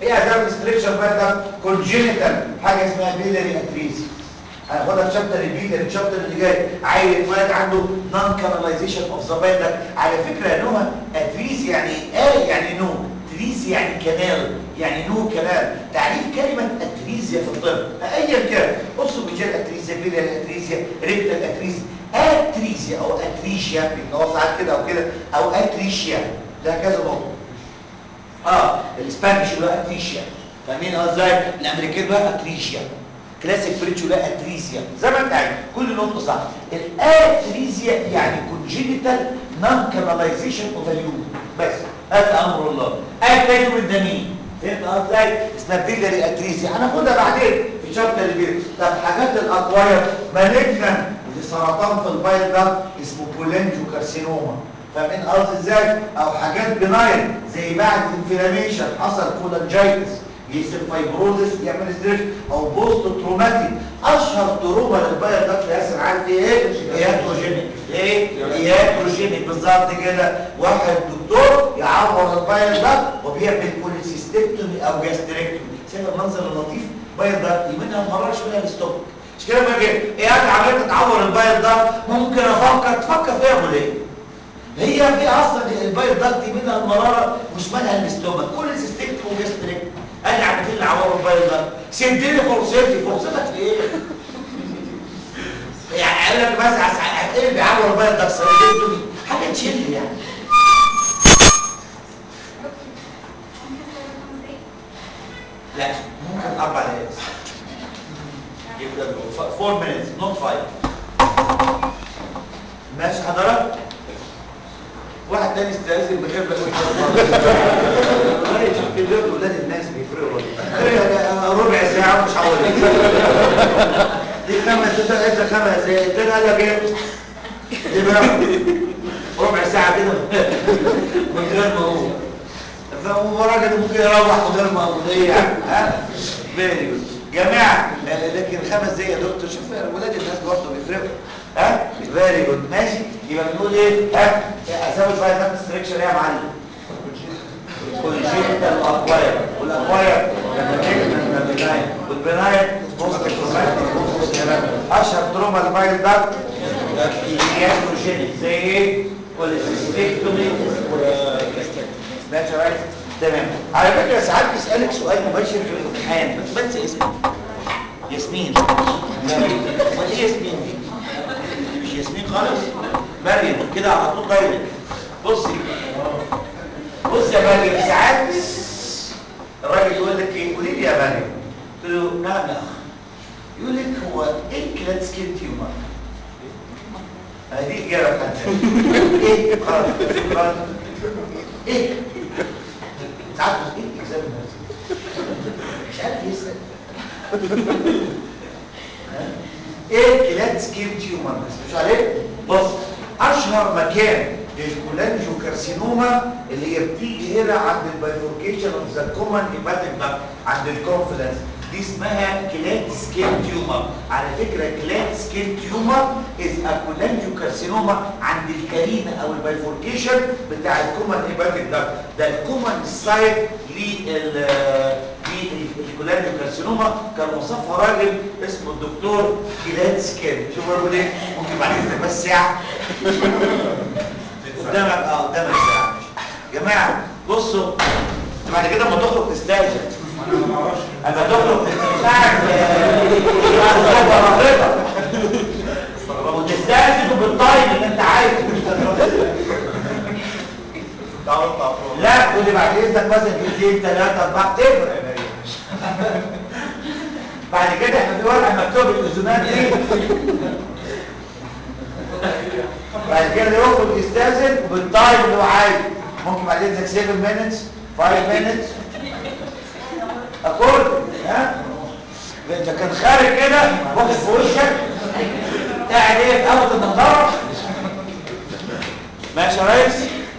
B: ايه اسباب الاستريكشر بايل داكت كونجينيتال حاجه اسمها بيلاري اتريزي هناخدها في شابتر البيلاري الشابتر اللي جاي عيل ولد عنده نون كاناليزيشن اوف ذا بايل داكت على فكره نوع اتريزي يعني ايه يعني نو تريزي يعني كنال يعني نو كنال تعريف كلمه اتريزيا في الطب ايا كان بصوا مجال اتريزيا بيلاري اتريزيا ريكتال اتريزيا اتريزيا او اتريشيا بيتنوع ساعات كده او كده او اتريشيا ده كذا موضوع اه الاسبانيش يقولوا اتريشيا فاهمين اه ازاي الامريكان بقى اتريشيا كلاسيك فريتش يقولوا اتريزيا زي ما انت عارف كل نقطه صح الاتريزيا يعني كونجينيتال نون كاناليزيشن اوف اليوم بس هذا امر الله اتاني من ده مين فهمت اه ازاي اسمها بيلاري اتريزيا هناخدها بعدين في شابتر البيل طب حاجات الاكواير مالجنا سرطان في البايل ده اسمه كولانجو كارسينوما فاهمين قصدي ازاي او حاجات بناين زي بعد انفلاميشن حصل كولانجايتس يصير فايبروزس يعمل ستريس او بوست تروماتيك اشهر تروما للبايل ده ياسر عارف ايه اياتروجينيك ايه اياتروجينيك بالظبط كده واحد دكتور يعور البايل ده وبيعمل كوليسيستكتومي او جاستريكتومي شايف المنظر اللطيف بايل ده يمينها مره شويه الاستومك مش كده بقى ايه قاعد عملت تعور البايل ده ممكن افكر تفكر فيها ولا ايه هي في اصلا البايل داكت منها المراره وشمالها الاستومك كل سيستمك وجاستريك انا عم في عوار البايل داكت سدني فرصتي فرصتك في ايه يعني قال لك بس عس- ايه اللي بيعور البايل داكت سدني حاجه تشيل يعني لا ممكن اربع دقائق يبقى 4 minutes not 5 ماشي حضرتك واحد تاني استاذن بخير لك كده ولاد الناس بيفرقوا ربع ساعة مش هقول دي خمس ست خمس دقايق التاني قال لك ايه؟ دي بقى ربع ساعة كده من غير ما هو فهو راجل ممكن يروح من غير ما هو ايه يعني ها؟ فيري جود جماعة آه، لكن خمس دقايق يا دكتور شوف ولاد الناس برضه بيفرقوا ها فيري جود ماشي يبقى بنقول ايه ها اسامي شويه تحت ستريكشر ايه يا معلم كونجيتال اكواير والاكواير والبناين والبناين بوست تروماتيك اشهر تروما البايل داكت ياتروجينيك زي ايه كوليسيستكتومي ماشي رايت تمام على فكره ساعات بيسالك سؤال مباشر في الامتحان بس بنسى اسمه ياسمين لا امال ايه ياسمين دي دي مش ياسمين خالص مريم كده على طول دايركت بصي بص يا مريم ساعات الراجل يقول لك ايه قولي لي يا مريم قلت له نعم يا اخ يقول لك هو ايه كلاد سكين تيومر هذه اجابه بتاعت ايه خلاص خلاص ايه ساعات بس ايه اكزام مش عارف يسال ها؟ ايه كلاد سكين تيومر بس مش عليك بص اشهر مكان للكولانجو كارسينوما اللي هي بتيجي هنا عند البايفوركيشن اوف ذا كومن هيباتيك داكت عند الكونفلنس دي اسمها كلاد سكين تيومر على فكره كلاد سكين تيومر از ا كولانجو كارسينوما عند الكارينا او البايفوركيشن بتاع الكومن هيباتيك داكت ده الكومن سايت لل للكولانجو كارسينوما كان وصفها راجل اسمه الدكتور كلاد سكين شوف بقول ايه ممكن بعد كده بس ساعه قدامك اه قدامك ساعه يا جماعه بصوا بعد كده اما تخرج تستاذن اما تخرج ساعه وتستاذن بالطيب اللي انت عايزه لا تقول لي بعد اذنك مثلا كلمتين ثلاثه اربعه تفرق بعد كده احنا في ورقه مكتوب الاذونات دي بعد كده يخرج يستاذن بالتايم اللي هو عايزه ممكن بعد اذنك 7 minutes 5 minutes اكورد ها انت كان خارج كده واخد في وشك قاعد ايه في قهوه النضاره ماشي يا ريس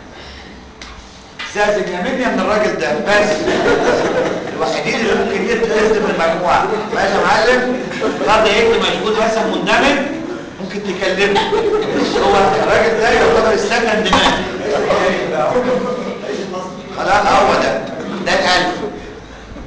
B: استاذن يا مني من الراجل ده بس الوحيدين اللي ممكن يتلزم المجموعه ماشي يا معلم النهارده يكتب مشغول بس مندمج ممكن تكلمه هو الراجل ده يعتبر السكن دماغ خلاص هو ده ده القلب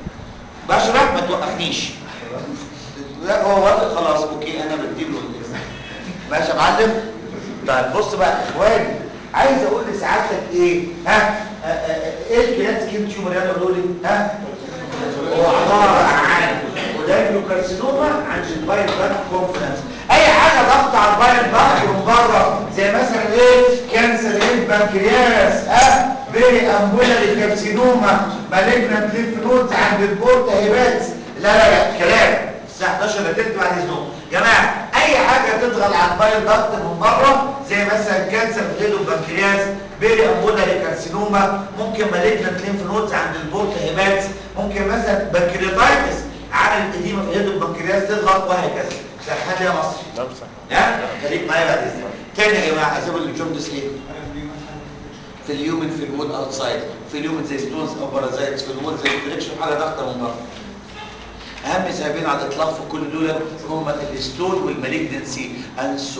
B: يسمحنيش لا هو وافق خلاص اوكي انا بديله الاسم ماشي يا معلم طيب بص بقى يا اخواني عايز اقول لسعادتك ايه ها آه، آه، ايه الكلات سكين تيومر يلا قولوا لي ها هو عباره عن ودايلوكارسينوما عن الباين باك كونفرنس اي حاجه ضغط على الباين باك من بره زي مثلا ايه كانسر ايه بنكرياس اه بيري امبولاري كارسينوما مالجنت ليف نودز عند البورتا هيبات لا لا لا كلام الساعه 11 الا تلت بعد اذنكم جماعه اي حاجه تضغط على الباين ضغط من بره زي مثلا كانسر في البنكرياس بيري امبولاري كارسينوما ممكن مالجنت ليف نودز عند البورتا هيبات ممكن مثلا بنكرياتايتس عامل اديمه في الهيد البنكرياس تضغط وهكذا سامحني يا مصري
F: لا مش صح
B: ها خليك معايا بعد اذنك تاني يا جماعه اسباب الجوندس ايه في اليومن في الوول اوتسايد في اليومن زي ستونز او بارازايتس في الوول زي الفريكشن حاجه ضغطه من بره اهم سببين على الاطلاق في كل دول هم الستون والمالجنسي and so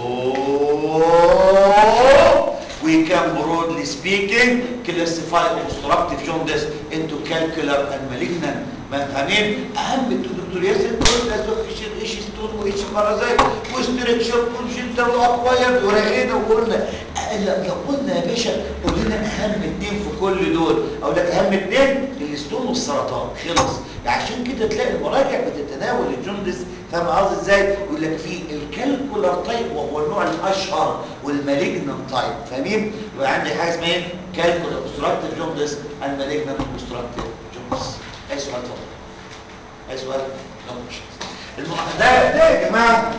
B: we can broadly speaking classify obstructive jaundice into calcular and malignant ما فاهمين اهم الدكتور ياسر كل الاسباب في ايش ستون وايش بارازايت وستريكشر كونجنتال واكوايرد ورقينا وقلنا لا لو قلنا يا باشا قول لنا اهم اتنين في كل دول اقول لك اهم اتنين الستون والسرطان خلص عشان كده تلاقي المراجع بتتناول الجوندس فاهم قصدي ازاي يقول لك في الكالكولار تايب وهو النوع الاشهر والمالجنان تايب فاهمين يبقى عندي حاجه اسمها ايه كالكولار اوبستراكتيف جوندس المالجنان اوبستراكتيف جوندس اي سؤال اتفضل اي سؤال لا مش المح- ده ده يا جماعه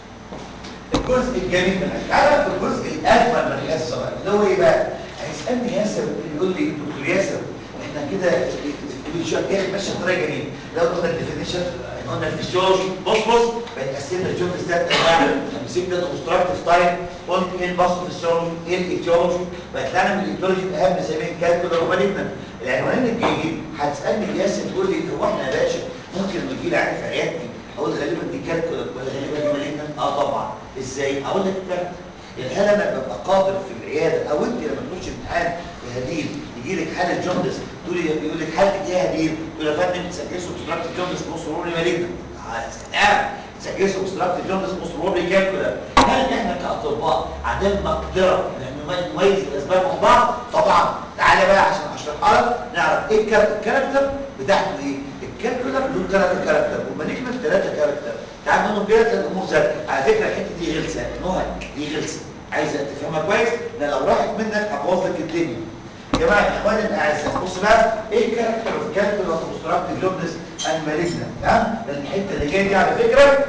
B: الجزء الجميل من الحاجة تعالى في الجزء الاجمل من الحصه بقى اللي هو ايه بقى هيسالني ياسر يقول لي دكتور ياسر احنا كده ايه ماشي بطريقه جميله لو قلنا الديفينيشن قلنا الفيسيولوجي بص بص بنقسمنا الجوندس ده انواع مسكنا الاوبستراكتيف تايب قلت ايه الباثوفيسيولوجي ايه الايتيولوجي بطلعنا من الايتيولوجي اهم سببين كالكولر ومالجنان العنوانين الجايين هتسالني ياسر تقول لي هو احنا يا باشا ممكن لما يجي لي عارف عيادتي اقول غالبا دي كالكولر ولا غالبا دي مالجنان اه طبعا ازاي اقول لك الكلام يعني هل انا ببقى قادر في العياده او انت لما تخش امتحان يا هديل يجي لك حاله جوندس تقول لي يقول لك حالتك ايه يا هديل تقول يا فندم تسجلوا اوبستراكتيف جوندس نص روري مالجنان نعم تسجلوا اوبستراكتيف جوندس نص روري كالكولر هل احنا كاطباء عندنا مقدره ان نميز الاسباب من بعض طبعا تعالى بقى عشان اشرحها لك نعرف ايه الكار- الكاركتر بتاعته ايه الكالكولر له ثلاثه كاركتر والمالجنان ثلاثه كاركتر تعال منهم كده تلاقي الامور زي على فكره الحته دي غلسه نهى دي غلسه عايزه تفهمها كويس لان لو راحت منك هتبوظ لك الدنيا يا جماعه اخواني الاعزاء بص بقى ايه كاركتر اوف كالكولر اوبستراكتيف جوبنس اند مالجنان ها لان الحته اللي جايه دي على فكره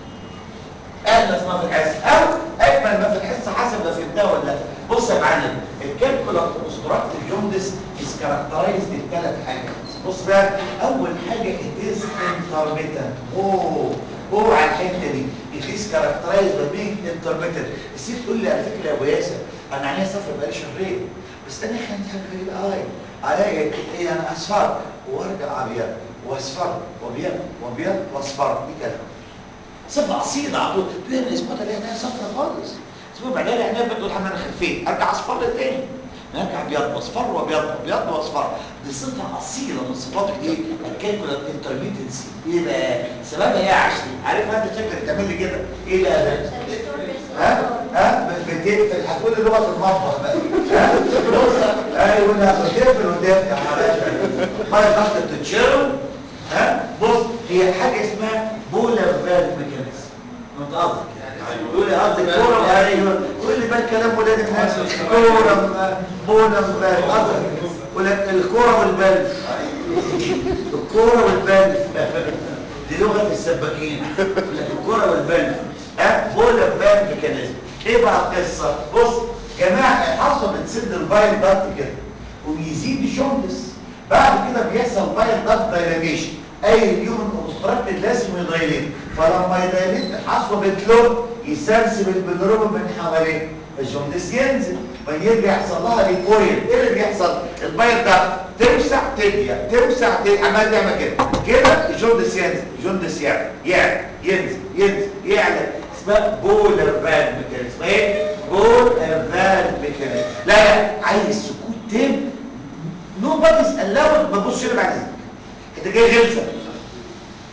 B: اهلس ما في الحصه او اجمل ما في الحصه حسب ما فهمتها ولا لا بص يا معلم الكالكولر اوبستراكتيف جوندس از كاركترايزد بثلاث حاجات بص بقى اول حاجه اتيز انترميتنت اوه اوه على الحته دي اتيز كاركترايزد بينج انترميتنت الست تقول لي على فكره يا ابو ياسر انا عينيا صفرا بقالي شهرين بس انا عندي حاجه غريبه قوي عليا ايه انا اصفر وارجع ابيض واصفر وابيض وابيض واصفر دي كلام صفة أصيلة على طول تقول لي الأسبوع ده لقيناها صفرة خالص الأسبوع بعدها لقيناها بتقول حمام أنا خفيت أرجع أصفر تاني نرجع أبيض وأصفر وأبيض وأبيض وأصفر دي صفة أصيلة من صفات إيه؟ الكالكولر انترميتنسي إيه بقى؟ سببها إيه يا عشري؟ عارف أنت شكلك بتعمل لي كده إيه بقى ده؟ ها؟ ها؟ بتقفل هتقول لي لغة المطبخ بقى ها؟ بص أيوه لا بتقفل وتفتح ما ينفعش تتشرب ها بص هي حاجه اسمها بولا فالف ميكانيزم انت قصدك تقول لي قصدك كوره ايوه تقول لي بقى كلام ولاد الناس كوره بولا فالف قصدك يقول لك الكوره والبلف الكوره والبلف دي لغه السباكين يقول لك الكوره والبلف ها بولا فالف ميكانيزم ايه بقى القصه بص جماعه الحصوه بتسد البايل ضغط كده وبيزيد الجوندس بعد كده بيحصل بايل ضغط دايلاميشن اي اليومن اوبستراكتد لازم يدايليت فلما يدايليت الحصوه بتلون يسرسب البلروب من حواليه الجوندس ينزل فيرجع يحصل لها ريكويل ايه اللي بيحصل البايل ضغط توسع تضيق توسع تضيق عمال تعمل كده كده الجوندس ينزل الجوندس يعلى يعلى ينزل ينزل يعلى اسمها بولر فال ميكانيزم اسمها ايه بولر فال ميكانيزم لا لا عايز سكوت تام نو باديز الاود ما تبصش هنا بعد اذنك انت جاي غلسه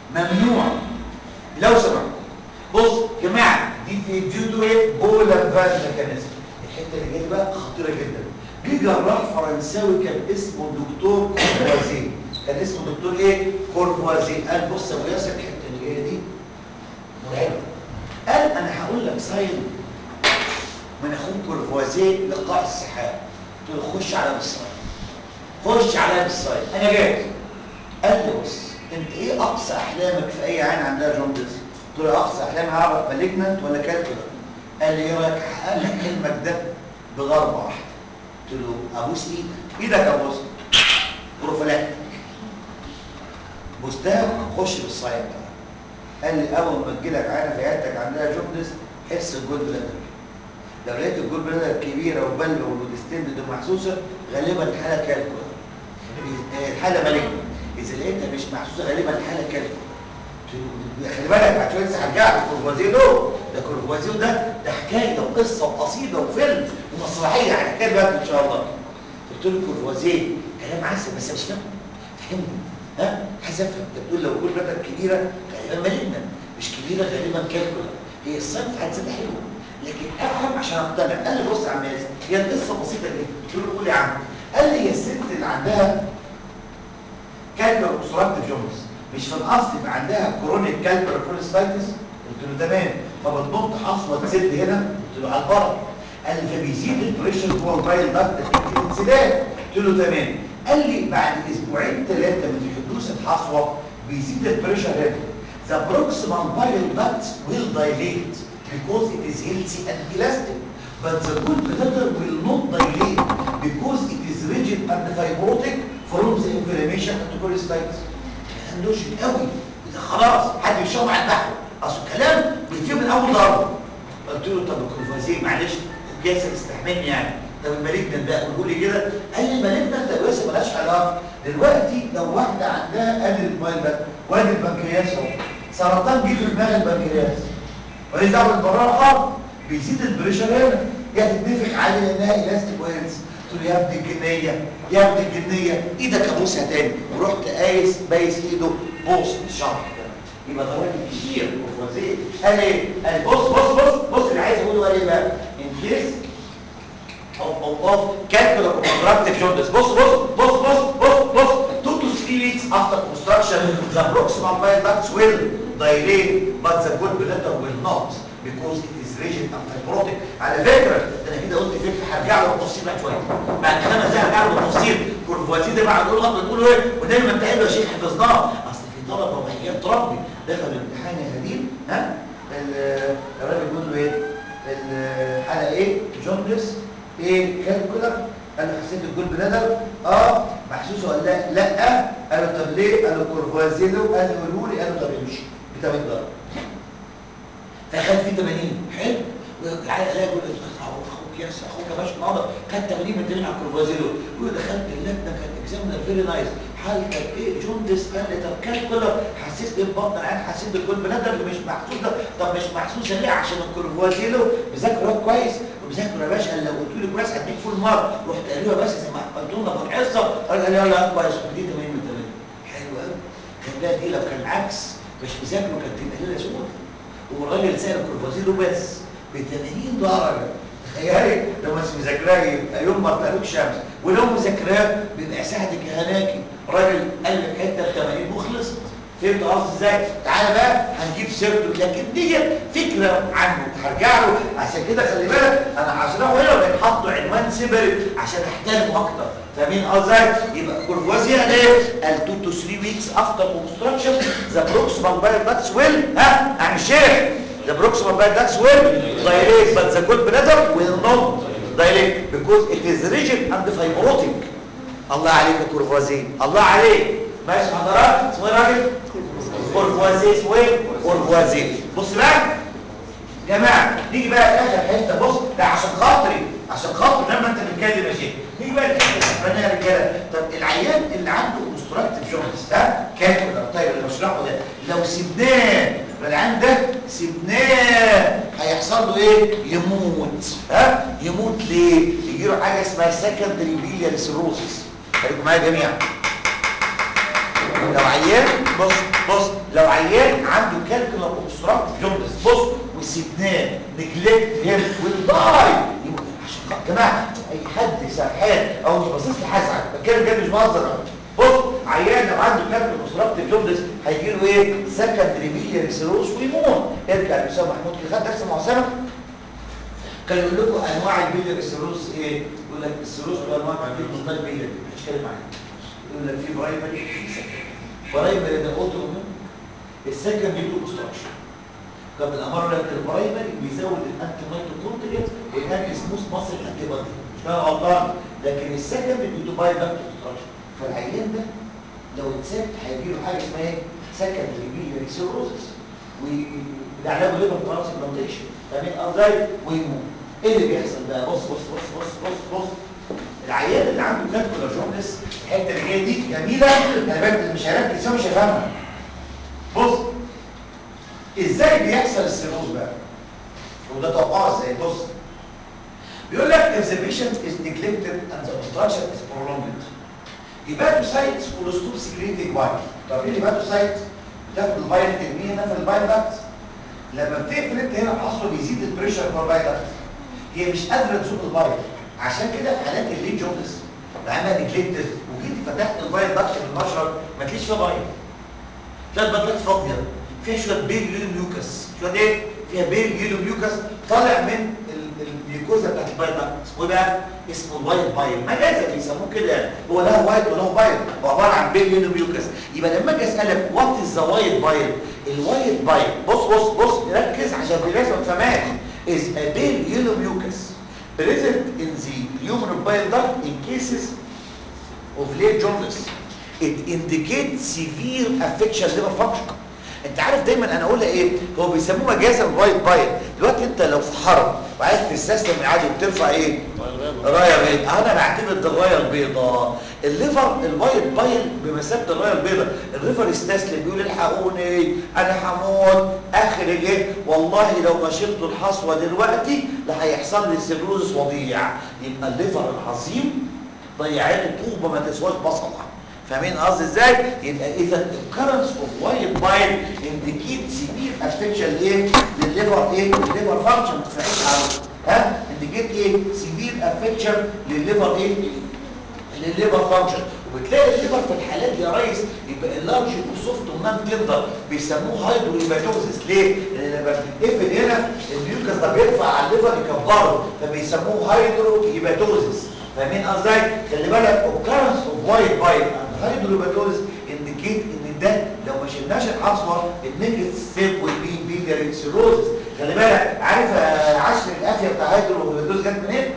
B: ممنوع لو سمحت بص يا جماعه دي في ديو تو ايه بولا فاز ميكانيزم الحته اللي جايه بقى خطيره جدا جه جراح فرنساوي كان اسمه دكتور كورفوازيه كان اسمه دكتور ايه كورفوازيه قال بص يا ابو ياسر الحته اللي جايه دي مرعبه قال انا هقول لك ساين من اخوك كورفوازيه لقاء السحاب قلت له خش على بالصايد خش عليا بالصايد انا جاهز قال لي بص انت ايه اقصى احلامك في اي عين عندها جوندس قلت له اقصى احلامي هعرف مالجنت ولا كالكولا قال لي ايه رايك احقق لك حلمك ده بضربه واحده قلت له ابوس ايدك ايدك ابوس بروفيلاكتيك بوستها خش بالصايد بقى قال لي اول ما تجيلك عينه في عيادتك عندها جوندس حس الجول بلادر لو لقيت الجول بلادر كبيره وبلة والودستين دول محسوسه غالبا الحاله كالكولا الحاله مالجنت اذا لقيتها مش محسوسه غالبا الحاله كالكولا خلي بالك بعد شويه لسه هرجع له كورفوازيه له ده كورفوازيه ده ده حكايه وقصه وقصيده وفيلم ومسرحيه هنحكيها دلوقتي ان شاء الله قلت له كورفوازيه كلام عسل بس مش فاهم فهمني ها عايز افهم انت بتقول لو كل بدك كبيره غالبا مالجنا مش كبيره غالبا كالكولا هي الصنف في حد ذاتها حلوه لكن افهم عشان اقتنع قال لي بص يا عم ياسر هي القصه بسيطه جدا قلت له قول يا عم قال لي هي الست اللي عندها كالكولا اوبستراكتيف جونز مش في الاصل يبقى عندها كرونيك كالكولا كوليستايتس قلت له تمام فبتنط حصوه تسد هنا قلت له على البرد قال لي فبيزيد البريشر جوه البايل داكت نتيجه الانسداد قلت له تمام قال لي بعد اسبوعين ثلاثه من حدوث الحصوه بيزيد البريشر هنا The proximal bile duct will dilate because it is healthy and elastic. But the gallbladder will not dilate because it is rigid and fibrotic from the inflammation and cholestasis. كلام لوجيك قوي ده خلاص حد يشرب على البحر اصل الكلام بيتم من اول ضربه قلت له طب الكونفازيه معلش جاسر استحملني يعني طب المالجنان بقى قوله لي كده قال لي المالجنان ده بس ملهاش علاقه دلوقتي لو واحده عندها ادي الموبايل ده وادي البنكرياس اهو سرطان جه في دماغ البنكرياس ماليش دعوه بالبرار خالص بيزيد البريشر هنا يا تتنفخ عليه لانها الاستيك ويلز قلت له يا ابن الجنيه يا ابن الجنيه ايدك ابوسها تاني ورحت قايس بايس ايده بوس الشعر يبقى ده راجل كتير وفوزيه قال ايه؟ قال بص بص بص بص اللي عايز اقوله قال ايه بقى؟ ان كيس of of of calcular constructive jaundice بص بص بص بص بص بص two to three weeks after construction the proximal bile ducts will dilate but the gallbladder will not because it is rigid and fibrotic على فكره ده انا كده قلت فكره هرجع له بالتفصيل بعد شويه بعد خمس دقايق هرجع له بالتفصيل كورفواتي ده بعد نقول غلط تقولوا ايه ودايما بتعبوا يا شيخ حفظناه اصل في طلبه وحياه ربي دخل الامتحان يا هديل ها الراجل بيقول له ايه الحاله ايه جوندس ايه كالكولر قال له حسيت الجول بلادر اه محسوسه ولا لا لا قال له طب ليه قال له كورفوازيلو قال له قولوا لي قال له طب امشي ب 80 درجه فخد فيه 80 حلو والعيال الاقي يقول اخوك ياس اخوك يا باشا النهارده خد 80 من 80 على الكورفوازيلو يقول دخلت اللجنه كان اكزامنر فيري نايس حالتك ايه جوندس قال لي طب كالكولر حسيت ايه ببطن عين حسيت بالجول بلادر اللي مش محسوس ده طب مش محسوسه ليه عشان الكورفوازيلو بذاكر واد كويس وبذاكر يا باشا لو قلت لي كويس هديك فول مار رحت قالوا بس زي ما قلت لنا في الحصه قال لي يلا كويس دي 80 من 80 حلو قوي كان ده دي لو كان العكس مش مذاكره كانت تبقى ليله سود والراجل سال الكورفازيلو بس ب 80 درجه تخيلي لو مش مذاكراه يبقى يوم ما طلعوك شمس ولو مذاكراه بيبقى ساعتك هناكي راجل قال لك حته 80 وخلصت فهمت قصدي ازاي؟ تعالى بقى هنجيب سيرته لكن دي فكره عنه هرجع له عشان كده خلي بالك انا هشرحه هنا وبعدين حاطه عنوان سيبري عشان احترمه اكتر فاهمين قصدي؟ يبقى كورفوازيا ايه؟ قال 2 to 3 weeks after construction the proximal bile ducts will ها اعمل شيخ the proximal bile ducts will dilate but the gallbladder will not dilate because it is rigid and fibrotic الله عليك يا كورفوازيه الله عليك ماشي حضرات اسمه ايه راجل كورفوازيه اسمه ايه كورفوازيه بص بقى يا جماعه نيجي بقى لاخر حته بص ده عشان خاطري عشان خاطري لما انت بتتكلم يا شيخ نيجي بقى للحته الاخرانيه يا رجاله طب العيان اللي عنده اوبستراكتيف جونس ده كالكولا طيب اللي بشرحه ده لو سيبناه العيان ده سيبناه هيحصل له ايه يموت ها يموت ليه يجي له حاجه اسمها سكندري بيليال سيروسيس خليكم معايا يا جميعا لو عيان بص بص لو عيان عنده كالكولا اوبستراكت جوندس بص وسيبناه نجلكت هيم والداي عشان خ- جماعه اي حد سرحان او مش باصص لي هزعل بتكلم جد مش بهزر بص عيان لو عنده كالكولا اوبستراكت جوندس هيجي له ايه سكندري بيلياري سيروس ويموت ارجع لاسامه محمود كده خد درس مع اسامه كان يقول لكم انواع البيلياري سيروس ايه يقول لك السيروس بانواع كتير من ضمن البيلياري مش كلام معايا يقول لك في برايمري في سكندري برايمري ده اوتو السكندري له اوبستراكشن طب الامر لك البرايمري بيزود الانتي ميتوكوندريا ويعمل سموث مصر الانتي بادي مش كده غلطان لكن السكندري بيدو باي باك اوبستراكشن فالعيان ده لو اتساب هيجي له حاجه اسمها ايه سكندري بيلياري سيروزس وده علاجه ليفر ترانسبلانتيشن فاهمين ازاي ويموت ايه اللي بيحصل بقى بص بص بص بص بص بص العيان اللي عنده كالكولا جوندس الحته اللي جايه دي جميله انا بالك مش هركز فيها مش هفهمها بص ازاي بيحصل السيروز بقى وده توقعه ازاي بص بيقول لك if the patient is neglected and the obstruction is prolonged hepatocytes will stop secreting bile طب ايه الهيباتوسايت بتاخد البايل ترميه هنا في البايل داكت لما بتقفل انت هنا حصل بيزيد البريشر جوه البايل داكت هي مش قادره تزوق البايل عشان كده في حالات الليد جوندس عملها نجلكتد وجيت فتحت البايل داكت في المشرب ما تلاقيش فيها بايل تلاقي البطلات فاضيه فيها شويه بيل يلو ميوكس شويه ايه فيها بيل يلو ميوكس طالع من ال- الميوكوزا بتاعت البايل داكت اسمه ايه بقى اسمه الوايت بايل مجازا بيسموه كده يعني هو له وايت وله بايل هو عباره عن بيل يلو ميوكس يبقى لما اجي اسالك وات از ذا وايت بايل الوايت بايل بص بص بص ركز عشان في ناس ما تفهمهاش is a pale yellow mucus present in the lumen bile duct in cases of late jaundice it indicates severe affection liver function انت عارف دايما انا اقولها ايه هو بيسموه مجازا الوايت بايل دلوقتي انت لو في حرب وعايز تستسلم العادي وبترفع ايه رايه بيضاء انا بعتبر ده الرايه البيضاء الليفر الوايت بايل بمثابه الرايه البيضاء الليفر يستسلم يقول الحقوني انا هموت اخر الايه والله لو ما شلت الحصوه دلوقتي لا هيحصل لي سيروزس وضيع يبقى الليفر العظيم ضيعته طوبه ما تسواش بصله فاهمين قصدي ازاي يبقى اذا الكرنس اوف وايت بايل انديكيت سيفير افكشن ايه للليفر ايه للليفر فانكشن ما تفرقش عنه ها انديكيت ايه سيفير افكشن للليفر ايه للليفر فانكشن وبتلاقي الليفر في الحالات دي يا ريس يبقى اللارج وسوفت ونان تندر بيسموه هايدروهيباتوزيس ليه؟ لان لما بتتقفل هنا الميوكس ده بيرفع على الليفر يكبره فبيسموه هايدروهيباتوزيس فاهمين قصدي؟ خلي بالك occurrence of white bile and hydrohepatosis indicate ان ده لو ما شلناش الحصوه النيجاتيف ستيب will be biliary cirrhosis خلي بالك عارف آه، عشر القافيه بتاع هيدروهيباتوزيس جت منين؟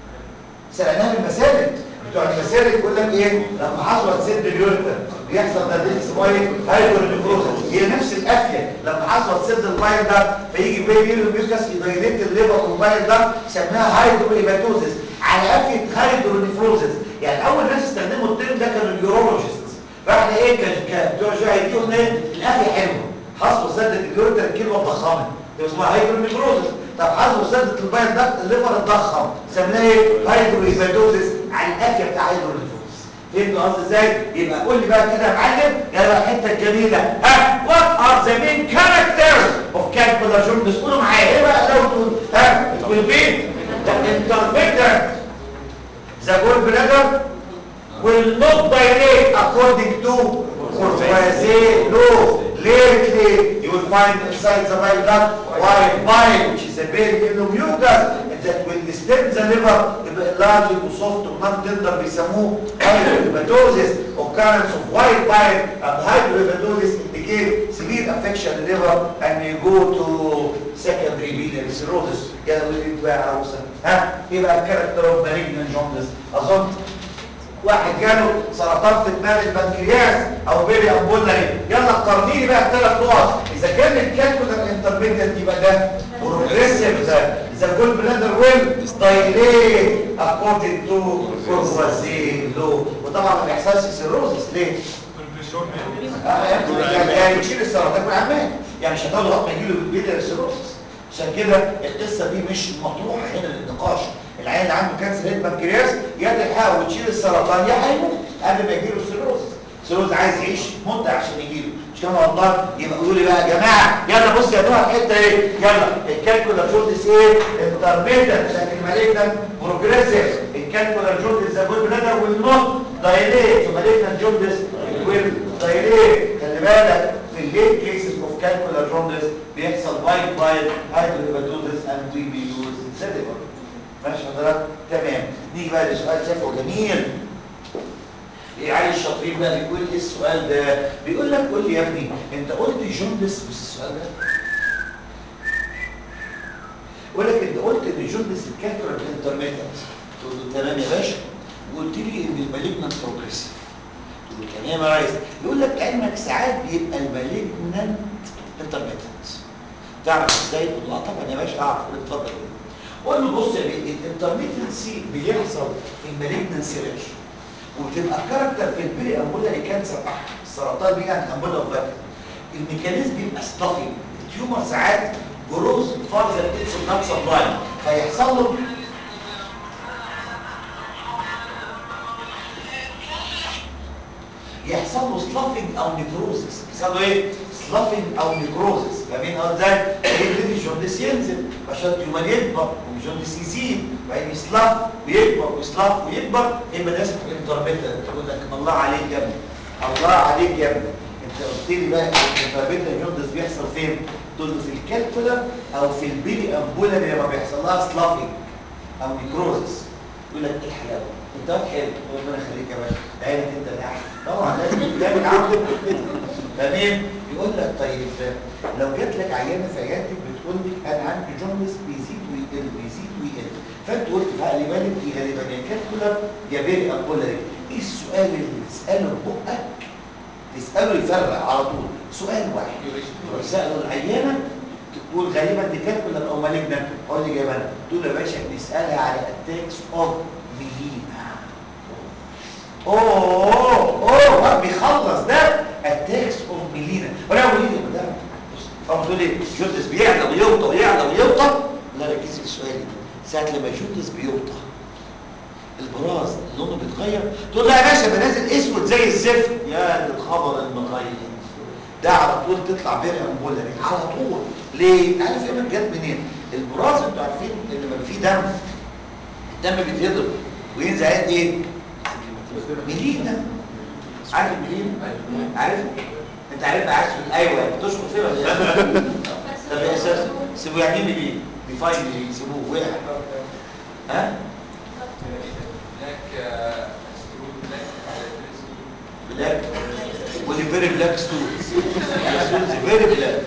B: سرقناها من المسالك بتوع المسالك يقول لك ايه لما حصوه تسد اليوريتر بيحصل ده دي اسمه ايه هايدروهيباتوزيس هي نفس القافيه لما حصوه تسد البايل ده فيجي بين الميوكس يدايليت الليفر والبايل ده سماها هايدروهيباتوزيس على قافيه هايدرونيفروزس يعني اول ناس استخدموا الترم ده كانوا اليورولوجيست فاحنا ايه كان كان بتوع شويه دي قلنا ايه القافيه حلوه حصوه سدت اليوريتر الكلمه اتضخمت ده اسمها هايدرونيفروزس طب حصوه سدت البايل ده الليفر اتضخم سميناها ايه هايدروهيباتوزس على القافيه بتاع هايدرونيفروزس فهمت قصدي ازاي يبقى قول لي بقى كده يا معلم يا بقى الحته الجميله ها وات ار ذا مين كاركترز اوف كالكولا جوندس قولوا معايا ايه بقى لو تقول ها والبيت intermittent the gallbladder will not dilate according to Courvoisier law. Lately, you will find inside the bile duct white bile, which is a very yellow mucus that will distend the liver يبقى large وsoft وnon tender بيسموه hydrohepatosis. Occurrence of white bile and hydrohepatosis indicate severe affection in the liver and you go to secondary biliary cirrhosis. يلا ولد بقى عروسه ها ايه بقى الكاركتر اوف malignant jaundice اظن واحد جاله سرطان في دماغ البنكرياس او بيري امبولاري يلا قارني لي بقى الثلاث نقط اذا كان الكالكولر انترميديت يبقى ده بروجريسيف ده اذا جول بلادر ويل دايليت اكوردنج تو كورفازي لو وطبعا ما بيحصلش سيروزس ليه؟ آه، يعني يعني يشيل السرطان من عمال يعني مش هتقعد لغايه ما يجي له بيتا سيروزس عشان كده القصه دي مش مطروحه هنا للنقاش العيان اللي عنده كانسر هيد بنكرياس يا تلحقه وتشيل السرطان يا هيموت قبل ما يجي له سيروزس سيروز عايز يعيش مده عشان يجيله مش كده والله يبقى قولوا لي بقى يا جماعه يلا بص يا نوع الحته ايه يلا الكالكولا جوردس ايه انترميتنت لكن مالجنت بروجريسيف الكالكولا جوردس ذا جود بلادر ويل نوت دايليت مالجنت جوردس ويل دايليت خلي بالك في الليت كيسز اوف كالكولا جوردس بيحصل وايت وايت هايدروهيباتوزس اند وي بيوز سيديفر ماشي حضرتك تمام نيجي بقى لسؤال شايفه جميل ايه علي الشاطرين بقى بيقول ايه السؤال ده بيقول لك قول لي يا ابني انت قلت جوندس بس السؤال ده يقول لك انت قلت ان جوندس الكاترال انترميتنت تقول له تمام يا باشا وقلت لي ان المالجنت بروجريسيف تقول له تمام يا ريس يقول لك علمك ساعات بيبقى المالجنت انترميتنت تعرف ازاي تقول له اه طبعا يا باشا اعرف قول اتفضل قول له بص يا بيه الانترميتنسي بيحصل في المالجنسي ريش وبتبقى كاركتر في البري امبولاري كانسر السرطان بيجي عند امبولا وفاكر الميكانيزم بيبقى ستافينج التيومر ساعات جروز فارزر اتس نوت سبلاي فيحصل له يحصل له سلافنج او نيكروزس يحصل له ايه سلافنج او نيكروزس فاهمين اه ازاي يبتدي الجوندس ينزل عشان التيومر يكبر والجوندس يزيد وبعدين يسلف ويكبر ويسلف ويكبر يبقى ده اسمه انترميتنت تقول لك الله عليك يا ابني الله عليك يا ابني انت قلت لي بقى الانترميتنت الجوندس بيحصل فين تقول له في الكالكولا او في البيلي امبولا لما بيحصل لها سلافنج او نيكروزس يقول لك ايه الحلاوه انت واد حلو ربنا يخليك يا باشا عينك انت اللي احسن طبعا لازم تعمل عقل تمام يقول لك طيب لو جات لك عيانه في عيادتك بتقول لك انا عندي جوندس بيزيد ويقل بيزيد ويقل فانت قلت بقى غالبا دي غالبا يا كالكولر يا بيري امبولاري ايه السؤال اللي تساله ببقك تساله يفرق على طول سؤال واحد تساله العيانه تقول غالبا دي كالكولر او مالجنا قول لي جبان تقول له يا باشا بنسالها على اتاكس اوف ميلينا اوه اوه هو بيخلص ده اتاكس اوف ميلينا ولا ميلينا ده بص فهو تقول لي جوندس بيعلى ويوطى ويعلى ويوطى لا ركزي في السؤال ده ساعه لما جوندس بيوطى البراز لونه بيتغير تقول له يا باشا ده نازل اسود زي الزفت يا الخبر المغير ده على طول تطلع بير امبولاري على طول ليه عارف ايه جت منين البراز انتوا عارفين ان لما فيه دم الدم بيتهضم وينزل عين ايه ميلينا عارف الميلينا عارف انت عارف عايز ايوه بتشكر فين ولا ايه طب يا اساس سيبوه يعني ميلين ديفاين ميلين سيبوه وقع ها بلاك ودي فيري بلاك ستولز ستولز فيري بلاك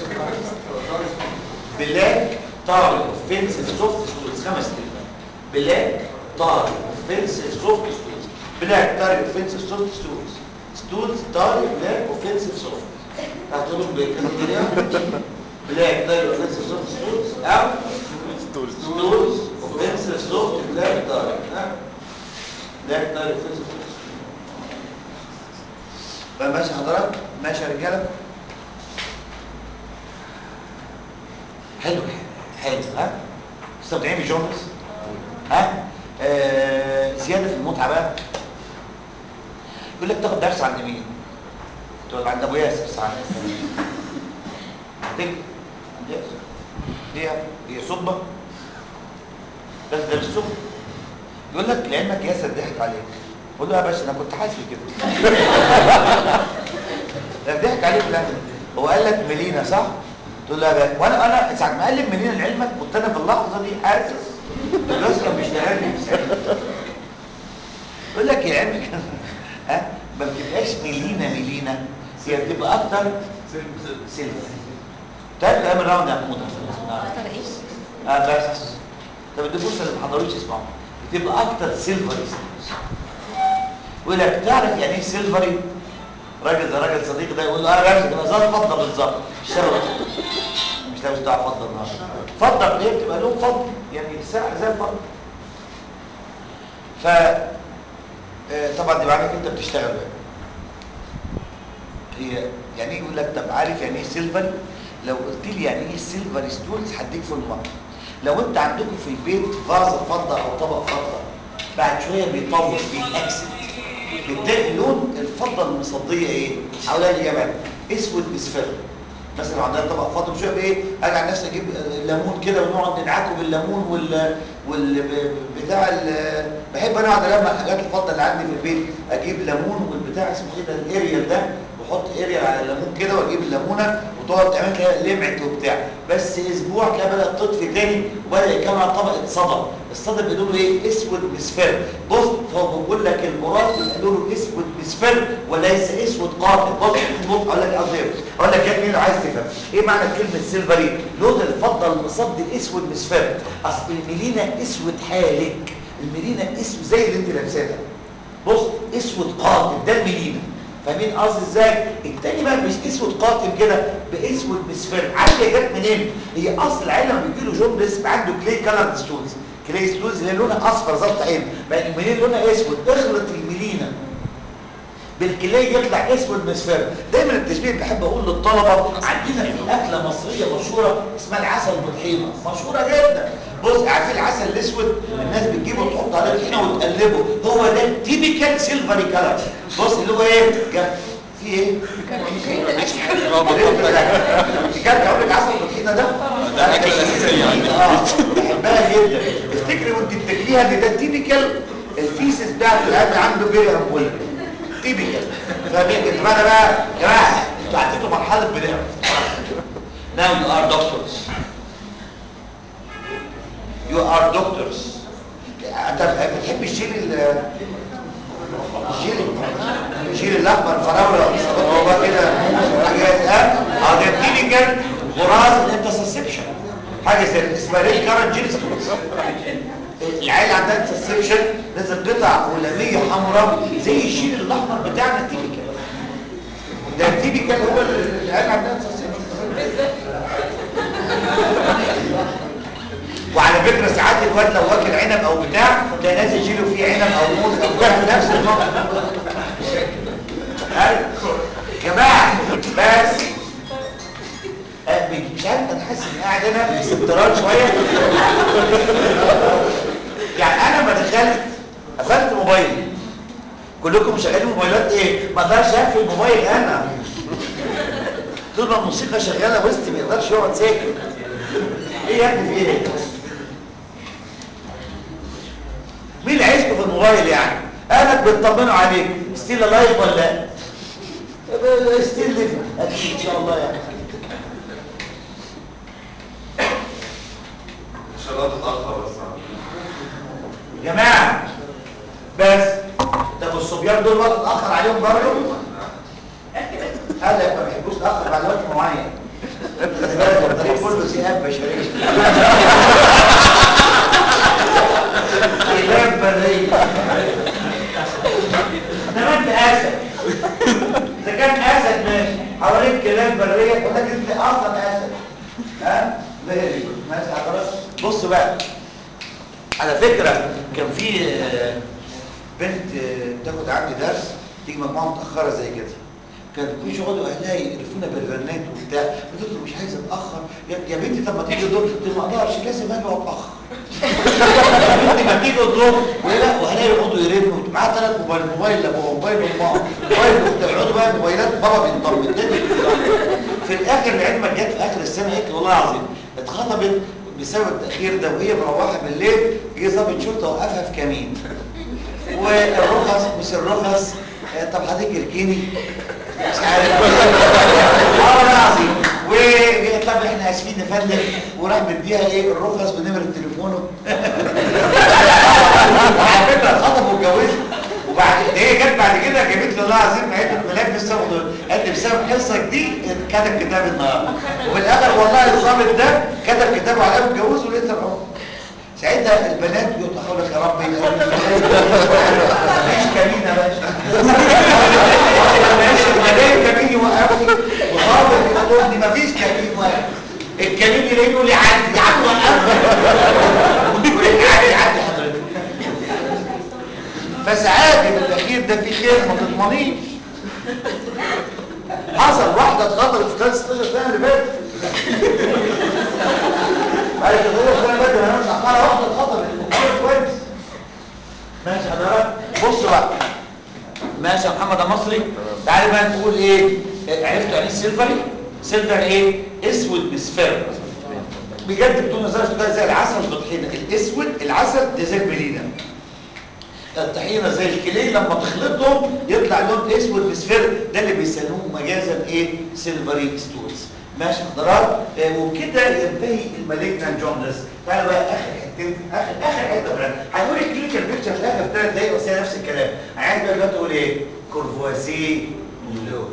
B: بلاك طارق اوفنسيف سوفت ستولز خمس كلمات بلاك طارق اوفنسيف سوفت ستولز بلاك طارق اوفنسيف سوفت ستولز ستولز طارق بلاك اوفنسيف سوفت هتقولهم بكذا طريقه بلاك طارق اوفنسيف سوفت ستولز او ستولز اوفنسيف سوفت بلاك طارق ها بلاك طارق اوفنسيف سوفت فماشي حضرتك ماشي يا رجاله حلو حلو ها مستمتعين بجونس ها آه زياده في المتعه بقى يقول لك تاخد درس عند مين تقول عند ابو ياسر ساعات هتيجي عند ياسر ليه هي صبه بس ده الصبح يقول لك لانك ياسر ضحك عليك قول له يا باشا انا كنت حاسس كده لا ضحك عليك لا هو قال لك ملينا صح تقول له يا باشا وانا انا ساعه ما قال لي ملينا لعلمك كنت انا في اللحظه دي حاسس الناس كان بيشتغل لي يقول لك يا عم ها ما بتبقاش ملينا ملينا هي بتبقى اكتر سيلفر تعرف ايام الراوند يا محمود
C: اكتر ايه؟
B: اه بس طب دي فرصه اللي ما حضروش يسمعوا بتبقى اكتر سيلفري يقول لك تعرف يعني ايه سيلفري راجل زي راجل صديقي ده يقول له انا بمسك الازاز فضه بالظبط اشتغل مش لابس بتاع فضه النهارده فضه اللي هي بتبقى لون فضه يعني ساعه زي الفضه ف آه، طبعا دي معناك انت بتشتغل بقى هي يعني ايه يقول لك طب عارف يعني ايه سيلفري لو قلت لي يعني ايه سيلفر ستولز هديك في المره لو انت عندكم في البيت فازه فضه او طبق فضه بعد شويه بيطول بيأكسد بتلاقي لون الفضه المصديه ايه حوالين الاجابات اسود مصفر مثلا لو عندنا طبق فاضي شويه بايه اجي على نفسي اجيب ليمون كده ونقعد ندعكه بالليمون وال وال بتاع ال... بحب انا اقعد الم الحاجات الفضه اللي عندي في البيت اجيب ليمون والبتاع اسمه ايه ده الاريال ده واحط اريال على الليمون كده واجيب الليمونه وتقعد تعمل كده لمعت وبتاع بس اسبوع تلاقي بدات تطفي تاني وبدا يكون على طبقه صدى الصدى بيقولوا ايه اسود مصفر بص هو بيقول لك المراد بيقولوا له اسود مصفر وليس اسود قاتل بص بص اقول لك قصدي إيه؟ اقول لك يا ابني لو عايز تفهم ايه معنى كلمه سيلفري لون الفضه المصدي اسود مصفر اصل الميلينا اسود حالك الميلينا اسود زي اللي انت لابساه ده بص اسود قاتل ده الميلينا فاهمين قصدي ازاي التاني بقى مش اسود قاتم كده باسود مصفر عارف هي جت منين هي اصل العين لما بيجي له جوندس بيبقى عنده كلي كلر ستونز كلي ستونز اللي لونها اصفر ظبط عين بقى الميلين لونها اسود اخلط الميلينا بالكلي يطلع اسود مصفر دايما التشبيه بحب اقول للطلبه عندنا في اكله مصريه مشهوره اسمها العسل بالطحينه مشهوره جدا بص عارفين العسل الاسود الناس بتجيبه وتحط عليه طحينه وتقلبه هو ده التيبيكال سيلفري كلر بص اللي هو ايه جا- في ايه كان اقول لك عسل بالطحينه ده
F: ده الأكلة الأساسية عندنا.
B: اه بحبها جدا افتكري وانت بتاكليها ان ده تيبيكال الفيسس بتاعت القلب عنده بيري امبولا تيبيكال فاهمين يا جماعه بقى يا جماعه انتوا عديتوا مرحله بناء Now you are doctors. You are doctors. انت بتحب الجيل ال- الجيل الجيل الاحمر الفراوله هو كده حاجات ها اه ده تيبيكال غراز الانترسبشن حاجه زي اسمها ريش كارنت جيل العيله عندها انترسبشن نزل قطع هلاميه حمراء زي الجيل الاحمر بتاعنا تيبيكال ده التيبيكال هو اللي العيله عندها انترسبشن وعلى فكرة ساعات الواد لو واكل عنب او بتاع تلاقي ناس يشيلوا فيه عنب او موز او بتاع نفس الموقف أيوة. جماعة بس آه، مش عارف انا حاسس اني قاعد هنا في استطراد شوية يعني انا ما دخلت قفلت موبايلي كلكم شغالين موبايلات ايه؟ ما اقدرش اقفل الموبايل انا طول ما الموسيقى شغاله وسطي ما يقدرش يقعد ساكت ايه يا ابني في ايه مين اللي عايزكم في الموبايل يعني اهلك بيطمنوا عليك ستيل لايف ولا لا ستيل ليف اكيد ان شاء الله يعني
E: ان شاء الله تتاخر بس
B: يا جماعه بس طب الصبيان دول وقت اتاخر عليهم برضه اهلك ما بيحبوش تاخر بعد وقت معين خلي بالك الطريق كله ذئاب بشريه كلاب بريه انما انت اسد اذا كان اسد ماشي حواليك كلاب بريه ولكن انت اصلا اسد ها فيري جود ماشي حضرتك بصوا بقى على فكره كان في آه، بنت آه، بتاخد عندي درس تيجي مجموعه متاخره زي كده كان كل يقعدوا اهلها يقرفونا بالرنات وبتاع قلت له مش عايزه اتاخر يا يا بنتي طب ما تيجي الدور قلت له ما اقدرش لازم اجي واتاخر يا بنتي ما تيجي الدور ولا واهلها يقعدوا يرنوا معاها ثلاث موبايل موبايل لابوها موبايل لامها موبايل لاختها يقعدوا بقى موبايلات بابا بينضم الدنيا في الاخر العلم جت في اخر السنه قالت لي والله العظيم اتخطبت بسبب التاخير ده وهي مروحه بالليل جه ضابط شرطه وقفها في كمين والرخص مش الرخص آه، طب حضرتك اركني مش عارف اه والله العظيم و طب احنا اسفين يا فندم وراح مديها ايه الرخص ونمره تليفونه وعلى فكره اتخطب واتجوزوا وبعد هي جت بعد كده جابت لي والله العظيم عيد الميلاد لسه واخده قالت لي بسبب حصه دي كتب كتاب النهارده وفي الاخر والله الظابط ده كتب كتابه على اتجوز ولقيت العمر ساعتها البنات يقولوا لك يا رب مفيش كمين يا باشا ماشي الملاك كمين يوقفني وظابط يقول لي مفيش كمين واقف الكمين يلاقيه يقول لي عدي يا عم وقف يقول لي عدي عدي حضرتك فساعات يبقى الاخير ده في خير ما تضمنيش حصل واحده اتخطبت في خلال 16 سنه اللي فاتت بعد كده السنه اللي فاتت انا متاخره واحده اتخطبت كويس ماشي حضرتك بص بقى ماشي يا محمد يا مصري تعالى بقى نقول ايه عرفتوا يعني ايه سيلفري سيلفر ايه اسود مصفر بجد بدون نظر كده زي العسل بالطحينه الاسود العسل ده زي البليله الطحينه زي الكليه لما تخلطهم يطلع لون اسود مصفر ده اللي بيسموه مجازا ايه سيلفري ستونز ماشي حضرات آه وبكده ينتهي المالجنان جوندس تعالوا بقى اخر حتتين اخر اخر حته بقى هنقول الكلينيكال بيكتشر في الاخر في ثلاث دقايق بس هي نفس الكلام عايز بقى دلوقتي اقول ايه كورفوازيه لو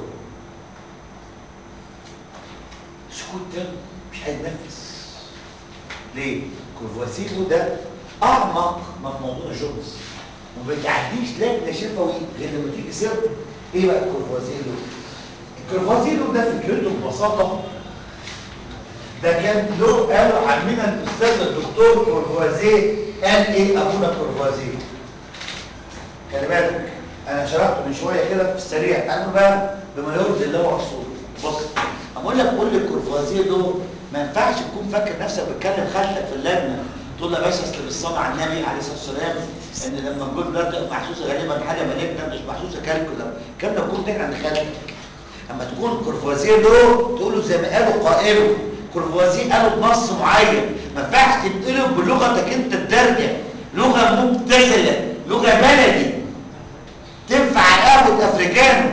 B: سكوت ده مش هيتنفس ليه؟ كورفوازيلو ده اعمق من موضوع الجونز وما بتعديش لجنه شفوي غير لما تيجي سيرته ايه بقى الكورفوازيلو؟ الكورفوازيلو ده فكرته ببساطه ده كان له قالوا عمنا الاستاذ الدكتور كورفوازيه قال ايه ابونا كورفوازيه خلي بالك انا شرحته من شويه كده في السريع تعالوا بقى بما يرضي الله ورسوله بص اقول لك قول لي الكورفوازيه دول ما ينفعش تكون فاكر نفسك بتكلم خالتك في اللجنه تقول له يا باشا اصل بالصلاه على النبي عليه الصلاه والسلام ان لما الجول بلاد تبقى محسوسه غالبا حاجه مالكنا مش محسوسه كالكولا الكلام ده بيكون تاني عند خالتك اما تكون كورفوازيه له تقول له زي ما قالوا قائله كورفوازيه قالوا بنص معين ما ينفعش تنقله بلغتك انت الدارجه لغه مبتذله لغه بلدي تنفع قهوه افريكانو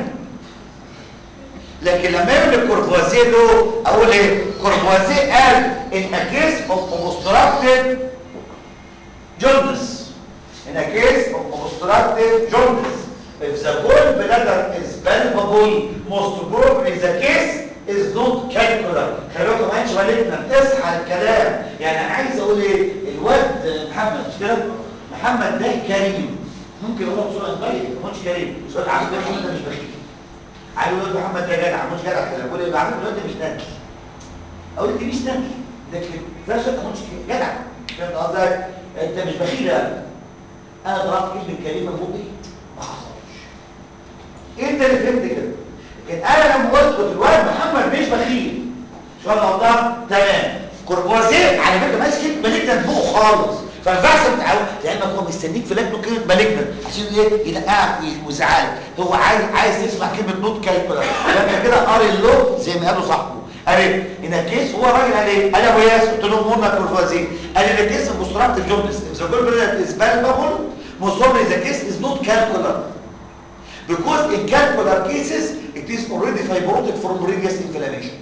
B: لكن لما يقول كورفوازيه له اقول ايه كورفوازيه قال ان a case of obstructive jaundice in a case of obstructive jaundice if the gallbladder is palpable most probably the case is not calcular خلي بالكم ما انتش بالكنا بتصحى الكلام يعني انا عايز اقول ايه الواد محمد مش كده محمد ده كريم ممكن اقول لك صوره بالك ما هوش كريم سؤال عارف ده محمد ده مش بخيل عايز اقول لك محمد ده جدع مش جدع كده بقول ايه عارف الواد ده مش ناجح اقول دي مش ناجح لكن ده شيء مش جدع فهمت قصدي انت مش بخيل يعني انا ضربت كلمه كريمه بوقي ما حصلش انت اللي فهمت كده لكن انا لما قلت قلت الواد محمد مش بخيل شو انا قلتها تمام كوربوازيه على فكره ماسك مالجنا فوق خالص فما ينفعش تتعود لانك هو مستنيك في لجنه كلمه مالجنا عشان ايه ينقعك ويزعلك هو عايز عايز يسمع كلمه نوت كالكولا فانت كده قاري اللو زي ما قالوا صاحبه قال ايه ان كيس هو راجل قال ايه قال ابو ياس قلت له مهمه كوربوازيه قال ان كيس مصطلحات الجوندس اذا كل بدات اسبال بابل مصطلح اذا كيس از نوت كالكولا because in calcular cases it is already fibrotic from previous inflammation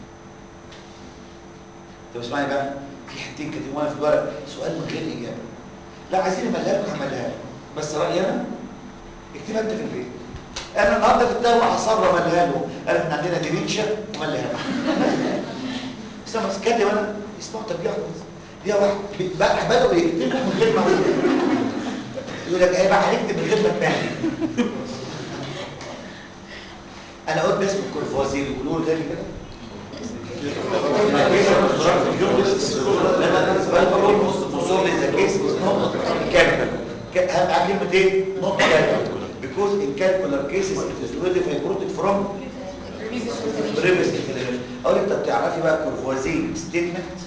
B: طب اسمعي بقى في حتتين كاتبوها في الورق سؤال من غير اجابه لا عايزين املها لكم هملها لكم بس رايي انا اكتبها انت في البيت انا النهارده في الدواء هصر املها له قال احنا عندنا ديمنشيا وملها له استنى بس كاتب انا اسمعوا ترجيع دي واحد بقى بدأوا يكتبوا من غير ما اقول يقول لك ايه بقى هنكتب من غير ما تبان انا قلت اسم الكورفوازير يقولوا له تاني كده هبقى كلمة ايه؟ not calcular because in calcular cases it is already fibrotic from previous inflammation اقول لك طب تعرفي بقى كورفوازين ستيتمنت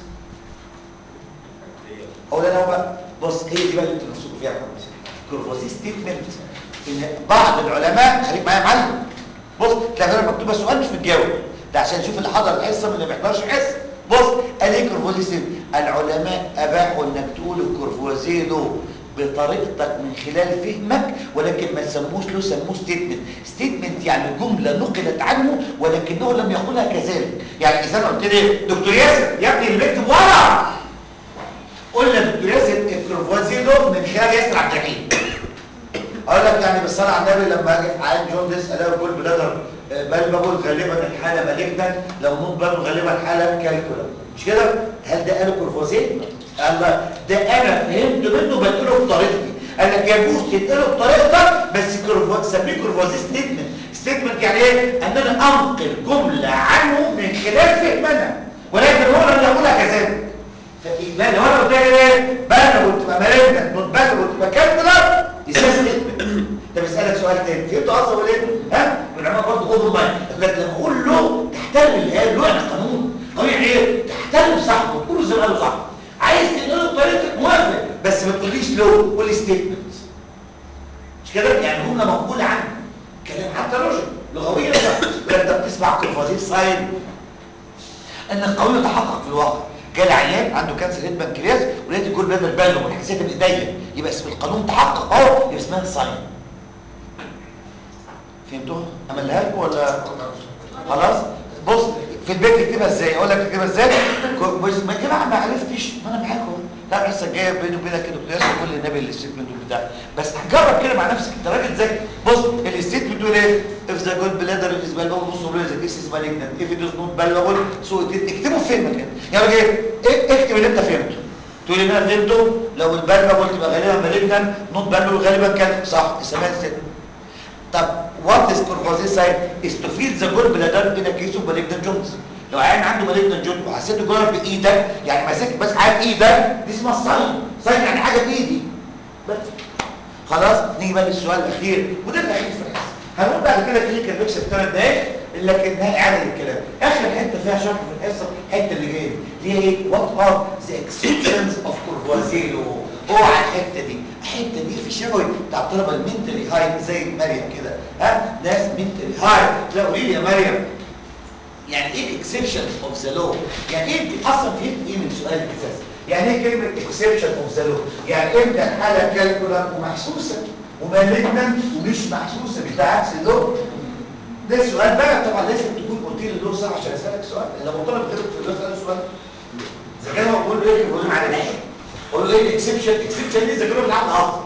B: اقول انا بقى بص هي دي بقى اللي انتوا نفسكم فيها كورفوازين ستيتمنت ان بعض العلماء خليك معايا يا معلم بص تلاقي مكتوبه سؤال مش متجاوب ده عشان نشوف اللي حضر الحصه من اللي ما بيحضرش حصه بص قال ايه كورفوازيه العلماء اباحوا انك تقول الكورفوازيه له بطريقتك من خلال فهمك ولكن ما تسموش له سموه ستيتمنت ستيتمنت يعني جمله نقلت عنه ولكنه لم يقولها كذلك يعني اذا انا قلت لي دكتور ياسر يا ابني اللي بيكتب ورا قلنا دكتور ياسر الكورفوازيه له من خلال ياسر عبد الحكيم اقول لك يعني بالصلاه على النبي لما اجي في عين جوندس الاقي الجول بلادر بل بقول غالبا الحاله مالجنا لو نوم بل غالبا الحاله كالكولا مش كده هل ده قاله كورفوازيه الله ده انا فهمت منه بنقله بطريقتي قال لك يجوز تنقله بطريقتك بس كورفو سميه كورفوازيه ستيتمنت ستيتمنت يعني ايه ان انا انقل جمله عنه من خلال فهمنا ولكن هو لم يقولها كذلك فإيمان لو انا قلت لك ايه بلغ وتبقى مالجنا بلغ وتبقى كالكولا اسمها ستيتمنت طب اسالك سؤال تاني فهمت قصدي ولا ايه ها والعلماء برضه خدوا بالك لكن لما اقول له تحترم الايه له يعني قانون قانون يعني ايه تحترم صاحبه تقول زي ما قالوا صاحبه عايز تنقله بطريقتك موافق بس ما تقوليش له قول لي ستيتمنت مش كده يعني جمله مقبوله عنه اسمها كورفازيل ساين ان القانون يتحقق في الواقع جالي عيان عنده كانسر هيد بنكرياس ولقيت الجول بلادر بالغ والحساسيه بايديا يبقى اسم القانون تحقق اهو يبقى اسمها ساين فهمتوها املها لكم ولا خلاص بص في البيت تكتبها ازاي اقول لك تكتبها ازاي كو- بص ما يا جماعه ما عرفتش ما انا معاكم لا الحصه الجايه بيني وبينك كده بتقول كل النبي الاستيتمنت بتاعي بس جرب كده مع نفسك انت راجل ذكي بص الاستيتمنت بتقول ايه if the good bladder is valuable بص بص this is malignant if it is not valuable so it is اكتبه في فين مكان يعني ايه إيه- اكتب اللي انت فهمته تقول ان انا فهمته لو الفاليبل تبقى غالبا malignant not valuable غالبا كان صح اسمها statement طب وات از كورفازي ساين از تو فيل ذا جول بلادر ان كيس اوف مالجنت جونز لو عيان عنده مالجنت جونز وحسيت الجول بايدك يعني ماسك بس حاجه بايدك دي اسمها ساين ساين يعني حاجه بايدي بس خلاص نيجي بقى للسؤال الاخير وده الاخير في الحصه هنقول بعد كده كلينيكال بيكس في ثلاث دقايق لكنها اعاده للكلام اخر حته فيها شرح في الحصه الحته اللي جايه دي اللي هي ايه وات ار ذا اكسبشنز اوف كورفازيلو اوعى الحته دي الحته دي في شفوي بتاع الطلبه المنتلي هاي زي مريم كده ها ناس منتلي هاي لا قولي لي يا مريم يعني ايه الاكسبشنز اوف ذا لو يعني ايه انت اصلا فهمت ايه من سؤال الاساس يعني ايه كلمه اكسبشن اوف ذا لو يعني امتى الحاله كالكولر ومحسوسه ومالجنت ومش محسوسه مش ده عكس اللو ده السؤال بقى طبعا لازم تكون قلت لي اللو صح عشان اسالك سؤال لما طالب غيرك في اللو اساله سؤال اذا كان هو بيقول ايه بيقول معلش قول له ايه الاكسبشن اكسبشن دي اذا كانوا بنلعب اصلا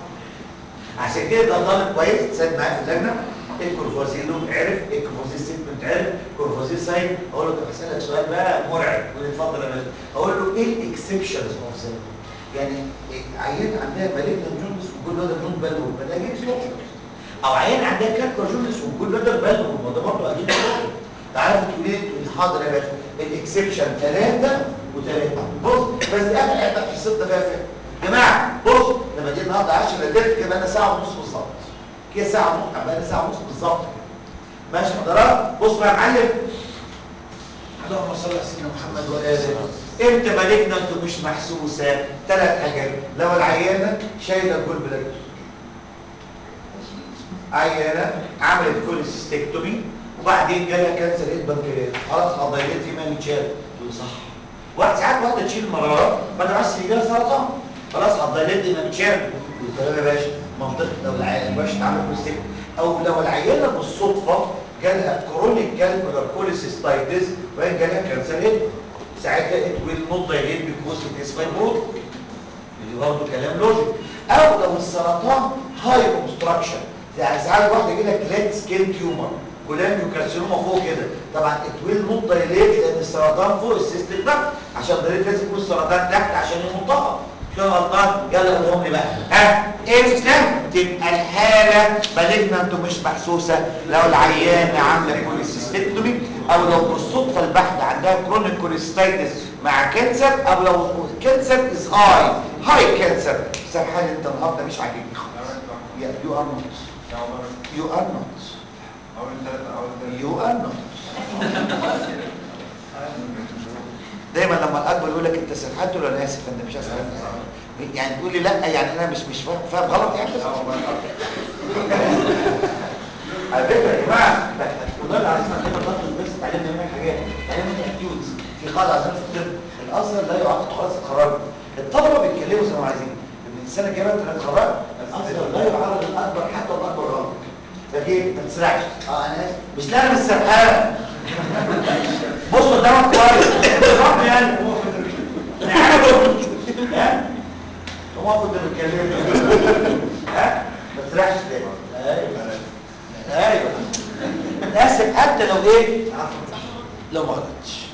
B: عشان كده ده طالب كويس ساد معايا في اللجنه الكورفازيلو عرف الكورفازيل ستمنت عرف الكورفازيل ساين اقول له طب هسالك سؤال بقى مرعب يقول لي اتفضل يا باشا اقول له ايه الاكسبشنز اوف ذا يعني إيه عيان عندها مالجنت جونز وكل هذا جون بالو فده اجيب او عيان عندها كالكر جونز وكل هذا بالو ما ده برضه اجيب تعرف تقول ايه تقول حاضر يا باشا الاكسبشن ثلاثه وثلاثه بص بس اخر حته في الصد فيها فهم جماعه بص لما جينا النهارده 10 لدرجه كده بقى ساعه ونص بالظبط كده ساعه ونص بقى ساعه ونص بالظبط كده ماشي حضرات بص بقى يا معلم اللهم صل على سيدنا محمد واله امتى مالكنا انتوا مش محسوسه ثلاث حاجات لو العيانه شايله الجول بلاد عيانه عملت كوليسيستكتومي وبعدين جالها كانسر هيد بنكرياس خلاص قضيت في ما يتشال تقول صح واحد ساعات واحده تشيل مرارات ما تعرفش يجي لها سرطان خلاص قضيت ما بتشال تقول يا باشا منطقه لو العيان باش تعمل كوليسيستكتومي او لو العيانه بالصدفه جالها كرونيك كالكولار كوليسيستايتس وبعدين جالها كانسر هيد ساعتها ات ويل نوت دايليت بيكوز ات از فايبروز اللي برضه كلام لوجيك او لو السرطان هاي اوبستراكشن يعني ساعات واحده يجي لك ليت سكين تيومر كولانيو كارسينوما فوق كده طبعا ات ويل نوت دايليت لان السرطان فوق السيستم ده عشان دايليت لازم يكون السرطان تحت عشان ينطقها شو غلطان يلا قولهم لي بقى ها امتى تبقى الحاله مالجنت ومش محسوسه لو العيانه عامله كوليسيستكتومي او لو بالصدفه البحته عندها كرونيك كوليستايتس مع كانسر او لو كانسر از هاي هاي كانسر سرحان انت النهارده مش عاجبني خالص يو ار نوت يو ار نوت
E: اول ثلاثة اول ثلاثة
B: يو ار نوت دايما لما الاكبر يقول لك انت سرحان تقول له انا اسف انت مش اسف يعني تقول لي لا يعني انا مش مش فاهم فاهم غلط يعني على فكره يا جماعه والله العظيم عندنا ضغط بس اتعلمنا منها حاجات اتعلمنا اكيوتس في قاعده عندنا في الطب الازهر لا يعد خلاص اتخرجوا الطلبه بيتكلموا زي ما عايزين من السنه الجايه انت اتخرجت الازهر لا يعرض الاكبر حتى الاكبر غلط فاكر ما تسرعش اه انا اسف مش لا انا مش سرحان بص قدامك كويس بالظبط يعني ها هو كنت بتكلم ها ما تسرحش تاني ايوه ايوه اسف حتى لو ايه لو ما غلطتش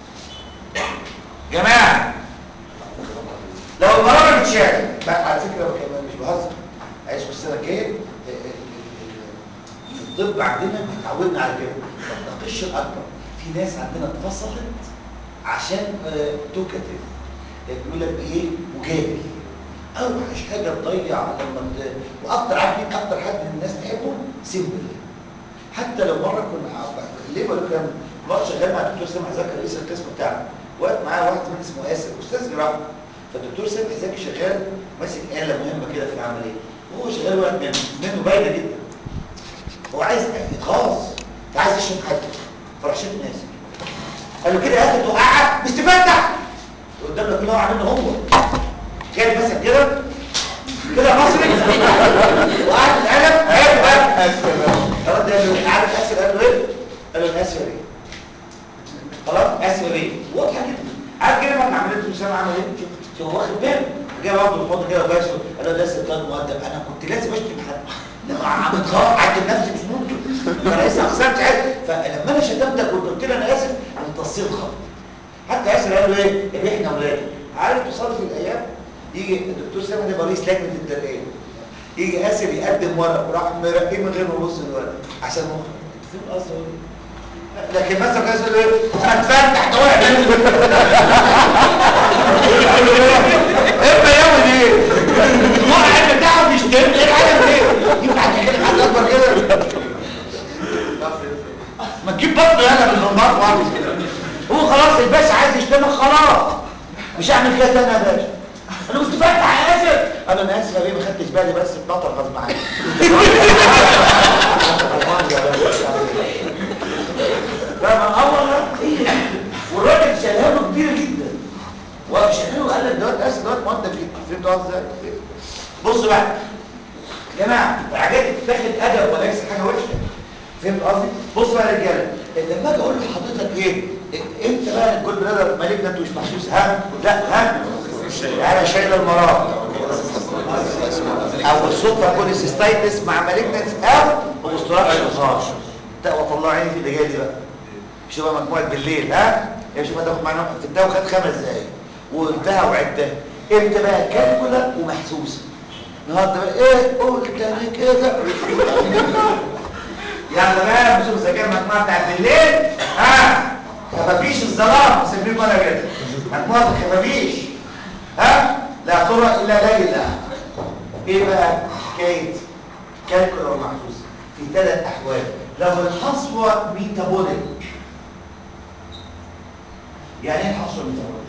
B: جماعه لو المراره بتشال بقى على فكره بكلم- مش بهزر عايش في السنه الجايه في الطب عندنا اتعودنا على كده ما تناقش الاكبر في ناس عندنا اتفصلت عشان توكاتيف بيقول لك ايه وجادل اوحش حاجه تضيع لما ت... واكتر عارف مين اكتر حد من الناس تحبه سيمبل حتى لو مره كنا ع- ليه بقول كان مره شغال مع الدكتور سامح زكي رئيس القسم بتاعنا واقف معاه واحد زميلي اسمه ياسر استاذ جراحه فالدكتور سامح زكي شغال ماسك آلة مهمة كده في العملية وهو شغال واحد منه منه باينة جدا هو عايز يتغاظ عايز يشرب حد فراح راح شد الناس قال له كده يا اخي توقعك مش تفتح قدام لك نوع منه هو كان مثلا كده كده مصري وقعد القلم عيب بقى رد قال له عارف اسف قال له ايه؟ قال له اسف يا بيه خلاص اسف يا بيه واضحه جدا عارف كده لما عملت اسامه عمل ايه؟ شوف شوف هو واخد باله جه برضه الفاضي كده وباشه قال له ده استاذ مؤدب انا كنت لازم اشتم حد لما عم اتخاف عدل نفسي مش ممكن انا لسه اقسام مش عارف فلما انا شتمتك وقلت له انا اسف امتصيت خط حتى ياسر قال له ايه؟ يا بيه احنا اولاد عارف تصادف الايام يجي الدكتور سامي ده رئيس لجنه الترقيه يجي ياسر يقدم ورق وراح مرقيه من غير ما يبص الورق عشان مخ انت فاهم قصدي ولا إيه؟ لكن مثلا كان يقول ايه؟ ما تفتح ده واحد اما ياخد ايه؟ واحد بتاعه بيشتم ايه العالم ايه؟ يبقى هتحكي حد اكبر كده ما تجيب بطنه يلا بالرمار وعامل كده هو خلاص الباشا عايز يشتمك خلاص مش هعمل كده تاني يا باشا انا مش تفتح يا اسف انا انا اسف يا بيه ما خدتش بالي بس اتنطر غصب عني لا ما اول ايه والراجل شالها له كبيره جدا وشالها له قال لك دلوقتي اسف دلوقتي مؤدب جدا فهمتوا قصدي ازاي؟ بصوا بقى يا جماعه الحاجات دي بتاخد ادب وليس حاجه وحشه فهمت قصدي؟ بص بقى يا رجاله لما اجي اقول لحضرتك ايه انت بقى الجول برادر مالك انت مش محسوس ها لا ها انا شايل المرض او الصدفه كوليسيستايتس مع مالجنس او اوبستراكشن خاص ده وطلع عيني في اللي جاي دي بقى شوف بقى مجموعه بالليل ها يا شوف هتاخد معانا في الدواء خد خمس دقايق وقلتها وعدتها امتى بقى كالكولا ومحسوسه النهارده بقى ايه قلت انا كده يلا بقى نشوف اذا كان المجموعه بتاعت بالليل ها خفافيش الظلام مسميهم انا كده مجموعه الخفافيش ها لا ترى الا ليلى ايه بقى حكايه كالكولا ومحسوس في ثلاث احوال لو الحصوه ميتابوليك يعني ايه الحصوه ميتابوليك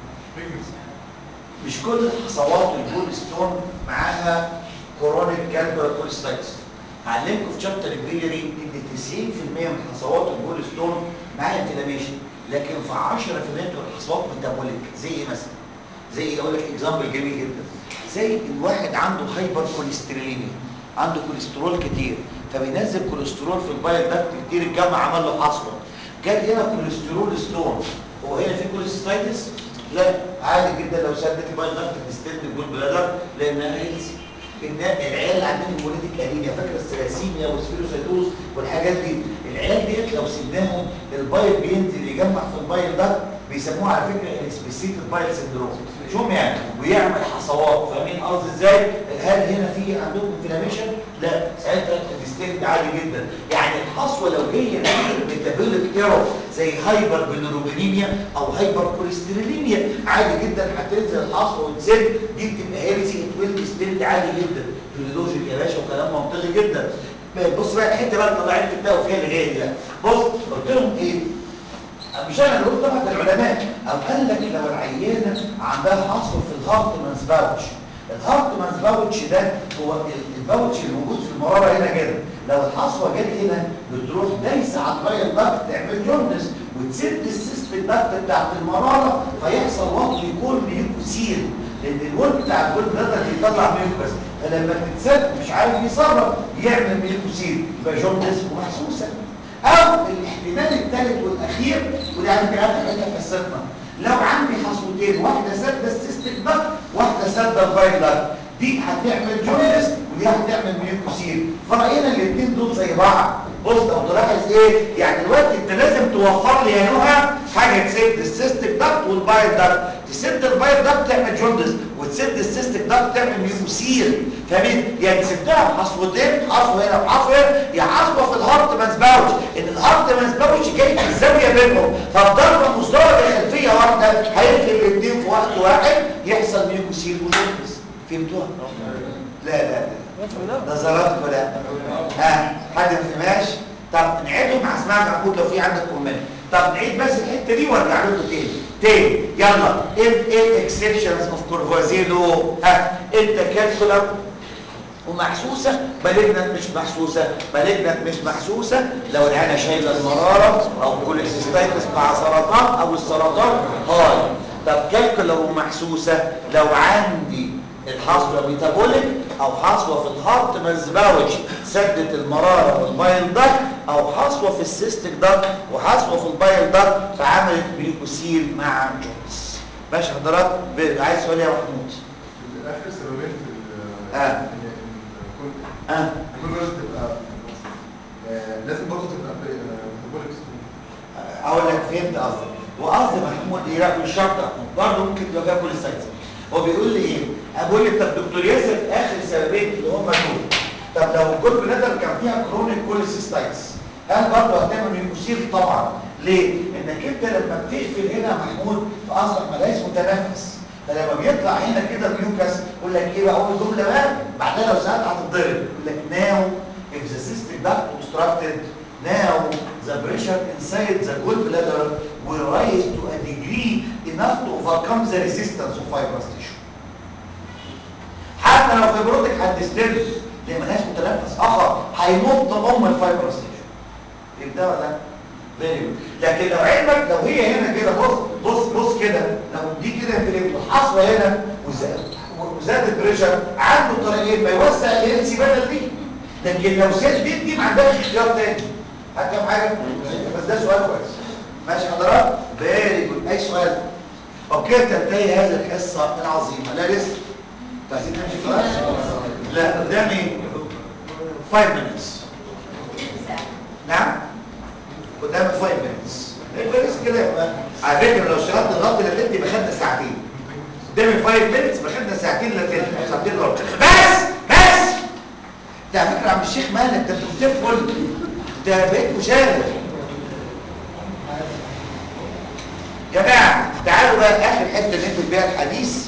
B: مش كل حصوات البول ستون معاها كورونيك كالكولا كوليستايتس هعلمكم في شابتر البيلري ان 90% من حصوات البول ستون معاها انفلاميشن لكن في 10% من الحصوات ميتابوليك زي ايه مثلا زي ايه اقول لك اكزامبل جميل جدا زي الواحد عنده هايبر كوليستروليميا عنده كوليسترول كتير فبينزل كوليسترول في البايل داكت كتير الجمع عمل له حصوه جال هنا كوليسترول ستون هو هنا في كوليستايتس لا عادي جدا لو سدت البايل داكت تستند الجول بلادر لانها هيلثي العيال اللي عندهم هيموليتيك انيميا فاكر السلاسيميا والسبيروسايتوز والحاجات دي العيال ديت لو سبناهم البايل بينزل يجمع في البايل ده بيسموه على فكره الاسبيسيتد بايل سندروم شوم يعني ويعمل حصوات فاهمين قصدي ازاي هل هنا في عندهم انفلاميشن لا ساعتها الديستنت عادي جدا يعني الحصوه لو جايه نتيجه ميتابوليك ايرور زي هايبر بيلروبينيميا او هايبر كوليستروليميا عادي جدا هتنزل الحصوه وتسد دي بتبقى هيلثي اتويل ديستنت عادي جدا فيولوجيك يا باشا وكلام منطقي جدا بص بقى الحته بقى اللي طلعت بتاعه فيها اللي جايه دي بقى بص قلت لهم ايه مش انا اللي قلت طبعا ده العلماء او قال لك لو العيانه عندها حصر في الهارت مانز باوتش الهارت مانز باوتش ده هو الباوتش اللي موجود في المراره هنا كده لو الحصوه جت هنا بتروح دايسه على الرايه الضغط تعمل جوندس وتسد السيستم الضغط بتاعت المراره فيحصل وقت يكون ميوكوسيل لان الول بتاع الول ده بيطلع ميوكوس فلما تتسد مش عارف يصرف يعمل ميوكوسيل يبقى جوندس ومحسوسه او الاحتمال الثالث والاخير وده عندي اخر حاجه في حصتنا لو عندي حصوتين واحده سد السيستم ده واحده سد الفايل ده دي هتعمل جوندس ودي هتعمل ميوكوسيل فراينا الاثنين دول زي بعض بص لو تلاحظ ايه يعني دلوقتي انت لازم توفر لي يا نهى حاجه تسد السيستم داكت والبايل داكت تسد البايل داكت تعمل جوندس وتسد السيستم داكت تعمل ميوكوسيل فاهمين يعني سبتها بحصوتين حصوه هنا وحصوه هنا يا حصوه في الهارت مانز باوتش ان الهارت مانز باوتش جاي في الزاويه بينهم فالضربه مزدوجه خلفيه واحده هيقفل الاثنين في وقت واحد يحصل ميوكوسيل وجوندس فهمتوها لا لا لا نظراتكم لا ها حد ما فهمهاش طب نعيدهم مع اسماء محمود لو في عندك كومنت طب نعيد بس الحته دي وارجع لكم تاني تاني يلا ايه ايه الاكسبشنز اوف كورفوازيه لو ها انت كالكولر ومحسوسة مالجنت مش محسوسة مالجنت مش محسوسة لو العينة شايلة المرارة او كوليسيستايتس مع سرطان او السرطان هاي طب كالكولر ومحسوسة لو عندي الحصوة ميتابوليك او حصوة في الهارت مزباوج سدت المرارة والبايل داك او حصوة في السيستيك داك وحصوة في البايل داك فعملت بيوكوسيل مع جونس ماشي حضرات ب- عايز سؤال يا محمود
E: اخر سببين في ال-
B: آه.
E: إن- إن كل
B: اه
E: كل لازم تبقى آه، لازم برضه تبقى ميتابوليك
B: اقول لك فهمت قصدي وقصد محمود ايه لا مش شرط برضه ممكن تبقى فيها كل سايتس هو بيقول لي ايه بقول لك طب دكتور ياسر اخر سببين اللي هم دول طب لو الجول بلادر كان فيها كرونيك كوليسيستايتس هل برضه هتعمل ميوكوسيل طبعا ليه انك انت لما بتقفل هنا يا محمود فاصبح ملايس متنفس فلما بيطلع هنا كده الميوكس يقول لك ايه بقى اول جمله بقى بعدها لو سالت هتتضرب يقول لك ناو if the cystic duct obstructed now the pressure inside the gallbladder will rise to a degree enough to overcome the resistance of fibrous tissue حتى لو فيبروتك هتستمر زي ما ناس متنفس اخر هينط ام الفايبرس تيشو فهمتها ولا لا؟ فيري جود لكن لو علمك لو هي هنا كده بص بص بص كده لو دي كده في الحصوه هنا وزاد وزاد البريشر عنده طريقين فيوسع الهيلسي بدل دي لكن لو زاد دي دي ما عندهاش اختيار تاني هتفهم حاجه بس ده سؤال كويس ماشي حضرات فيري جود اي سؤال اوكي تنتهي هذه الحصه العظيمه لا لسه انتوا عايزين نمشي خلاص لا قدامي 5 minutes نعم قدامي 5 minutes ايه بس كده يبقى على فكره لو اشتغلت الغلط اللي فاتت يبقى خدنا ساعتين قدامي 5 minutes يبقى خدنا ساعتين الا تلت أو ساعتين غلط بس بس ده على فكره يا عم الشيخ مالك ده انت بتفل ده بقيت مشاغب جماعه تعالوا بقى اخر حته نقفل بيها الحديث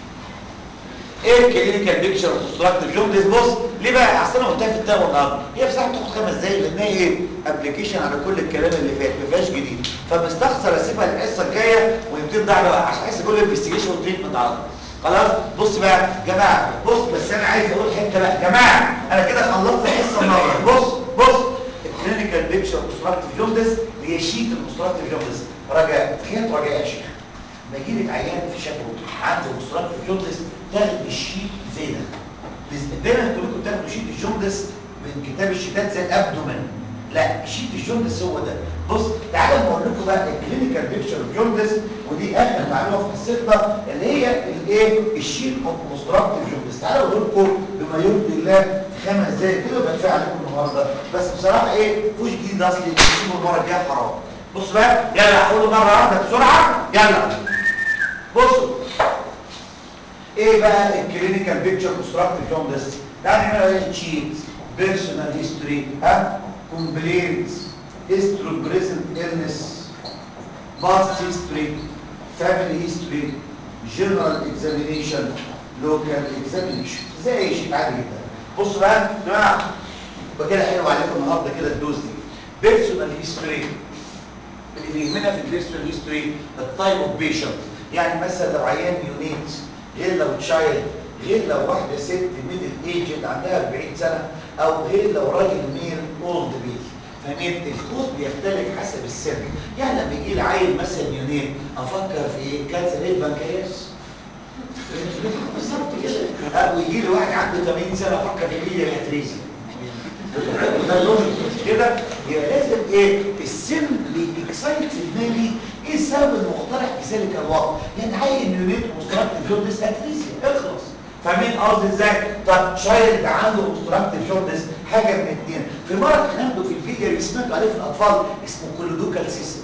B: ايه الكلينيكال بيكتشر اوبستراكتيف جوندس بص ليه بقى اصل انا قلتها في التاو النهارده هي بصراحه بتاخد خمس دقايق لان هي ايه ابلكيشن على كل الكلام اللي فات ما فيهاش جديد فمستخسر اسيبها الحصه الجايه ونبتدي نضيع بقى عشان احس كل انفستيجيشن وتريتمنت على طول خلاص بص بقى يا جماعه بص بس انا عايز اقول حته بقى يا جماعه انا كده خلصت الحصه النهارده بص بص الكلينيكال بيكتشر اوبستراكتيف جوندس هي شيت الاوبستراكتيف جوندس رجاء خيط رجاء يا شيخ ما يجي لك عيان في شكوى عنده اوبستراكتيف جوندس تاخد الشيت زي ده بس دايما كلكم تاخدوا شيت الجوندس من كتاب الشيتات زي الابدومن لا شيت الجوندس هو ده بص تعالوا نقول لكم بقى الكلينيكال بيكتشر جوندس ودي اخر معلومه في قصتنا اللي هي الايه الشيت اوف اوبستراكتيف جوندس تعالوا اقول لكم بما يرضي الله في خمس دقايق كده يبقى كفايه عليكم النهارده بس بصراحه ايه مفيش جديد اصلي تسيبوا المره الجايه حرام بص بقى يلا هقوله مره واحده بسرعه يلا بصوا ايه بقى الكلينيكال بيكتشر اوبستراكتيف جوندس يعني نعمل تشيت بيرسونال هيستوري ها كومبلينز هيستوري بريزنت illness باست هيستوري فاميلي هيستوري جنرال اكزامينيشن لوكال اكزامينيشن زي اي شيء عادي جدا بصوا بقى يا جماعه يبقى كده حلو عليكم النهارده كده الدوز دي بيرسونال هيستوري اللي بيهمنا في البيرسونال هيستوري التايب اوف بيشنت يعني مثلا لو عيان يونيت غير لو تشايلد غير لو واحده ست ميدل ايجد عندها 40 سنه او غير لو راجل ميل اولد ميل فاهمين الكود بيختلف حسب السن يعني لما يجي لي عيل مثلا يونيت افكر في ايه كانسر ايه البنكرياس بالظبط كده او يجي لي واحد عنده 80 سنه افكر في ايه الهتريزي ده اللوجيك كده يبقى لازم ايه السن بيكسايت في دماغي ايه السبب المقترح في ذلك الوقت يعني عيل يونيت اوبستراكتيف جوندس اتريزيا اخلص فاهمين قصدي ازاي طب شايل ده عنده اوبستراكتيف جوندس حاجه من الاثنين في مرض هناخده في الفيديو اللي سمعتوا عليه في الاطفال اسمه كولودوكال سيستم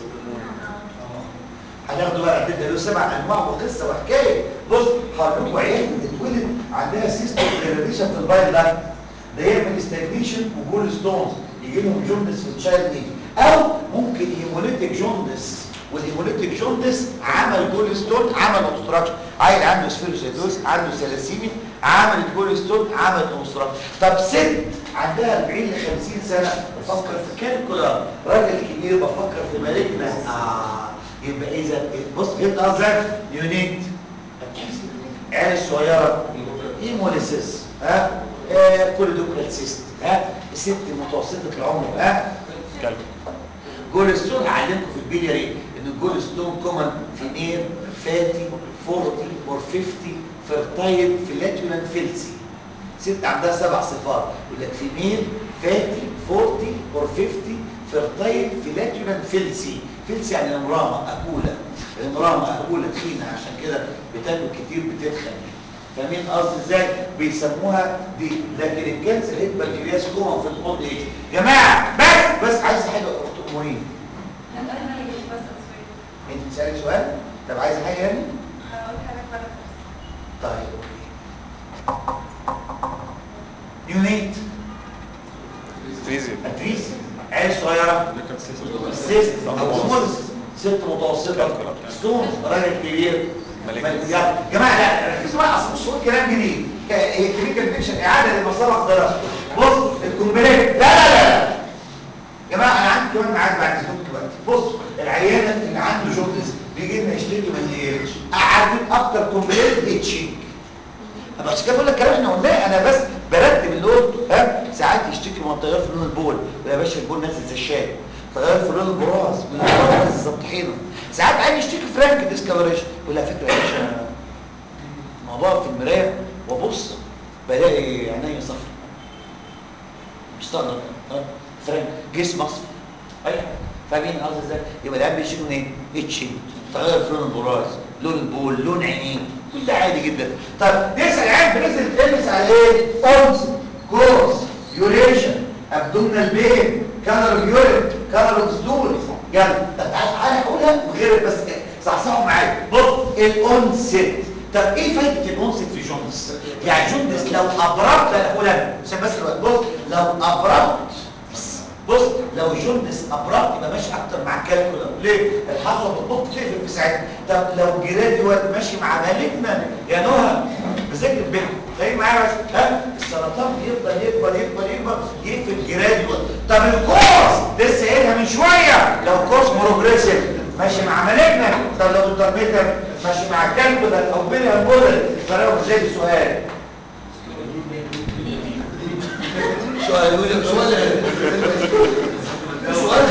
B: هناخده بقى كده له سبع انواع وقصه وحكايه بص هقول لكم عيال بتتولد عندها سيستم ديجراديشن في البايل ده ده يعمل ستاجنيشن وجول ستونز يجي لهم جوندس في التشايلد ايج او ممكن هيموليتيك جوندس والهيموليتيك جوندس عمل جول ستون عمل اوبستراكشن عيل عنده سفيروسيتوز عنده سلاسيمي عملت جول ستون عملت اوبستراكشن طب ست عندها 40 ل 50 سنه بفكر في كالكولار راجل كبير بفكر في مالكنا اه يبقى اذا بص فهمت قصدي يونيت العيال الصغيره هيموليسيس ها آه كل دوكال سيست ها ست متوسطه العمر ها جول ستون هعلمكم في البيلياري ان الجول ستون كومن في ميل فاتي 40 اور 50 فيرتايل فلاتولان فيلسي ست عندها سبع صفات يقول لك في ميل فاتي 40 اور 50 فيرتايل فلاتولان فيلسي فيلسي يعني امراه مأكولة امراه مأكولة تخينة عشان كده بتاكل كتير بتتخن فاهمين قصدي ازاي بيسموها دي لكن الكانسر هيد بنكرياس كومن في الاولد ايج جماعه بس بس عايز حاجه اخت امورين انت بتسالي سؤال طب عايز حاجه يعني طيب يونيت
F: فيزياء
B: اتريس عيل صغيره سيست او سمولس ست متوسطه ستون راجل كبير
F: ملك.
B: يا جماعه لا ركزوا بقى اصل بصوا كلام جديد كلينيكال فيكشن اعاده لمصالح دراسه بص الكومبليت لا لا لا لا جماعه انا عندي كمان معاد بعد اذنكم دلوقتي بص العيانه اللي عنده جوندس بيجي لنا يشتكي من ايه قعدت اكتر كومبليت اتشيك انا عشان كده بقول لك الكلام احنا قلناه انا بس برتب اللي قلته ها ساعات يشتكي من تيار في لون البول ويا باشا البول نازل زي الشاي تيار في لون البراز والبراز نازل زي الطحينه ساعات عادي يشتكي فرانك ديسكفريشن يقول على فكره يا باشا الموضوع في المرايه وابص بلاقي عينيا صفرا مستغرب ها فرانك جسم اصفر اي حاجه فاهمين قصدي ازاي يبقى العيال بيشتكوا من ايه اتشنج تغير في لون البراز لون البول لون عينيه كل ده عادي جدا طب نسال عيال بننزل تلبس على ايه اونس كورس يوريشن ابدومينال بين كالر اوف يورين كالر اوف ستول يلا طب تعالى تعالى هقولها وغير بس صحصحوا معايا بص الاونست طب ايه فايده الاونست في جوندس يعني جوندس لو ابربت انا هقول انا عشان بس الوقت بص لو ابربت بص لو جوندس ابربت يبقى ماشي اكتر مع الكالكولا ليه الحصوه بتنط تقفل في ساعتها طب لو جراديوال ماشي مع مالكنا يا نهى بذاكر بينهم خليك معايا بس ها السرطان بيفضل يكبر يكبر يكبر يقفل جراديوال طب الكورس لسه قايلها من شويه لو كورس بروجريسيف ماشي مع مالكنا طب لو الترميتر ماشي مع الكالكولا او بين الموديل فرقوا ازاي سؤال سؤال يقول لك سؤال سؤال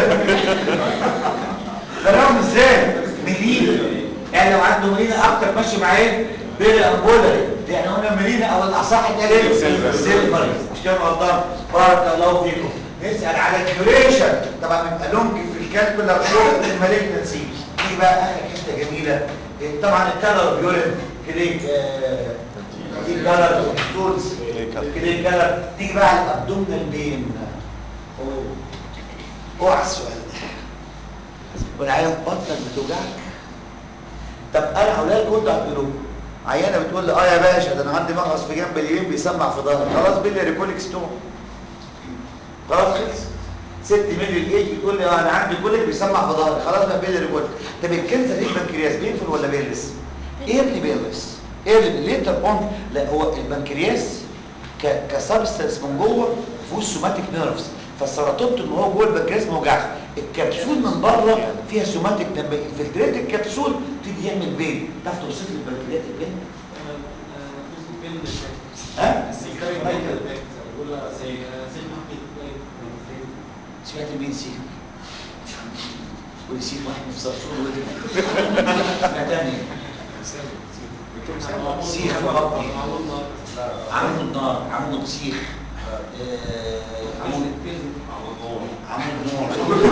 B: فرقهم ازاي ملينا يعني لو عنده ملينا اكتر ماشي مع ايه بيري امبولاري دي احنا قلنا ملينا او الاصح ده ايه
F: سيلفر.
B: سيلفر مش كده غلطان بارك الله فيكم نسال على الديوريشن طبعا بيبقى لونج في الكالكولا شورت المالجنسي دي بقى اخر حته جميله إيه، طبعا الكالر بيورين كليك آه، دي كالر ستولز كليك كالر تيجي بقى على الابدومينال بين اوه اوعى السؤال ده والعيان بطنك بتوجعك طب انا هقولها لكم انتوا هتقولوا عيانه بتقول لي اه يا باشا ده انا عندي مغص في جنب اليمين بيسمع في ظهري خلاص بيلي ريكوليك ستون خلاص خلص ست ملي الايج بتقول لي اه انا عندي كوليك بيسمع في ظهري خلاص بقى بيلي ريكوليك طب الكنسر ايه البنكرياس بينفل ولا بيلس ايرلي بيلس ايرلي ليتر اون لا هو البنكرياس ك كسبستنس من جوه فيه سوماتيك نيرفز فالسرطان ان هو جوه البنكرياس ما وجعش الكبسول من بره فيها سوماتيك لما انفلتريت الكبسول تيجي يعمل بين تعرف توصف لي البنكرياس البين ها سمعت مين سيخ قولي سيخ واحد في صرصور ودنك سمعتني سيخ في بطني عمود نار عمود سيخ آه، عمود عمود نور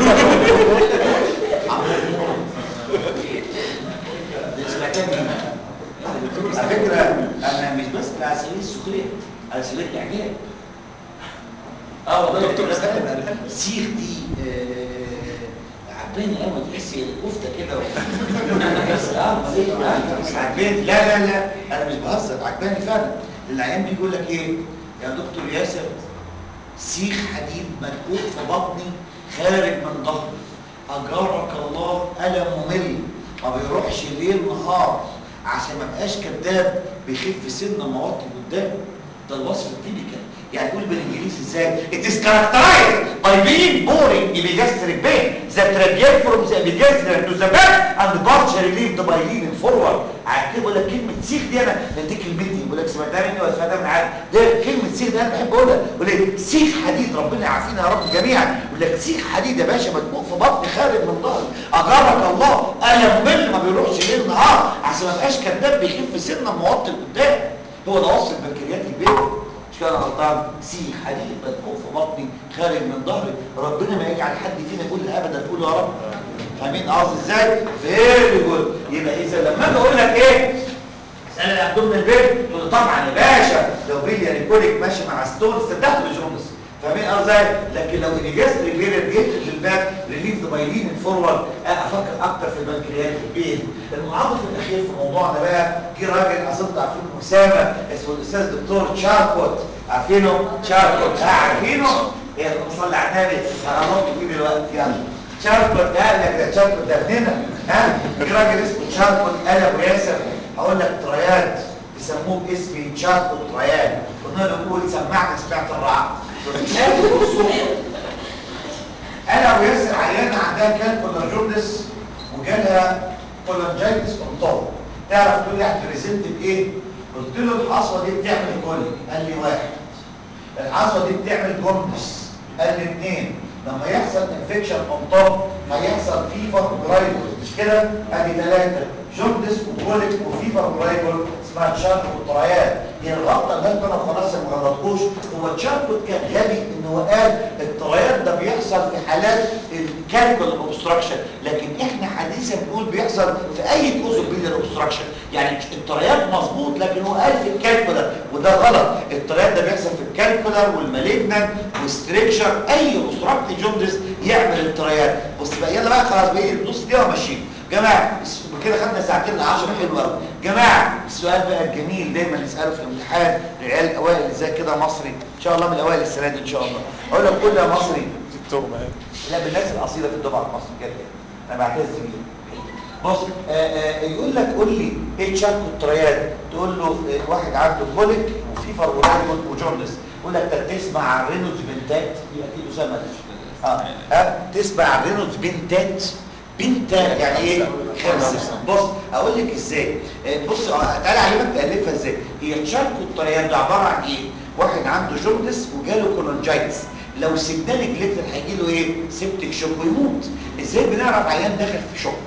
B: عمود نور ده سمعتني على فكرة أنا مش بس على سبيل السخرية على سبيل الإعجاب اه والله دكتور سيخ دي آه، عجباني قوي تحسي الكفته كده اه عجباني لا لا لا انا مش بهزر عجباني فعلا العيان بيجي يقول لك ايه يا دكتور ياسر سيخ حديد مدقوق في بطني خارج من ظهري اجارك الله الم ممل ما بيروحش ليل نهار عشان ما بقاش كذاب بيخف سن المواطن قدامه ده الوصف التيبيكال يعني تقول بالانجليزي ازاي it is characterized by being boring epigastric pain that radiate from the epigastrium to the back and partially relieved by leaning forward عارف كده بقول لك كلمه سيخ دي انا دي كلمتي بقول لك سمعتها مني ولا سمعتها من حد ده كلمه سيخ دي انا بحب اقولها بقول لك سيخ حديد ربنا يعافينا يا رب جميعا بقول لك سيخ حديد يا باشا مدقوق في بطني خارج من ظهري اجرك الله انا ممل ما بيروحش ليل نهار عشان ما بقاش كذاب بيخف سنه موطي قدام هو ده وصف البنكريات البيضاء مش كده انا غلطان سيخ حديد مدقوق في بطني خارج من ظهري ربنا ما يجعل حد فينا يقول ابدا تقول يا رب فاهمين قصدي ازاي فيري جود يبقى اذا لما اجي اقول لك ايه اسال الابدومن البيت تقول له طبعا يا باشا لو بيلياري كوليك ماشي مع ستون صدقت بجونس فاهمين قصدي ازاي لكن لو الجاستري بيريد جيت للباك ريليف ذا بايلين فورورد افكر اكتر في البنكرياس البين المعاطف الاخير في موضوعنا بقى جه راجل اظن عارفين اسامه اسمه الاستاذ دكتور تشاركوت عارفينه تشاركوت ها عارفينه ايه اللهم صل على النبي انا نطق فيه دلوقتي يلا تشاركوت ده لك ده تشاركوت ده ابننا ها جه راجل اسمه تشاركوت قال ابو ياسر هقول لك ترياد بيسموه باسم تشاركوت ترياد قلنا له قول سمعنا سمعت الرعد قالوا بصوا انا وياسر عيانه عندها كان كولارجوندس وجالها كولانجايتس اون تعرف تقول لي هتبريزنت بايه؟ قلت له الحصوه دي بتعمل كولي قال لي واحد الحصوه دي بتعمل جوندس قال لي اثنين لما يحصل انفكشن اون توب هيحصل فيفر ورايبل مش كده؟ ادي ثلاثه جوندس وكوليك وفيفر ورايبل اسمها تشارك والطريات هي الغلطه اللي انت انا خلاص ما غلطتوش هو تشاركوت كان غبي ان هو قال الطريات ده بيحصل في حالات الكالكول اوبستراكشن لكن احنا حديثا بنقول بيحصل في اي كوز بيلر اوبستراكشن يعني الطريات مظبوط لكن هو قال في الكالكولر وده غلط الطريات ده بيحصل في الكالكولر والمالجنان والستريكشر اي اوبستراكتيف جوندس يعمل الطريات بص بقى يلا بقى خلاص بقى النص دي وماشيين جماعه كده خدنا ساعتين ل 10 حلو قوي جماعه السؤال بقى الجميل دايما نساله في الامتحان للعيال الاوائل ازاي كده مصري ان شاء الله من الاوائل السنه دي ان شاء الله اقول لك قول لي يا مصري
F: دكتور معايا
B: لا بالناس الاصيله في الدفعه في مصر كده انا بعتز بيه بص آه آه يقول لك قول لي ايه تشارك التريات تقول له آه واحد عنده كوليك وفيفر ورايبل وجوندس يقول لك طب تسمع عن رينولدز بنتات يبقى اكيد اسامه ده اه ها تسمع عن رينولدز بنتات بنت يعني ايه خمسه بص اقول لك ازاي آه بص تعالى اعلمك تالفها ازاي هي تشارك التريات ده عباره عن ايه واحد عنده جوندس وجاله كولونجايتس لو سيبناه نجلكتد هيجي له ايه سيبتك شوك ويموت ازاي بنعرف عيان داخل في شوك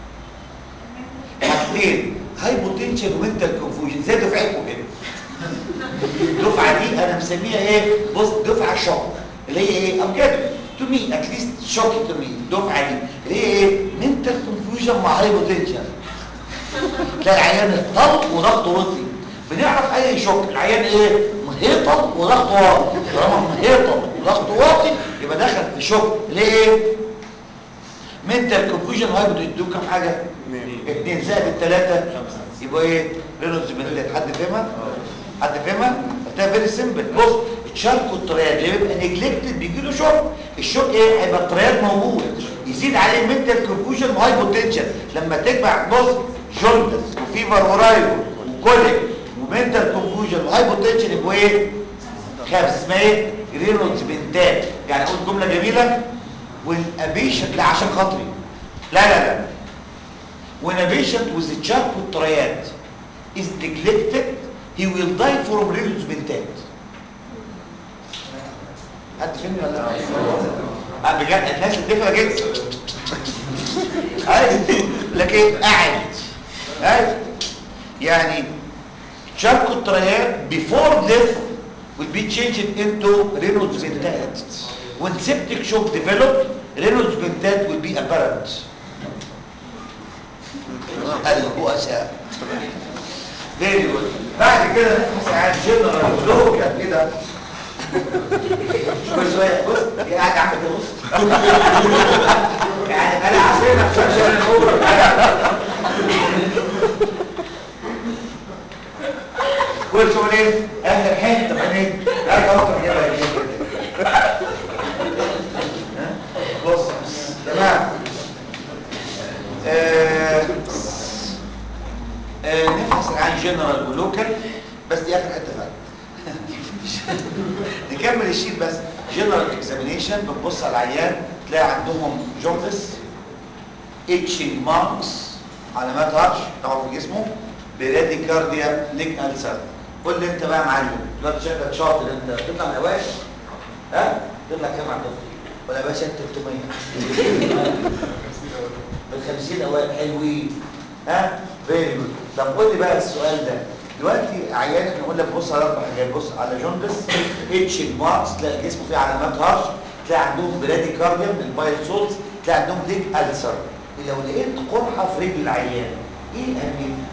B: حاجتين هايبوتنشن ومنتال كونفوجن زي دفعتكم كده الدفعه دي انا مسميها ايه بص دفعه شوك اللي هي ايه او كده تو مي اتليست شوك تو مي الدفعه دي اللي هي ايه منتال كونفوجن مع هايبوتنشن تلاقي العيان طلق وضغطه وطي بنعرف اي شوك العيان ايه مهيطل وضغطه واطي طالما مهيطل وضغطه واطي يبقى دخل في شوك ليه منتال كونفوجن هايبوتنشن دول كام حاجه اثنين زائد الثلاثه يبقى ايه رينولدز بنتات حد فاهمها حد فاهمها ده فيري سيمبل بص تشاركوا الطريات اللي بيبقى نجلكتد بيجي له شوك الشوك ايه هيبقى الطريات موجود يزيد عليه منتال كونفوجن وهايبوتنشن لما تجمع بص جوندس وفيفر ورايبل وكوليك ومنتال كونفوجن وهايبوتنشن يبقوا ايه خمس اسمها ايه رينولدز بنتات يعني اقول جمله جميله والابيشن لا عشان خاطري لا لا لا when a patient with a charcoal triad is neglected he will die from renal mentat حد فهمني ولا لا اه بجد الناس اللي بتفهم جدا عايز لكن قاعد عايز يعني charcoal triad before death will be changed into Reynolds mentat when septic shock develop Reynolds mentat will be apparent البؤساء فيري جود بعد كده نبحث عن جنرال لوكال كده شويه شويه بص هي قاعده عامله كده بص يعني انا عارف ما تفهمش انا بقول كل شغل ايه اخر حته من ايه ارجع اكتر كده بص تمام آه آه نفحص عن جنرال ولوكال بس دي اخر حته فعلا نكمل الشيت بس جنرال اكزامينيشن بنبص على العيان تلاقي عندهم جوندس اتشنج ماركس علامات هرش طبعا في جسمه براديكارديا ليك ألسر قول لي انت بقى يا معلم دلوقتي شكلك شاطر انت بتطلع من الاوائل ها بتطلع كام على الدفعه ولا يا باشا انت 300 بال 50 اوائل حلوين ها فيري جود طب قول لي بقى السؤال ده دلوقتي عيان احنا قلنا بص على اربع حاجات بص على جوندس اتشنج ماركس تلاقي جسمه فيه علامات هرش تلاقي عندهم براديكارديا من البايل سولز تلاقي عندهم ليك ألسر لو لقيت قرحه في رجل العيان ايه اهميتها؟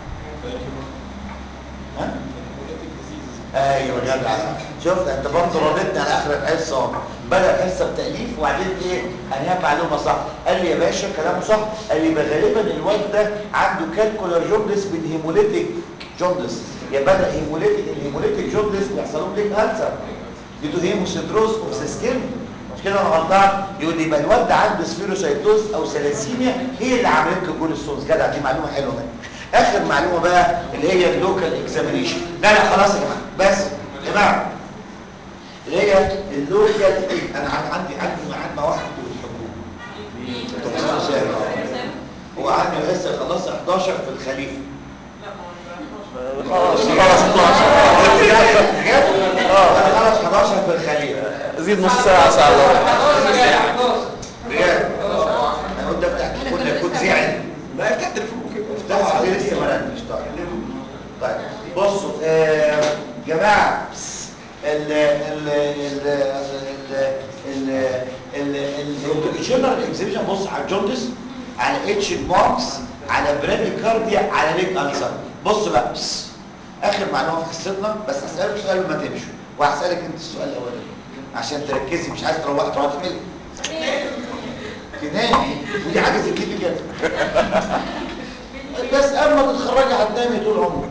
B: ها؟ ايوه جدع شفت انت برضه رددت على اخر الحصه اهو بدا الحصه بتاليف وبعدين ايه انهاء معلومه صح قال لي يا باشا كلامه صح قال لي يبقى غالبا الواد ده عنده كالكولر جوندس بالهيموليتيك جوندس يا بدا هيموليتيك الهيموليتيك جوندس بيحصل لهم ليك ألسر دي تو هيموسيدروز اوف ذا سكين مش كده انا غلطان يقول لي يبقى الواد ده عنده سفيروسايتوز او سلاسيميا هي اللي عملت له جول ستونز جدع دي معلومه حلوه منك اخر معلومه بقى اللي هي اللوكال اكزامينيشن لا لا خلاص يا جماعه بس يا جماعه اللي هي اللوكال انا عن- عندي عندي ميعاد مع واحد انتوا بتحبوه دكتور سامي هو عندي لسه يخلص 11 في الخليفه خلاص خلاص 11 بجد؟ اه انا خلص 11 في الخليفه
F: زيد نص ساعة ساعة الا ربع
B: بجد انا قلت افتح التليفون لا يكون زعل
D: لا افتح تليفون كده
B: افتحوا عليه لسه ما ردش طيب طيب بصوا آه جماعه بس ال ال ال ال ال ال الجنرال اكزيبيشن بص على الجوندس على اتش ماركس على براديكارديا على ريك ألسر بص بقى بس اخر معلومه في قصتنا بس هسالك سؤال ما تمشوا وهسالك انت السؤال الاولاني عشان تركزي مش عايز تروحي تقعدي في البيت تنامي ودي حاجه زي كده كده بس اما تتخرجي هتنامي طول عمرك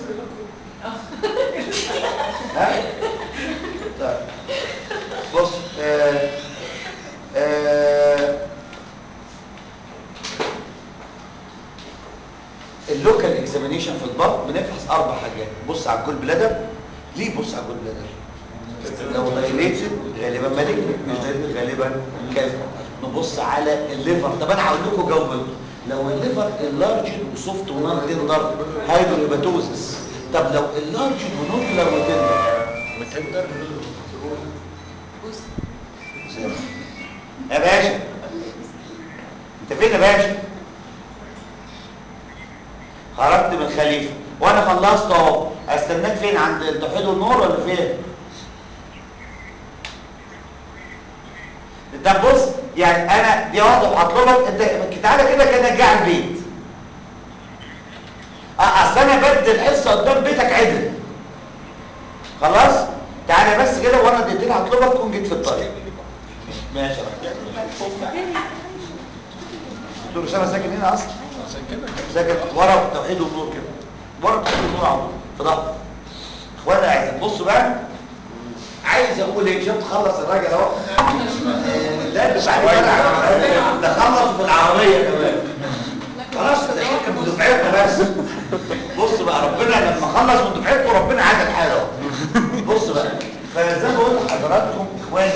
B: ها طيب بص آه آه اللوكال اكزامينيشن في البطن بنفحص اربع حاجات بص على الجول بلادر ليه بص على الجول بلادر لو دايليتد غالبا مالك مش دايليتد غالبا كاف نبص على الليفر طب انا هقول لكم جاوبوا لو الليفر اللارجد وسوفت ونون تندر هيدروهيباتوزس طب لو اللارجد ونودلر وتندر يا باشا انت فين يا باشا خرجت من الخليفه وانا خلصت اهو استناك فين عند التوحيد والنور ولا فين طب بص يعني انا دي واحده هطلبك انت تعالى كده كانك جاي على البيت اه اصل انا بدي الحصه قدام بيتك عدل خلاص تعالى بس كده وانا دقيقتين هطلبك تكون جيت في الطريق ماشي يا رب. دكتور اسامه ساكن هنا اصلا ساكن ورا التوحيد والنور كده ورا التوحيد والنور اهو في ظهر اخوانا عايزين بصوا بقى عايز اقول ايه عشان تخلص الراجل اهو آه، لا مش عارف انا ده خلص في العربيه كمان خلاص ده حكم من دفعتنا بس بص بقى ربنا لما خلص من دفعته ربنا عاد الحال اهو بص بقى فزي ما قلت لحضراتكم اخواني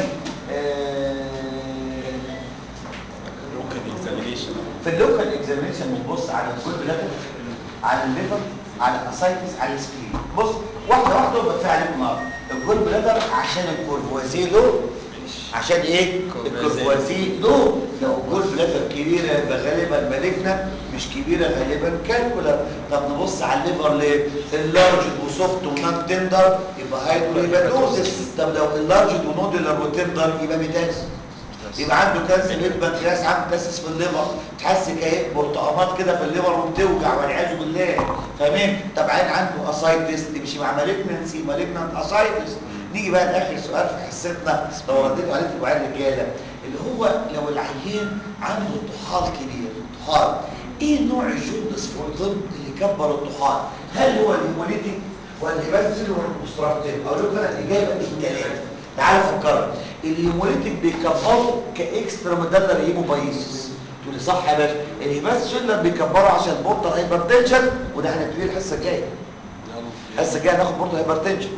B: آه،
D: لوكال اكزامينيشن
B: في اللوكال اكزامينشن بنبص على الجول بلادر على الليفر على الاسايتس على السكين بص واحده واحده وبدفع عليكم النهارده الجول بلادر عشان الكورفوازيه له عشان ايه الكورفوازيه له لو الجول بلادر كبيره يبقى غالبا مالجنا مش كبيره غالبا كالكولر طب نبص على الليفر ليه اللارجد وسوفت ونون تندر يبقى هيدروهيباتوزس طب لو اللارجد ونودولار وتندر يبقى ميتاز يبقى عنده كانسر بيت بنكرياس عنده تاسس في الليفر تحس كايه برتقانات كده في الليفر وبتوجع والعياذ بالله فاهمين طب عين عنده اسايتس تمشي مع مالجنسي مالجنانت اسايتس نيجي بقى لاخر سؤال في حصتنا لو رديتوا عليه تبقوا عيال رجاله اللي هو لو العيان عنده طحال كبير طحال ايه نوع الجندس في الطب اللي كبر الطحال هل هو الهيموليتيك ولا بس ولا الكونستراكتيف اقول لكم انا الاجابه الثلاثه تعال فكروا الهيموليتيك بيكبروا كاكسترا مدلر هيموبايسيس تقول لي صح يا باشا الهيباس شيلر بيكبروا عشان بورتال هايبرتنشن وده هنبتدي الحصه الجايه الحصه الجايه ناخد بورتال هايبرتنشن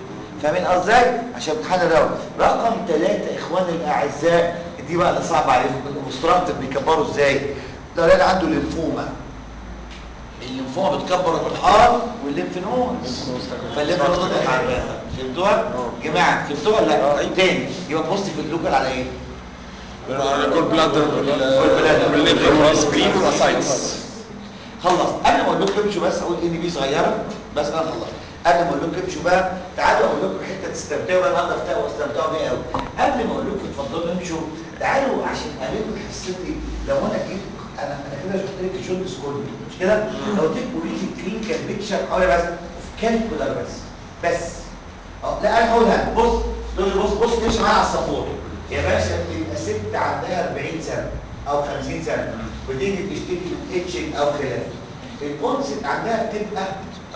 B: فاهمين قصدي ازاي عشان امتحان الراوند رقم ثلاثة اخواني الاعزاء دي بقى اللي صعب عليكم الاوبستراكتيف بيكبروا ازاي ده راجل عنده ليمفوما الليمفوما بتكبر الطحال والليمف نودز فالليمف نودز تضغط على الباقي فهمتوها؟ جماعه فهمتوها ولا لا؟ تاني يبقى بص في اللوكال على ايه؟
F: الجول بلادر
B: والبلادر.
F: والليفر والسبرين والاسايتس
B: خلص قبل ما اقول لكم امشوا بس اقول ان بي صغيره بس انا خلصت قبل ما اقول لكم امشوا بقى تعالوا اقول لكم حته تستمتعوا بقى النهارده افتحوا واستمتعوا بيها قوي قبل ما اقول لكم اتفضلوا امشوا تعالوا عشان اقلل حصتي لو انا جيت انا انا كده شفت لك الجولدس كله مش كده لو قلت لك قولي لي كلينيكال بيكشر حوالي بس كالكولر بس بس اه لا انا هقولها بص تقول لي بص بص تمشي معايا على السبورت يا باشا تبقى ست عندها 40 سنه او 50 سنه بتيجي تشتكي من اتشنج او خلاف الكونسيبت عندها بتبقى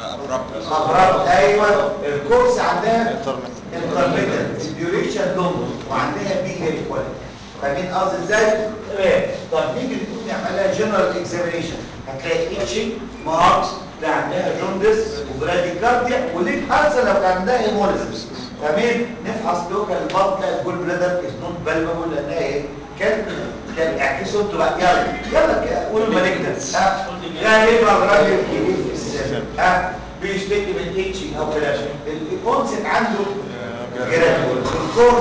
B: ابراب ايوه الكورس عندها انترميتنت الديوريشن لونج وعندها بي كواليتي فاهمين قصدي ازاي؟ تمام طب نيجي نقول نعمل لها جنرال اكزامينيشن هتلاقي اتشنج ماركس ده عندها جوندس وبراديكارديا وليك ارسل لو كان عندها هيموليزم تمام نفحص لوكال البطن لا الجول بلادر از نوت بالبابل لانها ايه؟ كان كان اعكسوا انتوا بقى يلا يلا قولوا المالجنس ها غالبا راجل كبير في السن ها بيشتكي من اتشنج او فلاش الكونسيبت عنده جراديوال الكورس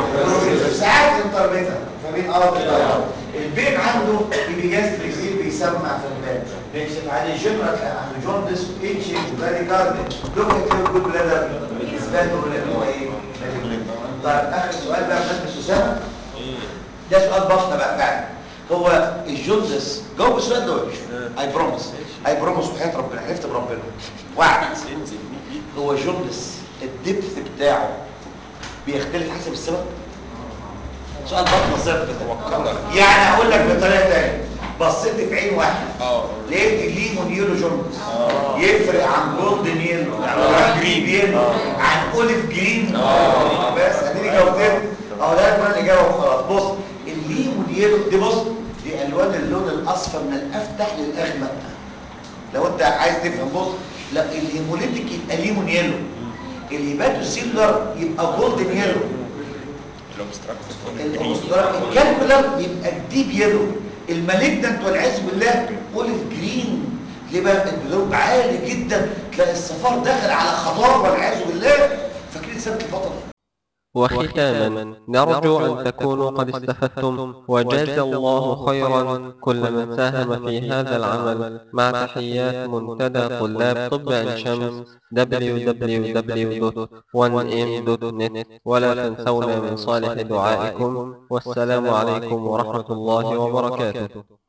B: ساعات انترميتنت فمين اه البين عنده بيجاستريك ايه بيسمع في البين بيكشف عليه جنرال عنده جوندس اتشنج وبراديكارد لو كده جود بلادر بالنسبه له اللي هو ايه طيب اخر سؤال بقى بس اسامه ده سؤال بطنه بقى فعلا هو الجوندس جاوب السؤال ده وحش اي بروميس اي بروميس وحياه ربنا حلفت بربنا وعد هو جوندس الدبث بتاعه بيختلف حسب السبب سؤال بطنه صرف كده يعني هقول لك بطريقه ثانيه بصيت في عين واحد لقيت ليمون يلو جوندس يفرق عن جولدن يلو عن جرين يلو عن اوليف جرين بس اديني جاوبتين اهو ده كمان الاجابه وخلاص بص الليمون يلو دي بص دي الوان اللون الاصفر من الافتح للاغمق لو انت عايز تفهم بص لا الهيموليتيك يبقى ليمون يلو الهيباتو سيلر يبقى جولدن يلو الكالكولر يبقى الديب يلو المالجنت والعياذ بالله اوليف جرين ليه بقى البلوج عالي جدا تلاقي الصفار داخل على خضار والعياذ بالله فاكرين سبب البطل
A: وختاما نرجو أن تكونوا قد استفدتم وجاز الله خيرا كل من ساهم في هذا العمل مع تحيات منتدى طلاب طب عين شمس www.1m.net ولا تنسونا من صالح دعائكم والسلام عليكم ورحمة الله وبركاته